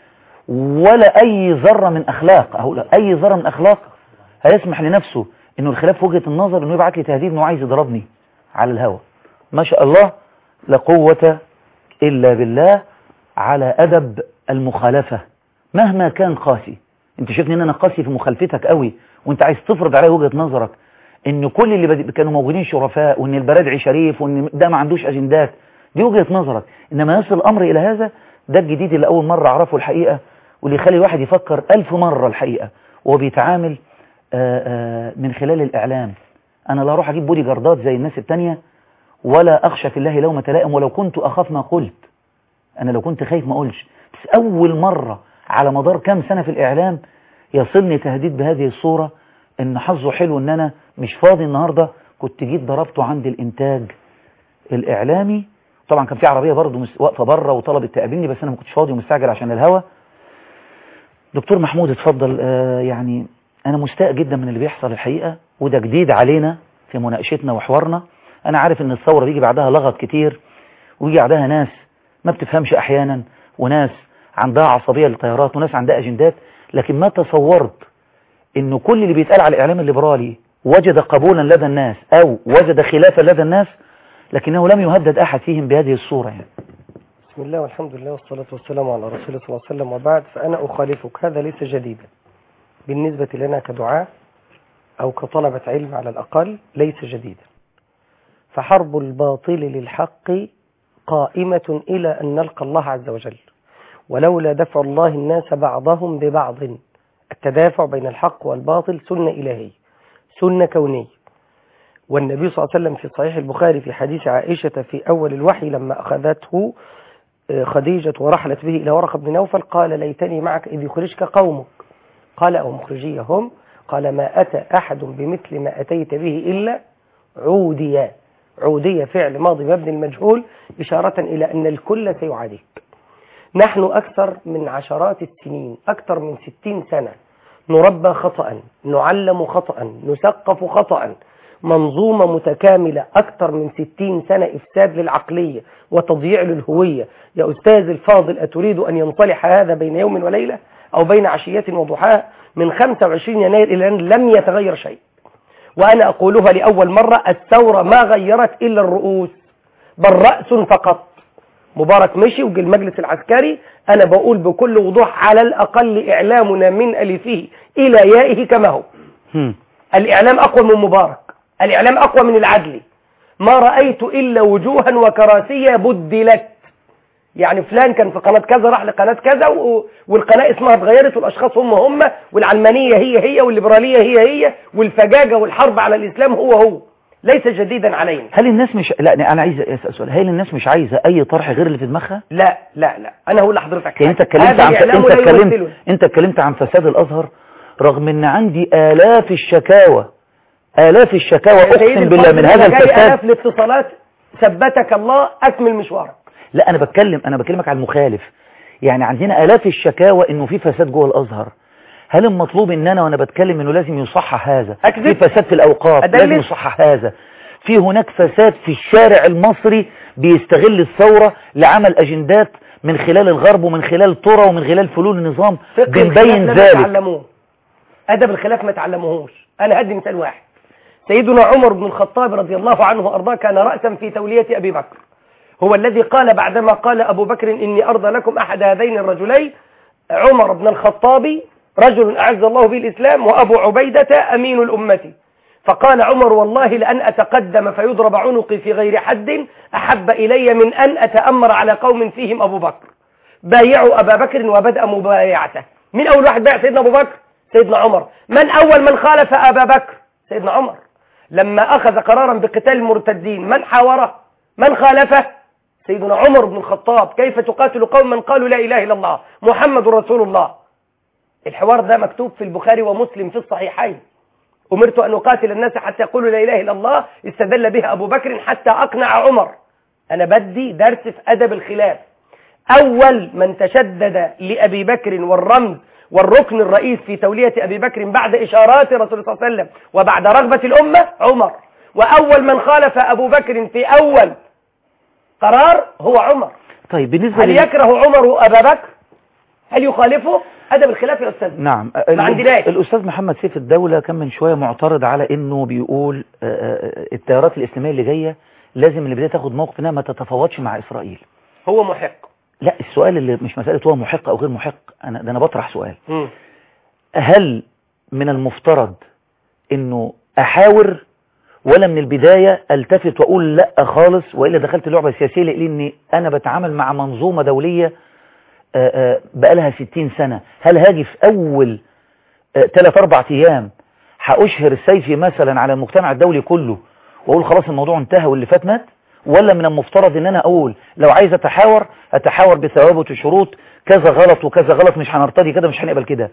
ولا اي ذره من اخلاق اهو لا، اي ذره من اخلاق هيسمح لنفسه انه الخلاف في وجهه النظر انه يبعت لي تهديد انه عايز يضربني على الهوا ما شاء الله لا قوه الا بالله على ادب المخالفه مهما كان قاسي انت شايفني ان انا قاسي في مخالفتك قوي وانت عايز تفرض عليا وجهه نظرك ان كل اللي بد- كانوا موجودين شرفاء وان البرادعي شريف وان ده ما عندوش اجندات دي وجهه نظرك انما يصل الامر الى هذا ده الجديد اللي اول مره اعرفه الحقيقه واللي يخلي الواحد يفكر ألف مره الحقيقه وهو بيتعامل آه، آه، من خلال الاعلام انا لا اروح اجيب بودي جاردات زي الناس التانية ولا اخشى في الله لومه لائم ولو كنت اخاف ما قلت انا لو كنت خايف ما اقولش بس اول مره على مدار كام سنه في الاعلام يصلني تهديد بهذه الصوره ان حظه حلو ان انا مش فاضي النهارده كنت جيت ضربته عند الانتاج الاعلامي طبعا كان في عربيه برضه مس- واقفه بره وطلبت تقابلني بس انا ما كنتش فاضي ومستعجل عشان الهوا دكتور محمود اتفضل آه يعني انا مستاء جدا من اللي بيحصل الحقيقه وده جديد علينا في مناقشتنا وحوارنا انا عارف ان الثوره بيجي بعدها لغط كتير ويجي بعدها ناس ما بتفهمش احيانا وناس عندها عصبيه للطيارات وناس عندها اجندات لكن ما تصورت انه كل اللي بيتقال على الاعلام الليبرالي وجد قبولا لدى الناس او وجد خلافا لدى الناس لكنه لم يهدد احد فيهم بهذه الصوره يعني بسم الله والحمد لله والصلاة والسلام على رسول الله صلى الله عليه وسلم وبعد فأنا أخالفك هذا ليس جديدا بالنسبة لنا كدعاة أو كطلبة علم على الأقل ليس جديدا فحرب الباطل للحق قائمة إلى أن نلقى الله عز وجل ولولا دفع الله الناس بعضهم ببعض التدافع بين الحق والباطل سنة إلهية سنة كونية والنبي صلى الله عليه وسلم في صحيح البخاري في حديث عائشة في أول الوحي لما أخذته آه، خديجة ورحلت به إلى ورقة بن نوفل قال ليتني معك إذ يخرجك قومك قال أو مخرجي هم قال ما أتى أحد بمثل ما أتيت به إلا عوديا عودية فعل ماضي مبني المجهول إشارة إلى أن الكل سيعاديك نحن أكثر من عشرات السنين أكثر من ستين سنة نربى خطأ نعلم خطأ نثقف خطأ منظومة متكاملة أكثر من ستين سنة إفساد للعقلية وتضييع للهوية يا أستاذ الفاضل أتريد أن ينصلح هذا بين يوم وليلة أو بين عشية وضحاها من 25 يناير إلى الآن لم يتغير شيء وأنا أقولها لأول مرة الثورة ما غيرت إلا الرؤوس بل رأس فقط مبارك مشي وجه المجلس العسكري أنا بقول بكل وضوح على الأقل إعلامنا من ألفه إلى يائه كما هو الإعلام أقوى من مبارك الإعلام أقوى من العدل ما رأيت إلا وجوها وكراسية بدلت يعني فلان كان في قناة كذا راح لقناة كذا و... والقناة اسمها اتغيرت والأشخاص هم هم والعلمانية هي هي والليبرالية هي هي والفجاجة والحرب على الإسلام هو هو ليس جديدا علينا هل الناس مش لا انا عايز اسال سؤال هل الناس مش عايزه اي طرح غير اللي في دماغها لا لا لا أنا هقول لحضرتك يعني انت حاجة. اتكلمت هذا عن الإعلام انت لا اتكلمت يمثله. انت اتكلمت عن فساد الازهر رغم ان عندي الاف الشكاوى الاف الشكاوى يا سيدي اقسم بالله الفاضل، من هذا أنا جاي الفساد آلاف الاتصالات ثبتك الله أكمل مشوارك لا انا بتكلم انا بكلمك على المخالف يعني عندنا الاف الشكاوى انه في فساد جوه الازهر هل المطلوب ان انا وانا بتكلم انه لازم يصحح هذا أكذب. في فساد في الاوقاف أدلل. لازم يصحح هذا في هناك فساد في الشارع المصري بيستغل الثورة لعمل اجندات من خلال الغرب ومن خلال طرى ومن خلال فلول النظام فقه بنبين الخلاف لم ذلك يتعلموه أدب الخلاف ما تعلموهوش أنا هدي مثال واحد سيدنا عمر بن الخطاب رضي الله عنه وأرضاه كان رأسا في تولية أبي بكر هو الذي قال بعدما قال أبو بكر إني أرضى لكم أحد هذين الرجلين عمر بن الخطاب رجل أعز الله به الإسلام وأبو عبيدة أمين الأمة فقال عمر والله لأن أتقدم فيضرب عنقي في غير حد أحب إلي من أن أتأمر على قوم فيهم أبو بكر بايعوا أبا بكر وبدأ مبايعته من أول واحد بايع سيدنا أبو بكر سيدنا عمر من أول من خالف أبا بكر سيدنا عمر لما أخذ قرارا بقتال المرتدين من حاوره من خالفه سيدنا عمر بن الخطاب كيف تقاتل قوما قالوا لا إله إلا الله محمد رسول الله الحوار ده مكتوب في البخاري ومسلم في الصحيحين أمرت أن أقاتل الناس حتى يقولوا لا إله إلا الله استدل بها أبو بكر حتى أقنع عمر أنا بدي درس في أدب الخلاف أول من تشدد لأبي بكر والرمز والركن الرئيس في تولية أبي بكر بعد إشارات رسول الله صلى الله عليه وسلم وبعد رغبة الأمة عمر وأول من خالف أبو بكر في أول قرار هو عمر طيب بالنسبة هل لل- يكره عمر أبا بكر هل يخالفه أدب الخلاف يا أستاذ نعم ما عندناش الأستاذ محمد سيف الدولة كان من شوية معترض على إنه بيقول آه، آه، التيارات الإسلامية اللي جاية لازم من البداية تاخد موقف إنها ما تتفاوضش مع إسرائيل هو محق لا السؤال اللي مش مسألة هو محق أو غير محق أنا ده أنا بطرح سؤال مم. هل من المفترض إنه أحاور ولا من البداية التفت وأقول لا خالص وإلا دخلت لعبة سياسية لأني أنا بتعامل مع منظومة دولية آه، آه، بقالها 60 سنة هل هاجي في أول ثلاث أربع أيام هأشهر السيفي مثلا على المجتمع الدولي كله وأقول خلاص الموضوع انتهى واللي فات مات ولا من المفترض ان انا اقول لو عايز اتحاور اتحاور بثوابت وشروط كذا غلط وكذا غلط مش هنرتضي كده مش هنقبل كده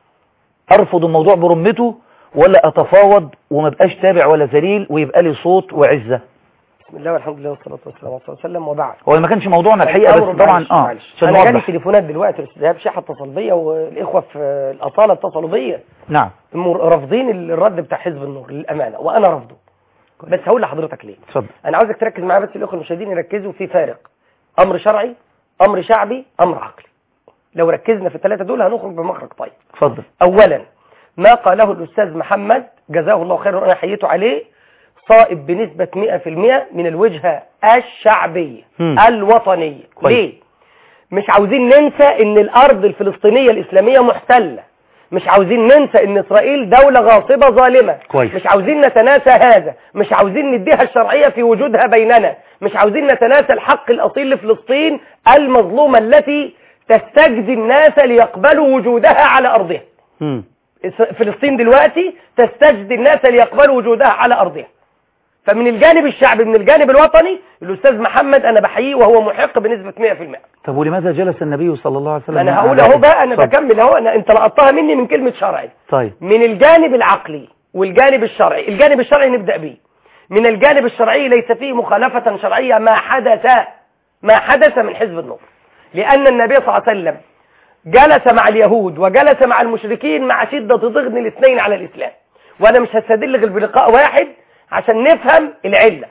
ارفض الموضوع برمته ولا اتفاوض وما بقاش تابع ولا ذليل ويبقى لي صوت وعزة بسم الله والحمد لله والصلاة والسلام على رسول الله صلى الله عليه وسلم وبعد هو ما كانش موضوعنا الحقيقة الأمر بس طبعا معلش- اه معلش. عشان انا جالي نوضح تليفونات دلوقتي الاستاذ ايهاب شيحه اتصل بيا والاخوه في الاصاله اتصلوا بيا نعم مر- رافضين الرد بتاع حزب النور للامانه وانا رافضه بس هقول لحضرتك ليه اتفضل انا عاوزك تركز معايا بس الاخوه المشاهدين يركزوا في فارق امر شرعي امر شعبي امر عقلي لو ركزنا في الثلاثه دول هنخرج بمخرج طيب اتفضل اولا ما قاله الاستاذ محمد جزاه الله خيرا وانا حييته عليه صائب بنسبه 100% من الوجهه الشعبيه مم. الوطنيه كويس. ليه مش عاوزين ننسى ان الارض الفلسطينيه الاسلاميه محتله مش عاوزين ننسى ان اسرائيل دولة غاصبة ظالمة كويس. مش عاوزين نتناسى هذا مش عاوزين نديها الشرعية في وجودها بيننا مش عاوزين نتناسى الحق الاصيل لفلسطين المظلومة التي تستجدي الناس ليقبلوا وجودها على ارضها مم. فلسطين دلوقتي تستجدي الناس ليقبلوا وجودها على أرضها فمن الجانب الشعبي من الجانب الوطني الأستاذ محمد أنا بحييه وهو محق بنسبة 100% طب ولماذا جلس النبي صلى الله عليه وسلم أنا مع هقول أعدائه؟ أهو بقى أنا اتفضل. بكمل أهو أنا أنت لقطتها مني من كلمة شرعي طيب من الجانب العقلي والجانب الشرعي الجانب الشرعي نبدأ به من الجانب الشرعي ليس فيه مخالفة شرعية ما حدث ما حدث من حزب النور لأن النبي صلى الله عليه وسلم جلس مع اليهود وجلس مع المشركين مع شدة ضغن الاثنين على الإسلام وأنا مش هستدل غير بلقاء واحد عشان نفهم العلة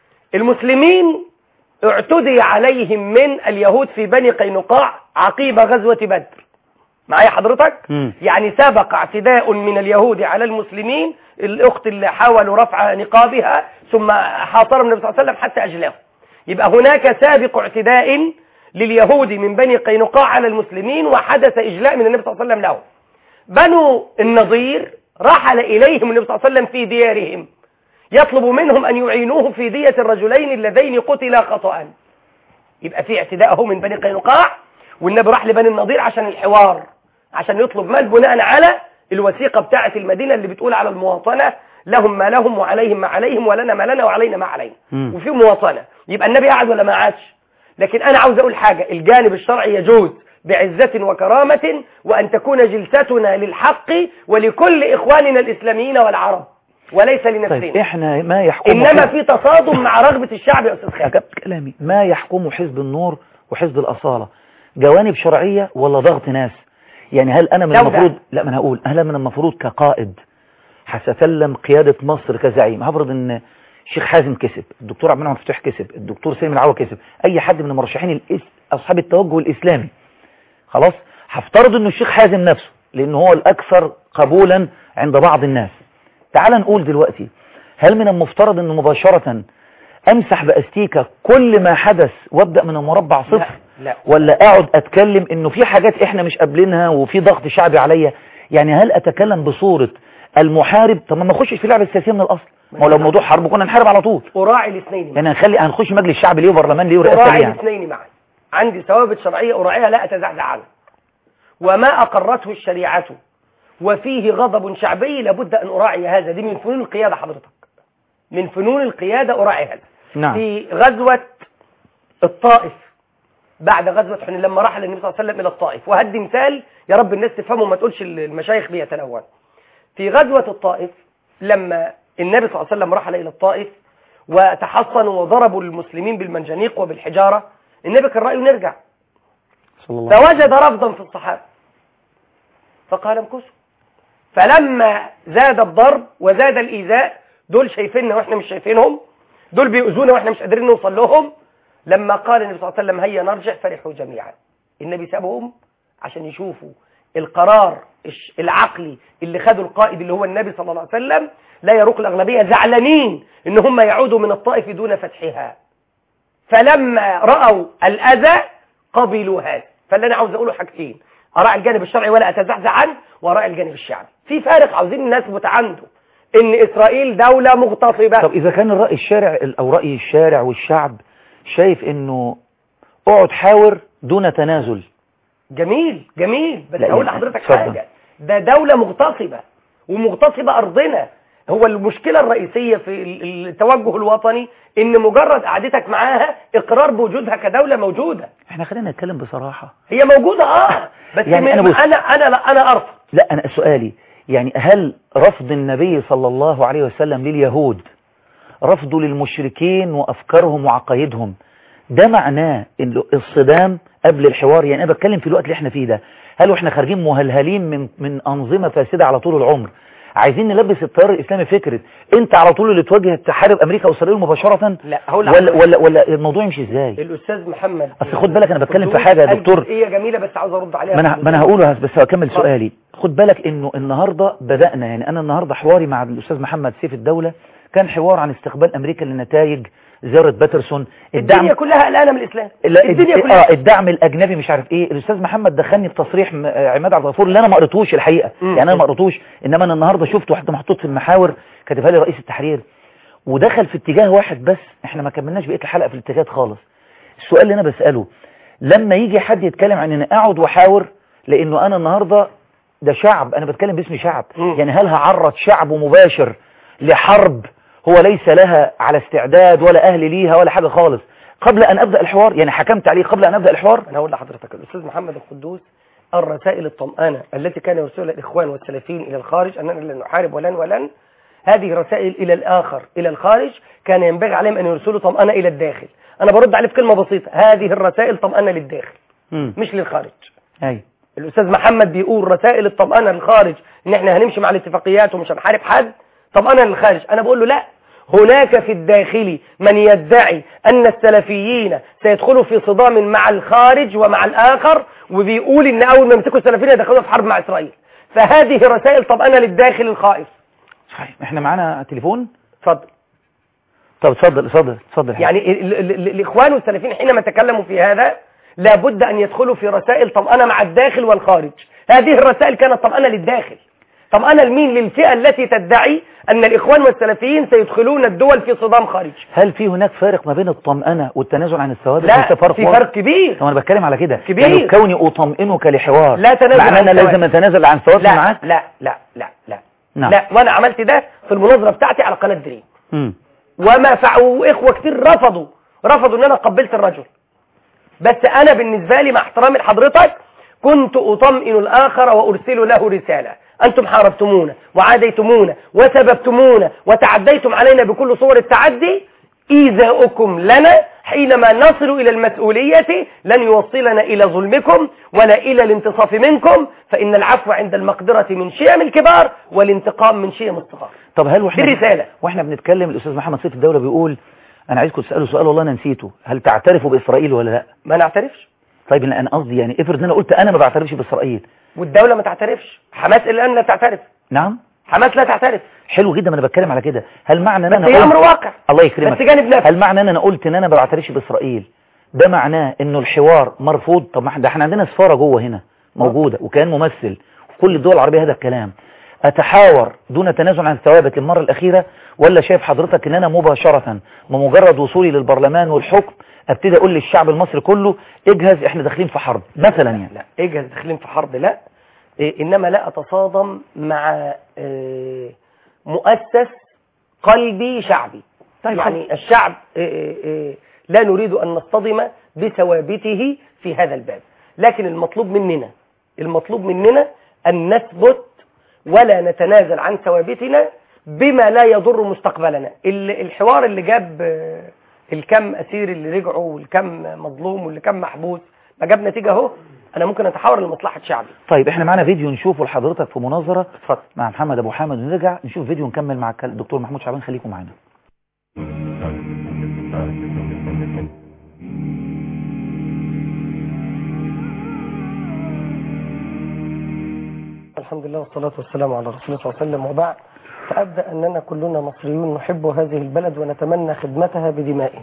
المسلمين اعتدي عليهم من اليهود في بني قينقاع عقيب غزوة بدر معايا حضرتك مم. يعني سبق اعتداء من اليهود على المسلمين الأخت اللي حاولوا رفع نقابها ثم حاصرهم النبي صلى الله عليه وسلم حتى أجلاه يبقى هناك سابق اعتداء لليهود من بني قينقاع على المسلمين وحدث إجلاء من النبي صلى الله عليه وسلم لهم بنو النضير رحل إليهم النبي صلى الله عليه وسلم في ديارهم يطلب منهم أن يعينوه في دية الرجلين اللذين قتلا خطأ يبقى في اعتداء اهو من بني قينقاع والنبي راح لبني النضير عشان الحوار عشان يطلب مال بناء على الوثيقة بتاعة المدينة اللي بتقول على المواطنة لهم ما لهم وعليهم ما عليهم ولنا ما لنا وعلينا ما علينا مم. وفي مواطنة يبقى النبي قعد ولا ما قعدش لكن أنا عاوز أقول حاجة الجانب الشرعي يجوز بعزة وكرامة وأن تكون جلستنا للحق ولكل إخواننا الإسلاميين والعرب وليس لنفسنا طيب احنا ما يحكم إنما حزب- في تصادم مع رغبة الشعب يا أستاذ خالد أكمل كلامي ما يحكم حزب النور وحزب الأصالة جوانب شرعية ولا ضغط ناس يعني هل أنا من ده وده. المفروض لا ما أنا هقول هل أنا من المفروض كقائد هتسلم قيادة مصر كزعيم هفرض ان الشيخ حازم كسب الدكتور عبد المنعم مفتوح كسب الدكتور سليم العوا كسب اي حد من المرشحين الإس... اصحاب التوجه الاسلامي خلاص هفترض انه الشيخ حازم نفسه لان هو الاكثر قبولا عند بعض الناس تعال نقول دلوقتي هل من المفترض انه مباشرة امسح باستيكة كل ما حدث وابدأ من المربع صفر لا ولا اقعد اتكلم انه في حاجات احنا مش قابلينها وفي ضغط شعبي عليا يعني هل اتكلم بصورة المحارب طب ما ما نخشش في لعبة السياسية من الاصل ما هو لو موضوع حرب كنا نحارب على طول أراعي الاثنين معا. يعني هنخلي هنخش مجلس شعب ليه وبرلمان ليه ورئاسة ليه أراعي يعني الاثنين معا عندي ثوابت شرعية أراعيها لا أتزعزع عنها وما أقرته الشريعة وفيه غضب شعبي لابد أن أراعي هذا دي من فنون القيادة حضرتك من فنون القيادة أراعي هذا نعم في غزوة الطائف بعد غزوة حنين لما رحل النبي صلى الله عليه وسلم إلى الطائف وهدي مثال يا رب الناس تفهمه وما تقولش المشايخ بيتلون في غزوة الطائف لما النبي صلى الله عليه وسلم رحل إلى الطائف وتحصنوا وضربوا المسلمين بالمنجنيق وبالحجارة النبي كان رأيه نرجع صلى الله عليه فوجد رفضا في الصحابة فقال امكثوا فلما زاد الضرب وزاد الإيذاء دول شايفيننا واحنا مش شايفينهم دول بيؤذونا واحنا مش قادرين نوصل لهم لما قال النبي صلى الله عليه وسلم هيا نرجع فرحوا جميعا النبي سابهم عشان يشوفوا القرار الش- العقلي اللي خده القائد اللي هو النبي صلى الله عليه وسلم لا يروق الأغلبية زعلانين ان هم يعودوا من الطائف دون فتحها فلما رأوا الأذى قبلوا هذا فاللي أنا عاوز أقوله حاجتين أراعي الجانب الشرعي ولا أتزعزع عنه وأراعي الجانب الشعبي في فارق عاوزين الناس متعنده إن إسرائيل دولة مغتصبة طب إذا كان الرأي الشارع أو رأي الشارع والشعب شايف إنه اقعد حاور دون تنازل جميل جميل بس لا، هقول يعني لحضرتك اتفضل. حاجة ده دولة مغتصبة ومغتصبة أرضنا هو المشكلة الرئيسية في ال- التوجه الوطني إن مجرد قعدتك معاها إقرار بوجودها كدولة موجودة احنا خلينا نتكلم بصراحة هي موجودة آه بس يعني يعني أنا بص- أنا أنا لا أنا أرفض لا أنا سؤالي يعني هل رفض النبي صلى الله عليه وسلم لليهود رفضه للمشركين وأفكارهم وعقايدهم ده معناه ان الصدام قبل الحوار يعني أنا بتكلم في الوقت اللي احنا فيه ده هل واحنا خارجين مهلهلين من من أنظمة فاسدة على طول العمر عايزين نلبس التيار الإسلامي فكرة انت على طول اللي تواجه تحارب أمريكا وإسرائيل مباشرة لا هقول ولا, لحضرتك. ولا, ولا الموضوع يمشي ازاي الأستاذ محمد أصل خد بالك أنا بتكلم في قدوس حاجة يا قال دكتور جزئية جميلة بس عاوز أرد عليها ما انا ما انا هقوله بس هكمل سؤالي خد بالك انه النهارده بدأنا يعني انا النهارده حواري مع الاستاذ محمد سيف الدولة كان حوار عن استقبال امريكا لنتائج زيارة باترسون الدنيا كلها قلقانة من الإسلام لا الدنيا الد- كلها اه الدعم الاجنبي مش عارف ايه الاستاذ محمد دخلني بتصريح م- آه، عماد عبد الغفور اللي انا ما قريتوش الحقيقه مم. يعني انا ما قريتوش انما انا النهارده شفته حتى محطوط في المحاور كاتبها لي رئيس التحرير ودخل في اتجاه واحد بس احنا ما كملناش بقيه الحلقه في الاتجاهات خالص السؤال اللي انا بساله لما يجي حد يتكلم عن ان اقعد واحاور لانه انا النهارده ده شعب انا بتكلم باسم شعب يعني هل هعرض شعب مباشر لحرب هو ليس لها على استعداد ولا اهل ليها ولا حاجه خالص قبل ان ابدا الحوار يعني حكمت عليه قبل ان ابدا الحوار أنا هقول لحضرتك الأستاذ محمد القدوس الرسائل الطمأنة التي كان يرسلها الإخوان والسلفيين إلى الخارج أننا لن نحارب ولن ولن هذه رسائل إلى الآخر إلى الخارج كان ينبغي عليهم أن يرسلوا طمأنة إلى الداخل أنا برد عليه بكلمة بسيطة هذه الرسائل طمأنة للداخل مم. مش للخارج ايوه الأستاذ محمد بيقول رسائل الطمأنة للخارج إن إحنا هنمشي مع الاتفاقيات ومش هنحارب حد طمأنة للخارج أنا بقول له لا هناك في الداخل من يدعي أن السلفيين سيدخلوا في صدام مع الخارج ومع الآخر وبيقول إن أول ما يمسكوا السلفيين يدخلوا في حرب مع إسرائيل فهذه رسائل طمأنة للداخل الخائف صحيح احنا معانا تليفون اتفضل طب اتفضل اتفضل اتفضل يا يعني ال- ال- ال- الإخوان والسلفيين حينما تكلموا في هذا لابد أن يدخلوا في رسائل طمأنة مع الداخل والخارج هذه الرسائل كانت طمأنة للداخل طمأنة لمين للفئة التي تدعي أن الإخوان والسلفيين سيدخلون الدول في صدام خارجي هل في هناك فارق ما بين الطمأنة والتنازل عن الثوابت لا، هل في فرق في واضح؟ فرق كبير. طب انا بتكلم على كده كبير. يعني كوني اطمئنك لحوار لا تنازل معناه عن انا لازم الثوابت. اتنازل عن ثوابتي لا معاك لا لا لا لا نعم. لا وانا عملت ده في المناظره بتاعتي على قناه دريم مم. وما فعلوا اخوه كتير رفضوا رفضوا ان انا قبلت الرجل بس انا بالنسبه لي مع احترامي لحضرتك كنت اطمئن الاخر وارسل له رساله انتم حاربتمونا وعاديتمونا وسببتمونا وتعديتم علينا بكل صور التعدي ايذاؤكم لنا حينما نصل الى المسؤوليه لن يوصلنا الى ظلمكم ولا الى الانتصاف منكم فان العفو عند المقدره من شيم الكبار والانتقام من شيم الصغار طب هل واحنا دي الرسالة. واحنا بنتكلم الاستاذ محمد سيف الدولة بيقول انا عايزكم تسالوا سؤال والله انا نسيته هل تعترفوا باسرائيل ولا لا ما نعترفش طيب انا قصدي يعني افرض ان انا قلت انا ما بعترفش باسرائيل والدولة ما تعترفش حماس الآن لا تعترف نعم حماس لا تعترف حلو جدا ما انا بتكلم على كده هل معنى ان بس انا هي قلت- أمر واقع الله يكرمك بس جانب نفسي هل معنى ان انا قلت ان انا ما بعترفش باسرائيل ده معناه انه الحوار مرفوض طب ما احنا- ده احنا عندنا سفاره جوه هنا موجوده وكان ممثل في كل الدول العربيه هذا الكلام اتحاور دون تنازل عن الثوابت المره الاخيره ولا شايف حضرتك ان انا مباشره بمجرد وصولي للبرلمان والحكم ابتدي اقول للشعب المصري كله اجهز احنا داخلين في حرب مثلا يعني لا اجهز داخلين في حرب لا إيه، إنما لا أتصادم مع إيه، مؤسس قلبي شعبي طيب يعني الشعب إيه، إيه، لا نريد أن نصطدم بثوابته في هذا الباب لكن المطلوب مننا المطلوب مننا أن نثبت ولا نتنازل عن ثوابتنا بما لا يضر مستقبلنا ال- الحوار اللي جاب آه، الكم أسير اللي رجعوا والكم مظلوم واللي كم محبوس ما جاب نتيجة اهو أنا ممكن أتحاور لمصلحة شعبي طيب احنا معانا فيديو نشوفه لحضرتك في مناظرة مع محمد ابو حامد ونرجع نشوف فيديو نكمل مع الكل- الدكتور محمود شعبان خليكم معانا الحمد لله والصلاة والسلام على رسول الله صلى الله عليه وسلم وبعد فأبدأ أننا كلنا مصريون نحب هذه البلد ونتمنى خدمتها بدمائه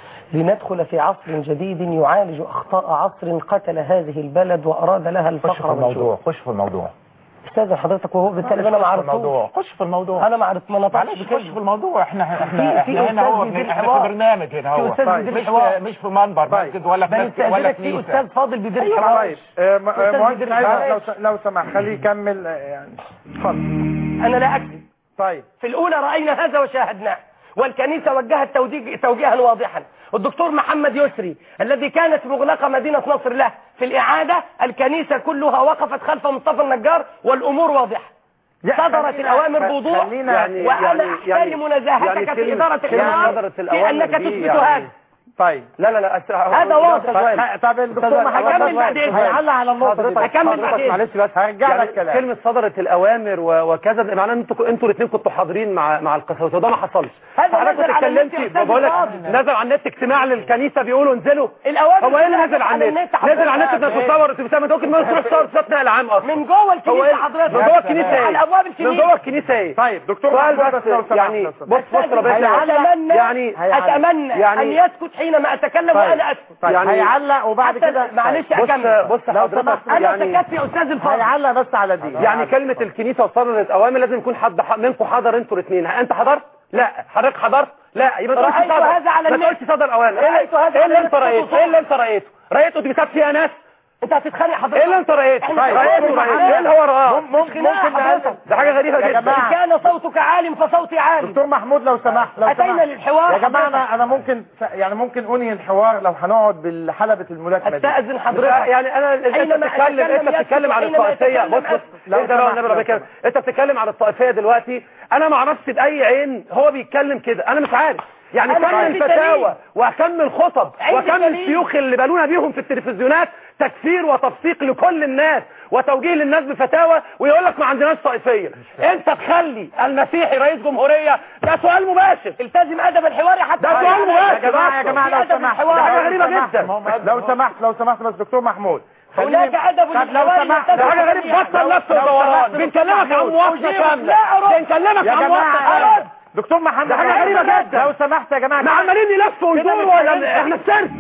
لندخل في عصر جديد يعالج أخطاء عصر قتل هذه البلد وأراد لها خش في الفقر الموضوع والجوع خش في الموضوع استاذن حضرتك وهو بالتالي انا ما خش في عرفتوش الموضوع خش في الموضوع انا ما عرفت ما نطقش معلش خش في الموضوع احنا في- احنا في احنا هنا أستاذ هو بيدير احنا الحوار. في برنامج هنا في هو أستاذ بيدير مش الحوار. في مش في منبر مسجد ولا في مسجد ولا بنستأذنك في كنيسة أستاذ فاضل بيدير أيوة، الحوار طيب. آه، م- آه، أستاذ مهندس بيدير عايز الحوار. لو س- لو سمح خليه يكمل آه، يعني اتفضل أنا لا أكذب طيب في الأولى رأينا هذا وشاهدناه والكنيسة وجهت توجيه توجيها واضحا الدكتور محمد يسري الذي كانت مغلقة مدينة نصر له في الإعادة الكنيسة كلها وقفت خلف مصطفى النجار والأمور واضحة صدرت خلينا- الأوامر خ- بوضوح خلينا- يعني وأنا أحترم نزاهتك في إدارة الحوار في أنك تثبت هذا طيب لا لا لا هذا واضح طيب طب الدكتور محمد أكمل بعد إذنك. هيعلق على النقطه دي حضرتك بس. أكمل بعد حضرتك إذنك. معلش بس هرجع يعني لك كلام. كلمة صدرت الأوامر و- وكذا ده معناه ان انتوا انتوا الاثنين كنتوا حاضرين مع مع القساوسة وده ما حصلش هذا حضرتك نزل على النت يا اتكلمتي أستاذ بقول لك الفاضل. نزل على النت اجتماع للكنيسة بيقولوا انزلوا الأوامر هو ايه اللي كلها نزل على النت حضرتك. نزل على النت انك تصور تسمى ممكن ما تروح تصور في نقل عام اصلا من جوه هو الكنيسة ايه حضرتك من جوه الكنيسة ايه على أبواب من الكنيسة جوه الكنيسة ايه طيب دكتور سؤال محمود بس بس لو سمحت يعني لو سمحت. بص بص ربنا أتمنى يعني أتمنى يعني- أن يسكت حينما أتكلم طيب. وأنا أسكت طيب يعني- هيعلق وبعد حتى- كده معلش طيب. أكمل بص لو حضرتك سمحت أنا يعني سكت يا أستاذ الفاضل هيعلق بس على دي يعني كلمة الكنيسة وصدرت أوامر لازم يكون حد ح- منكم حضر انتوا الاثنين أنت حضرت؟ لا حضرتك حضرت؟ لا يبقى ما تقولش رأيت صدر هذا على ما النت. تقولش صدر أوامر إيه رأيت اللي- هذا إيه اللي على أنت النت. رأيته؟ إيه اللي أنت رأيته؟ رأيته دي بتاعت فيها ناس؟ أنت هتتخانق حضرتك إيه اللي أنت رأيته؟ إحنا رأيته خناقة. رأيته إيه اللي هو رآه؟ مم- ممكن خناقة ممكن حضرتك. نقلب. ده حاجة غريبة يا جدا جماعة. إن كان صوتك عال فصوتي عال دكتور محمود لو سمحت لو أتينا سمحت. للحوار يا جماعه حضرتك. انا انا ممكن يعني ممكن انهي الحوار لو هنقعد بالحلبة الملاكمه دي أستأذن لا، حضرتك يعني انا انت حينما بتتكلم أتكلم انت بتتكلم عن يسكت، حينما الطائفيه أتكلم بص بص أسكت. لو انت لو سمحت، النبي لو ربنا سمحت. انت بتتكلم عن الطائفيه دلوقتي انا ما اعرفش باي عين هو بيتكلم كده انا مش عارف يعني أنا كم عندي الفتاوى دليل. وكم الخطب عندي وكم دليل. الشيوخ اللي بالونا بيهم في التلفزيونات تكفير وتفسيق لكل الناس وتوجيه للناس بفتاوى ويقول لك ما عندناش طائفيه انت تخلي المسيحي رئيس جمهوريه ده سؤال مباشر التزم أدب الحوار حتى ده سؤال مباشر يا جماعه يا أصلاً. جماعه في لو أدب سمحت الحوار. لو حاجة غريبة سمحت. جدا. لو سمحت لو سمحت بس دكتور محمود هناك خليني- أدب طب لو للحوار سمحت يتفق ده حاجه غريبه جميعاً. بطل لو- نفس لو الدوران سمحت بنكلمك عن محمود. مواصله أجيبك. كامله لا أرد. بنكلمك يا عن جماعه مواصله أرد. دكتور محمد ده حاجة غريبة جدا. لو سمحت يا جماعه ما عمالين يلفوا كده ويدوروا مش ولا هينفع. احنا في سرد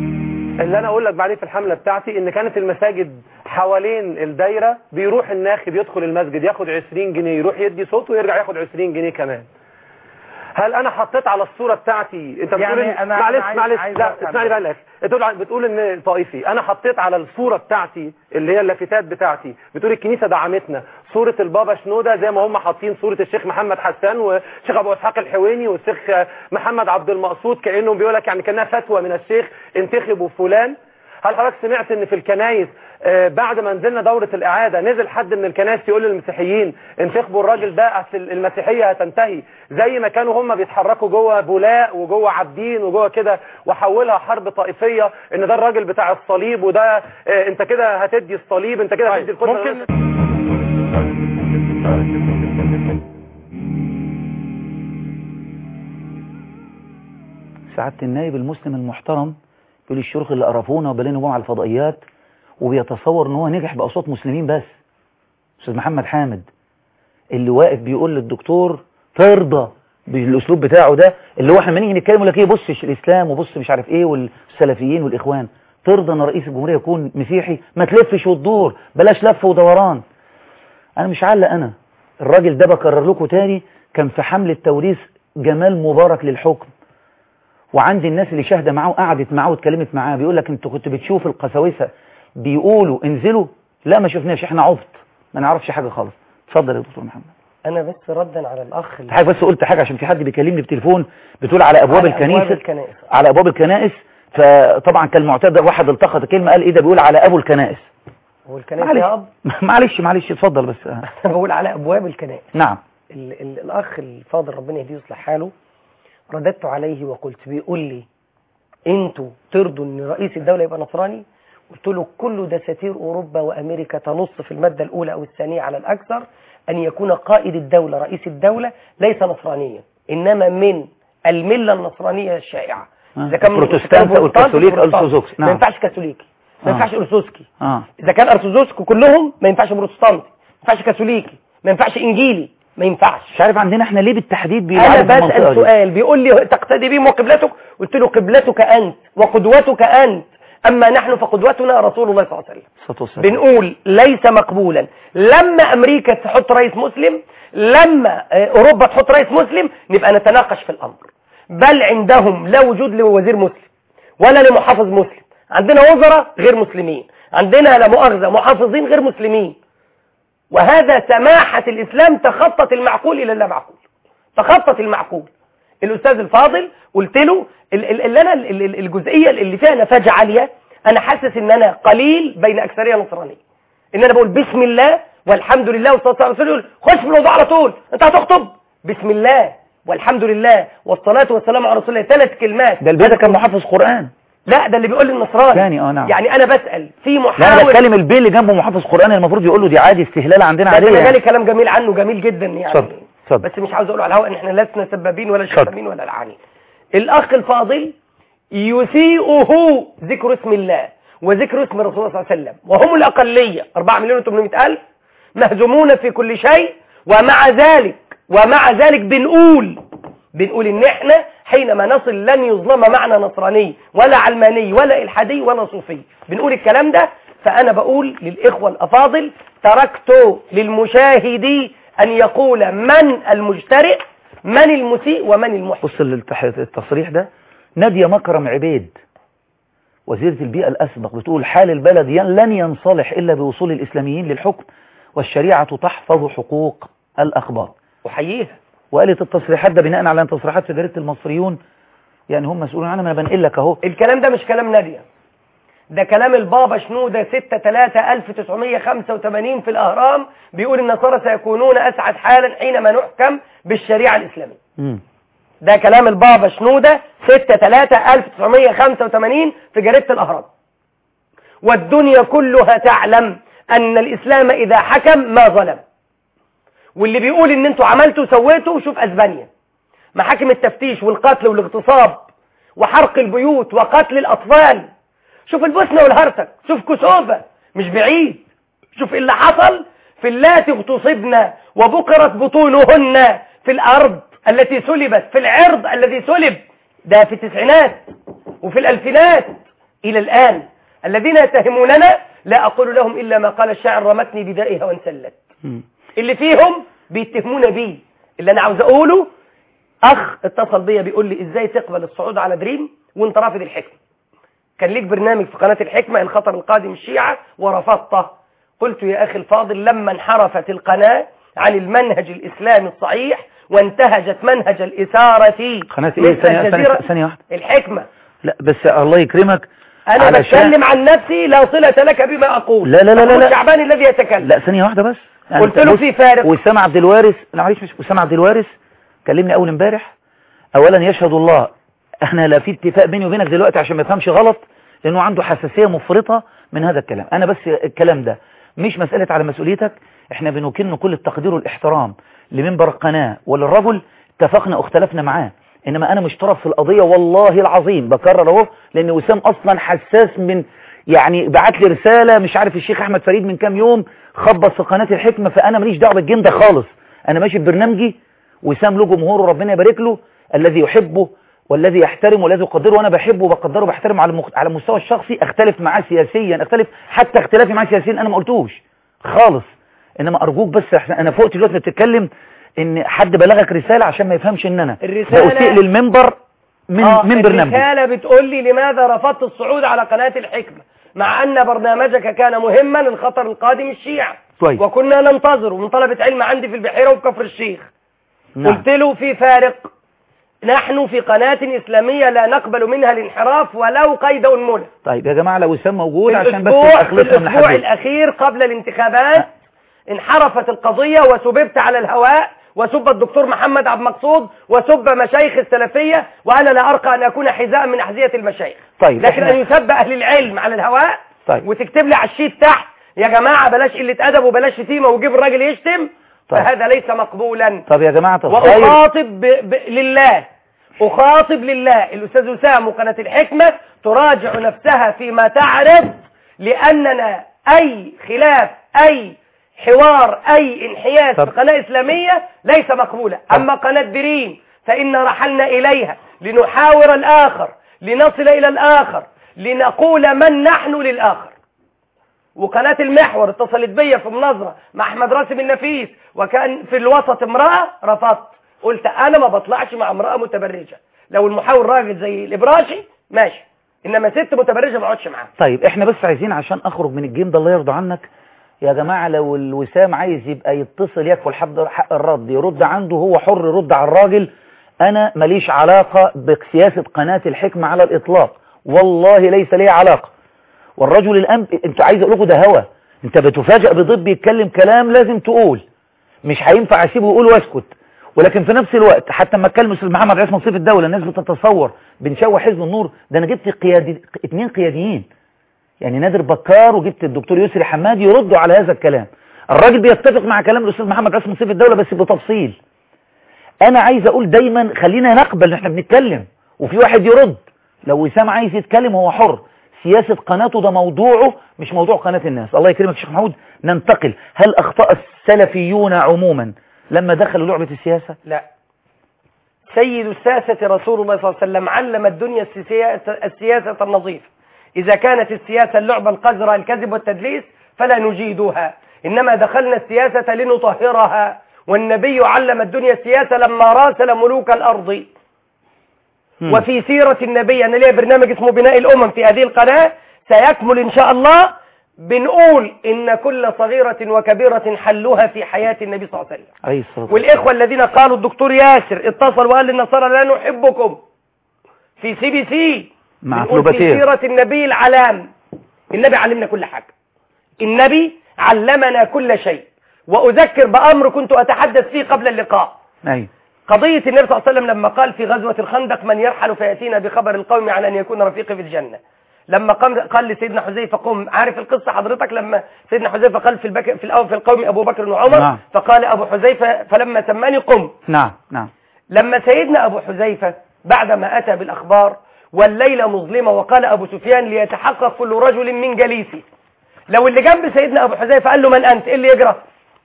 اللي انا اقول لك بعدين في الحمله بتاعتي ان كانت المساجد حوالين الدايره بيروح الناخب يدخل المسجد ياخد 20 جنيه يروح يدي صوته ويرجع ياخد 20 جنيه كمان هل انا حطيت على الصوره بتاعتي انت بتقول يعني إن- أنا- أنا معلش عايز- معلش عايز لا أفهم. اسمعني بقى الاخر بتقول بتقول ان طائفي انا حطيت على الصوره بتاعتي اللي هي اللافتات بتاعتي بتقول الكنيسه دعمتنا صوره البابا شنوده زي ما هم حاطين صوره الشيخ محمد حسان والشيخ ابو اسحاق الحويني والشيخ محمد عبد المقصود كانه بيقول لك يعني كانها فتوى من الشيخ انتخبوا فلان هل حضرتك سمعت ان في الكنايس آه، بعد ما نزلنا دورة الإعادة نزل حد من الكنائس يقول للمسيحيين انتخبوا الراجل ده أصل المسيحية هتنتهي زي ما كانوا هم بيتحركوا جوه بولاء وجوه عابدين وجوه كده وحولها حرب طائفية ان ده الراجل بتاع الصليب وده آه، انت كده هتدي الصليب انت كده هتدي الكل ممكن سعادة النائب المسلم المحترم بيقول الشيوخ اللي قرفونا وبلينا بهم على الفضائيات وبيتصور ان هو نجح باصوات مسلمين بس استاذ محمد حامد اللي واقف بيقول للدكتور ترضى بالاسلوب بتاعه ده اللي هو احنا لما نيجي نتكلم يقول لك ايه بص الاسلام وبص مش عارف ايه والسلفيين والاخوان ترضى ان رئيس الجمهوريه يكون مسيحي ما تلفش وتدور بلاش لف ودوران انا مش علق انا الراجل ده بكرر لكم تاني كان في حملة توريث جمال مبارك للحكم وعندي الناس اللي شاهده معاه وقعدت معاه واتكلمت معاه بيقول لك انت كنت بتشوف القساوسه بيقولوا انزلوا لا ما شفناش احنا عبط ما نعرفش حاجه خالص اتفضل يا دكتور محمد انا بس ردا على الاخ اللي حاجه بس قلت حاجه عشان في حد بيكلمني بالتليفون بتقول على ابواب على الكنيسه أبواب الكنائس. على ابواب الكنائس فطبعا كان معتاد واحد التقط كلمه قال ايه ده بيقول على ابو الكنائس هو الكنائس يا اب معلش معلش اتفضل بس انا بقول على ابواب الكنائس نعم ال ال الاخ الفاضل ربنا يهديه ويصلح حاله رددت عليه وقلت بيقول لي انتوا ترضوا ان رئيس الدوله يبقى نصراني قلت له كل دساتير اوروبا وامريكا تنص في الماده الاولى او الثانيه على الاكثر ان يكون قائد الدوله رئيس الدوله ليس نصرانيا انما من المله النصرانيه الشائعه اذا كان من بروتستانت او بروتستانت، الكاثوليك بروتستانت. ارثوذكس ما نعم ينفعش كاثوليكي ما آه. ينفعش ارثوذكي اه اذا كان ارثوذكس كلهم ما ينفعش بروتستانتي ما ينفعش كاثوليكي ما ينفعش انجيلي ما ينفعش مش عارف عندنا احنا ليه بالتحديد انا بيلعبوا في المنطقة بسال دي؟ سؤال بيقول لي تقتدي بهم وقبلتك قلت له قبلتك انت وقدوتك انت اما نحن فقدوتنا رسول الله صلى الله عليه وسلم الصلاة والسلام. بنقول ليس مقبولا لما امريكا تحط رئيس مسلم لما آه، اوروبا تحط رئيس مسلم نبقى نتناقش في الامر بل عندهم لا وجود لوزير مسلم ولا لمحافظ مسلم عندنا وزراء غير مسلمين عندنا لا مؤاخذه محافظين غير مسلمين وهذا سماحة الإسلام تخطت المعقول إلى اللا معقول تخطت المعقول الأستاذ الفاضل قلت له ال- ال- اللي أنا ال- ال- الجزئية اللي فيها نفاجة عالية أنا حاسس إن أنا قليل بين أكثرية نصرانية إن أنا بقول بسم الله والحمد لله والصلاة على رسول الله خش في الموضوع على طول أنت هتخطب بسم الله والحمد لله والصلاة والسلام على رسول الله ثلاث كلمات ده البيه ده كان محافظ قرآن لا ده اللي بيقول لي النصراني ثاني اه نعم يعني أنا بسأل في لا انا محاول بتكلم البيه اللي جنبه محافظ قرآن المفروض يقول له دي عادي استهلال عندنا ده عاديه انا يعني. جالي كلام جميل عنه جميل جدا يعني اتفضل اتفضل بس مش عاوز اقوله على الهواء ان احنا لسنا سبابين ولا اتفضل. شتامين ولا لعانين الاخ الفاضل يسيئه ذكر اسم الله وذكر اسم رسول الله صلى الله عليه وسلم وهم الاقليه 4 مليون و800 الف مهزومون في كل شيء ومع ذلك ومع ذلك بنقول بنقول ان احنا حينما نصل لن يظلم معنا نصراني ولا علماني ولا الحادي ولا صوفي بنقول الكلام ده فانا بقول للاخوه الافاضل تركت للمشاهد ان يقول من المجترئ من المسيء ومن المحسن بص للتح- التصريح ده نادية مكرم عبيد وزيرة البيئة الأسبق بتقول حال البلد ين- لن ينصلح إلا بوصول الإسلاميين للحكم والشريعة تحفظ حقوق الأخبار احييها وقالت التصريحات ده بناء على تصريحات في جريدة المصريون يعني هم مسؤولون عنها ما انا بنقل لك اهو الكلام ده مش كلام نادية ده كلام البابا شنودة 6 3 1985 في الأهرام بيقول النصارى سيكونون أسعد حالا حينما نحكم بالشريعة الإسلامية مم. ده كلام البابا شنودة 6 3 1985 في جريدة الأهرام والدنيا كلها تعلم أن الإسلام إذا حكم ما ظلم واللي بيقول ان انتوا عملتوا وسويتوا شوف اسبانيا محاكم التفتيش والقتل والاغتصاب وحرق البيوت وقتل الاطفال شوف البوسنه والهرسك شوف كوسوفا مش بعيد شوف اللي حصل في اللاتي اغتصبن وبقرت بطونهن في الارض التي سلبت في العرض الذي سلب ده في التسعينات وفي الالفينات الى الان الذين يتهموننا لا اقول لهم الا ما قال الشاعر رمتني بدائها وانسلت اللي فيهم بيتهمونا بيه اللي انا عاوز اقوله اخ اتصل بيا بيقول لي ازاي تقبل الصعود على دريم وانت رافض الحكمه كان ليك برنامج في قناه الحكمه الخطر القادم الشيعه ورفضته قلت يا اخي الفاضل لما انحرفت القناه عن المنهج الاسلامي الصحيح وانتهجت منهج الاثاره قناة مثل ايه ثانية, ثانية, الجزيرة- ثانية واحدة الحكمه لا بس الله يكرمك انا علشان- بتكلم عن نفسي لا صله لك بما اقول لا لا لا لا أقول لا. شعبان الذي يتكلم لا ثانية واحدة بس قلت أنت له بص، في فارق. وسام عبد الوارث لا معلش مش وسام عبد الوارث كلمني اول امبارح اولا يشهد الله احنا لا في اتفاق بيني وبينك دلوقتي عشان ما يفهمش غلط لانه عنده حساسية مفرطة من هذا الكلام انا بس الكلام ده مش مسألة على مسؤوليتك احنا بنكن كل التقدير والاحترام لمنبر القناة وللرجل اتفقنا واختلفنا معاه انما انا مش طرف في القضية والله العظيم بكرر اهو لان وسام اصلا حساس من يعني بعت لي رسالة مش عارف الشيخ احمد فريد من كام يوم خبط في قناة الحكمة فانا ماليش دعوه بالجيم ده خالص انا ماشي ببرنامجي وسام له جمهوره ربنا يبارك له الذي يحبه والذي يحترمه والذي يقدره وانا بحبه وبقدره وبحترمه على المخ... على المستوى الشخصي اختلف معاه سياسيا اختلف حتى اختلافي معاه سياسيا انا ما قلتوش خالص انما ارجوك بس احسن انا فوقت دلوقتي بتتكلم ان حد بلغك رسالة عشان ما يفهمش ان انا الرسالة- بأسيء للمنبر من آه من برنامجي الرسالة بتقول لي لماذا رفضت الصعود على قناة الحكمة مع أن برنامجك كان مهما للخطر القادم الشيعة طيب. وكنا ننتظر ومن طلبة علم عندي في البحيرة وبكفر الشيخ نعم. قلت له في فارق نحن في قناة إسلامية لا نقبل منها الانحراف ولو قيد أنملة طيب يا جماعة لو وسام موجود في عشان بس الأسبوع, في أخلصنا من الأسبوع الحديث الأخير قبل الانتخابات انحرفت القضية وسببت على الهواء وسب الدكتور محمد عبد المقصود وسب مشايخ السلفية وأنا لا أرقى أن أكون حذاء من أحذية المشايخ طيب لكن إحنا- أن يسب أهل العلم على الهواء طيب. وتكتب لي على الشيت تحت يا جماعة بلاش قلة أدب وبلاش شتيمة وجيب الراجل يشتم طيب. فهذا ليس مقبولا طب يا جماعة الخير وأخاطب ب... ب... لله أخاطب لله الأستاذ وسام وقناة الحكمة تراجع نفسها فيما تعرض لأننا أي خلاف أي حوار أي انحياز طب. في قناة إسلامية ليس مقبولا أما قناة بريم فإن رحلنا إليها لنحاور الآخر لنصل إلى الآخر لنقول من نحن للآخر وقناة المحور اتصلت بيا في مناظرة مع أحمد راسم النفيس وكان في الوسط امرأة رفضت قلت أنا ما بطلعش مع امرأة متبرجة لو المحاور راجل زي الإبراشي ماشي إنما ست متبرجة ما اقعدش معاها طيب احنا بس عايزين عشان اخرج من الجيم ده الله يرضى عنك يا جماعة لو الوسام عايز يبقى يتصل يكفل حق حق الرد يرد عنده هو حر يرد على الراجل انا ماليش علاقة بسياسة قناة الحكمة على الاطلاق والله ليس لي علاقة والرجل الان انت عايز اقول لكم ده هوا انت بتفاجئ بضب بيتكلم كلام لازم تقول مش هينفع اسيبه يقول واسكت ولكن في نفس الوقت حتى لما اتكلم استاذ محمد عصمت سيف الدوله الناس بتتصور بنشوه حزب النور ده انا جبت قيادي اتنين قياديين يعني نادر بكار وجبت الدكتور يسري حمادي يردوا على هذا الكلام الراجل بيتفق مع كلام الاستاذ محمد عصمت سيف الدوله بس بتفصيل انا عايز اقول دايما خلينا نقبل ان احنا بنتكلم وفي واحد يرد لو وسام عايز يتكلم هو حر سياسة قناته ده موضوعه مش موضوع قناة الناس الله يكرمك يا شيخ محمود ننتقل هل أخطأ السلفيون عموما لما دخلوا لعبة السياسة لا سيد الساسة رسول الله صلى الله عليه وسلم علم الدنيا السياسة, السياسة النظيفة إذا كانت السياسة اللعبة القذرة الكذب والتدليس فلا نجيدها إنما دخلنا السياسة لنطهرها والنبي علم الدنيا السياسة لما راسل ملوك الأرض وفي سيرة النبي أنا ليا برنامج اسمه بناء الأمم في هذه القناة سيكمل إن شاء الله بنقول إن كل صغيرة وكبيرة حلها في حياة النبي صلى الله عليه وسلم عليه الصلاة والإخوة الذين قالوا الدكتور ياسر اتصل وقال للنصارى لا نحبكم في سي بي سي مع بنقول في فلوباتير سيرة النبي العلام النبي علمنا كل حاجة النبي علمنا كل شيء وأذكر بأمر كنت أتحدث فيه قبل اللقاء أي قضية النبي صلى الله عليه وسلم لما قال في غزوة الخندق من يرحل فيأتينا بخبر القوم عن أن يكون رفيقي في الجنة لما قام قال لسيدنا حذيفة قم عارف القصة حضرتك لما سيدنا حذيفة قال في البك في الأول في القوم أبو بكر وعمر نعم. فقال أبو حذيفة فلما سماني قم نعم نعم لما سيدنا أبو حذيفة بعدما أتى بالأخبار والليلة مظلمة وقال أبو سفيان ليتحقق كل رجل من جليسه لو اللي جنب سيدنا أبو حذيفة قال له من أنت إيه اللي يجرى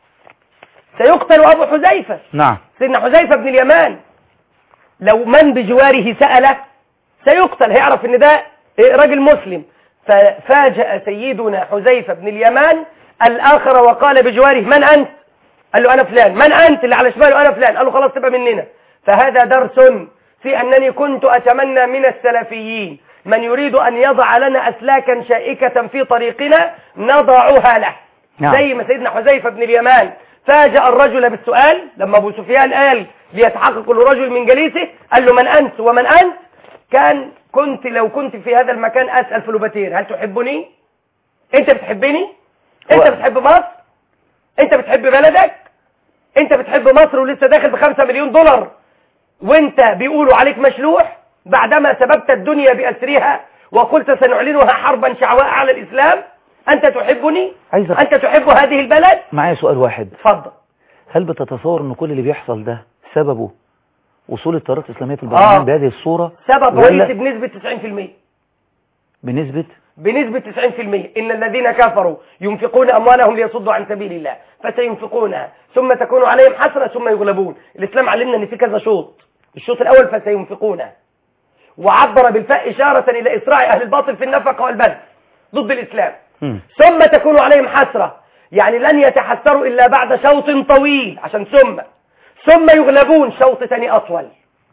سيقتل أبو حذيفة نعم سيدنا حذيفة بن اليمان لو من بجواره سأله سيقتل هيعرف ان ده راجل مسلم ففاجأ سيدنا حذيفة بن اليمان الآخر وقال بجواره من أنت قال له أنا فلان من أنت اللي على شماله أنا فلان قال له خلاص تبقى مننا فهذا درس في أنني كنت أتمنى من السلفيين من يريد أن يضع لنا أسلاكا شائكة في طريقنا نضعها له نعم. زي ما سيدنا حذيفة بن اليمان فاجأ الرجل بالسؤال لما أبو سفيان قال ليتحقق كل رجل من جليسه قال له من أنت ومن أنت كان كنت لو كنت في هذا المكان أسأل فلوباتير هل تحبني أنت بتحبني أنت و- بتحب مصر أنت بتحب بلدك أنت بتحب مصر ولسه داخل بخمسة مليون دولار وانت بيقولوا عليك مشلوح بعدما سببت الدنيا بأسرها وقلت سنعلنها حربا شعواء على الإسلام أنت تحبني عايز أخ- أنت تحب هذه البلد معايا سؤال واحد اتفضل هل بتتصور ان كل اللي بيحصل ده سببه وصول التيارات الإسلامية في البرلمان آه. بهذه الصورة سبب ولا رئيسي بنسبة 90% بنسبة بنسبة 90% إن الذين كفروا ينفقون أموالهم ليصدوا عن سبيل الله فسينفقونها ثم تكون عليهم حسرة ثم يغلبون الإسلام علمنا أن في كذا شوط الشوط الأول فسينفقونها وعبر بالفاء إشارة إلى إسراع أهل الباطل في النفقة والبذل ضد الإسلام مم. ثم تكون عليهم حسرة يعني لن يتحسروا إلا بعد شوط طويل عشان ثم ثم يغلبون شوط تاني أطول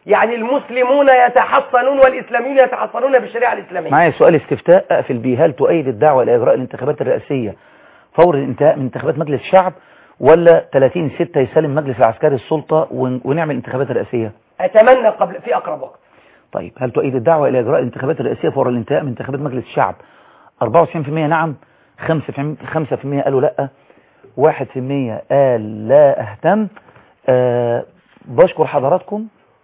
يعني المسلمون يتحصنون والإسلاميون يتحصنون بالشريعة الإسلامية معايا سؤال استفتاء أقفل بيه هل تؤيد الدعوة إلى إجراء الانتخابات الرئاسية فور الانتهاء من انتخابات مجلس الشعب ولا 30 6 يسلم مجلس العسكري السلطة ون- ونعمل انتخابات رئاسية أتمنى قبل في أقرب وقت طيب هل تؤيد الدعوة إلى إجراء الانتخابات الرئاسية فور الانتهاء من انتخابات مجلس الشعب 94% نعم 5% 5% قالوا لا 1% قال لا أهتم أه بشكر حضراتكم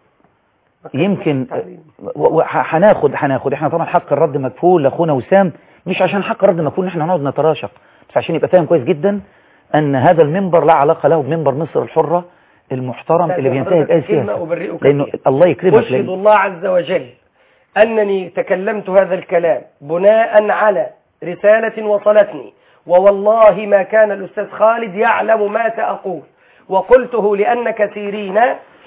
يمكن و- و- ح- هناخد هناخد احنا طبعا حق الرد مكفول لاخونا وسام مش عشان حق الرد مكفول ان احنا نقعد نتراشق بس عشان يبقى فاهم كويس جدا ان هذا المنبر لا علاقه له بمنبر مصر الحره المحترم اللي بينتهي باي كلمة سياسه أبرئك لانه فيها. الله يكرمك أشهد لأن- الله عز وجل أنني تكلمت هذا الكلام بناء على رسالة وصلتني ووالله ما كان الأستاذ خالد يعلم ما سأقول وقلته لأن كثيرين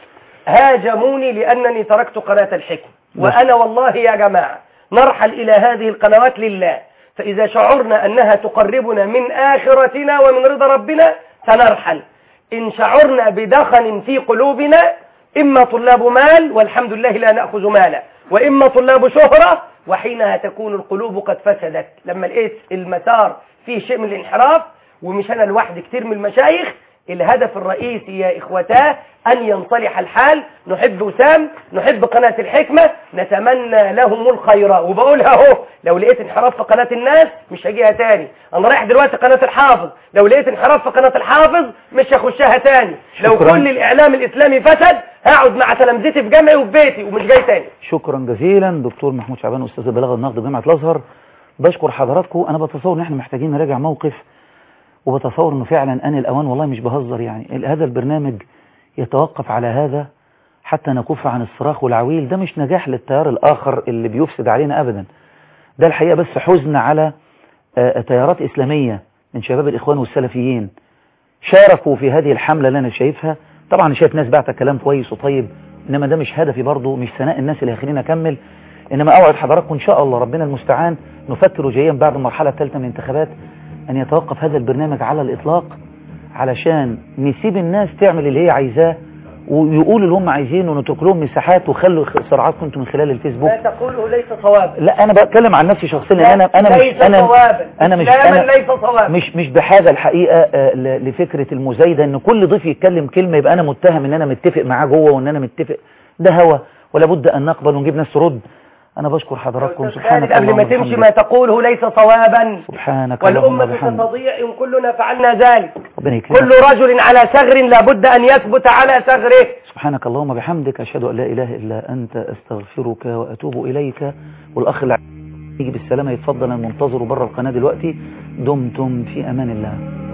هاجموني لأنني تركت قناة الحكم وأنا والله يا جماعة نرحل إلى هذه القنوات لله فإذا شعرنا أنها تقربنا من آخرتنا ومن رضا ربنا سنرحل إن شعرنا بدخن في قلوبنا إما طلاب مال والحمد لله لا نأخذ مالا وإما طلاب شهرة وحينها تكون القلوب قد فسدت لما لقيت المسار فيه شيء من الانحراف ومش أنا لوحدي كتير من المشايخ الهدف الرئيسي يا إخوتاه أن ينصلح الحال نحب وسام نحب قناة الحكمة نتمنى لهم الخير وبقولها اهو لو لقيت انحراف في قناة الناس مش هجيها تاني أنا رايح دلوقتي قناة الحافظ لو لقيت انحراف في قناة الحافظ مش هخشها تاني لو شكراً. كل الإعلام الإسلامي فسد هقعد مع تلامذتي في جامعي وفي بيتي ومش جاي تاني شكرا جزيلا دكتور محمود شعبان استاذ البلاغه النقد بجامعه الازهر بشكر حضراتكم انا بتصور ان احنا محتاجين نراجع موقف وبتصور انه فعلا ان الاوان والله مش بهزر يعني ال- هذا البرنامج يتوقف على هذا حتى نكف عن الصراخ والعويل ده مش نجاح للتيار الاخر اللي بيفسد علينا ابدا ده الحقيقه بس حزن على آه، تيارات اسلاميه من شباب الاخوان والسلفيين شاركوا في هذه الحملة اللي أنا شايفها طبعا أنا شايف ناس بعت كلام كويس وطيب إنما ده مش هدفي برضه مش ثناء الناس اللي هيخليني أكمل إنما أوعد حضراتكم إن شاء الله ربنا المستعان نفكر جيدا بعد المرحلة الثالثة من الانتخابات أن يتوقف هذا البرنامج على الإطلاق علشان نسيب الناس تعمل اللي هي عايزاه ويقولوا اللي هم عايزينه ونترك لهم مساحات وخلوا صراعاتكم انتم من خلال الفيسبوك ما تقوله ليس صوابا لا انا بتكلم عن نفسي شخصيا لان انا انا مش ليس انا صوابا انا مش إسلاما انا ليس صوابا مش مش بحاجه الحقيقه آه، ل- لفكره المزايده ان كل ضيف يتكلم كلمه يبقى انا متهم ان انا متفق معاه جوه وان انا متفق ده هوى ولا بد ان نقبل ونجيب ناس ترد انا بشكر حضراتكم سبحانك خالد قبل ما اللهم تمشي وبحمدك. ما تقوله ليس صوابا سبحانك اللهم والأمة وبحمدك ستضيع إن كلنا فعلنا ذلك ربنا يكرمك كل رجل على ثغر لابد أن يثبت على ثغره سبحانك اللهم وبحمدك اشهد ان لا اله الا انت استغفرك واتوب اليك والاخ اللي يجي بالسلامه يتفضل انا منتظره بره القناه دلوقتي دمتم في امان الله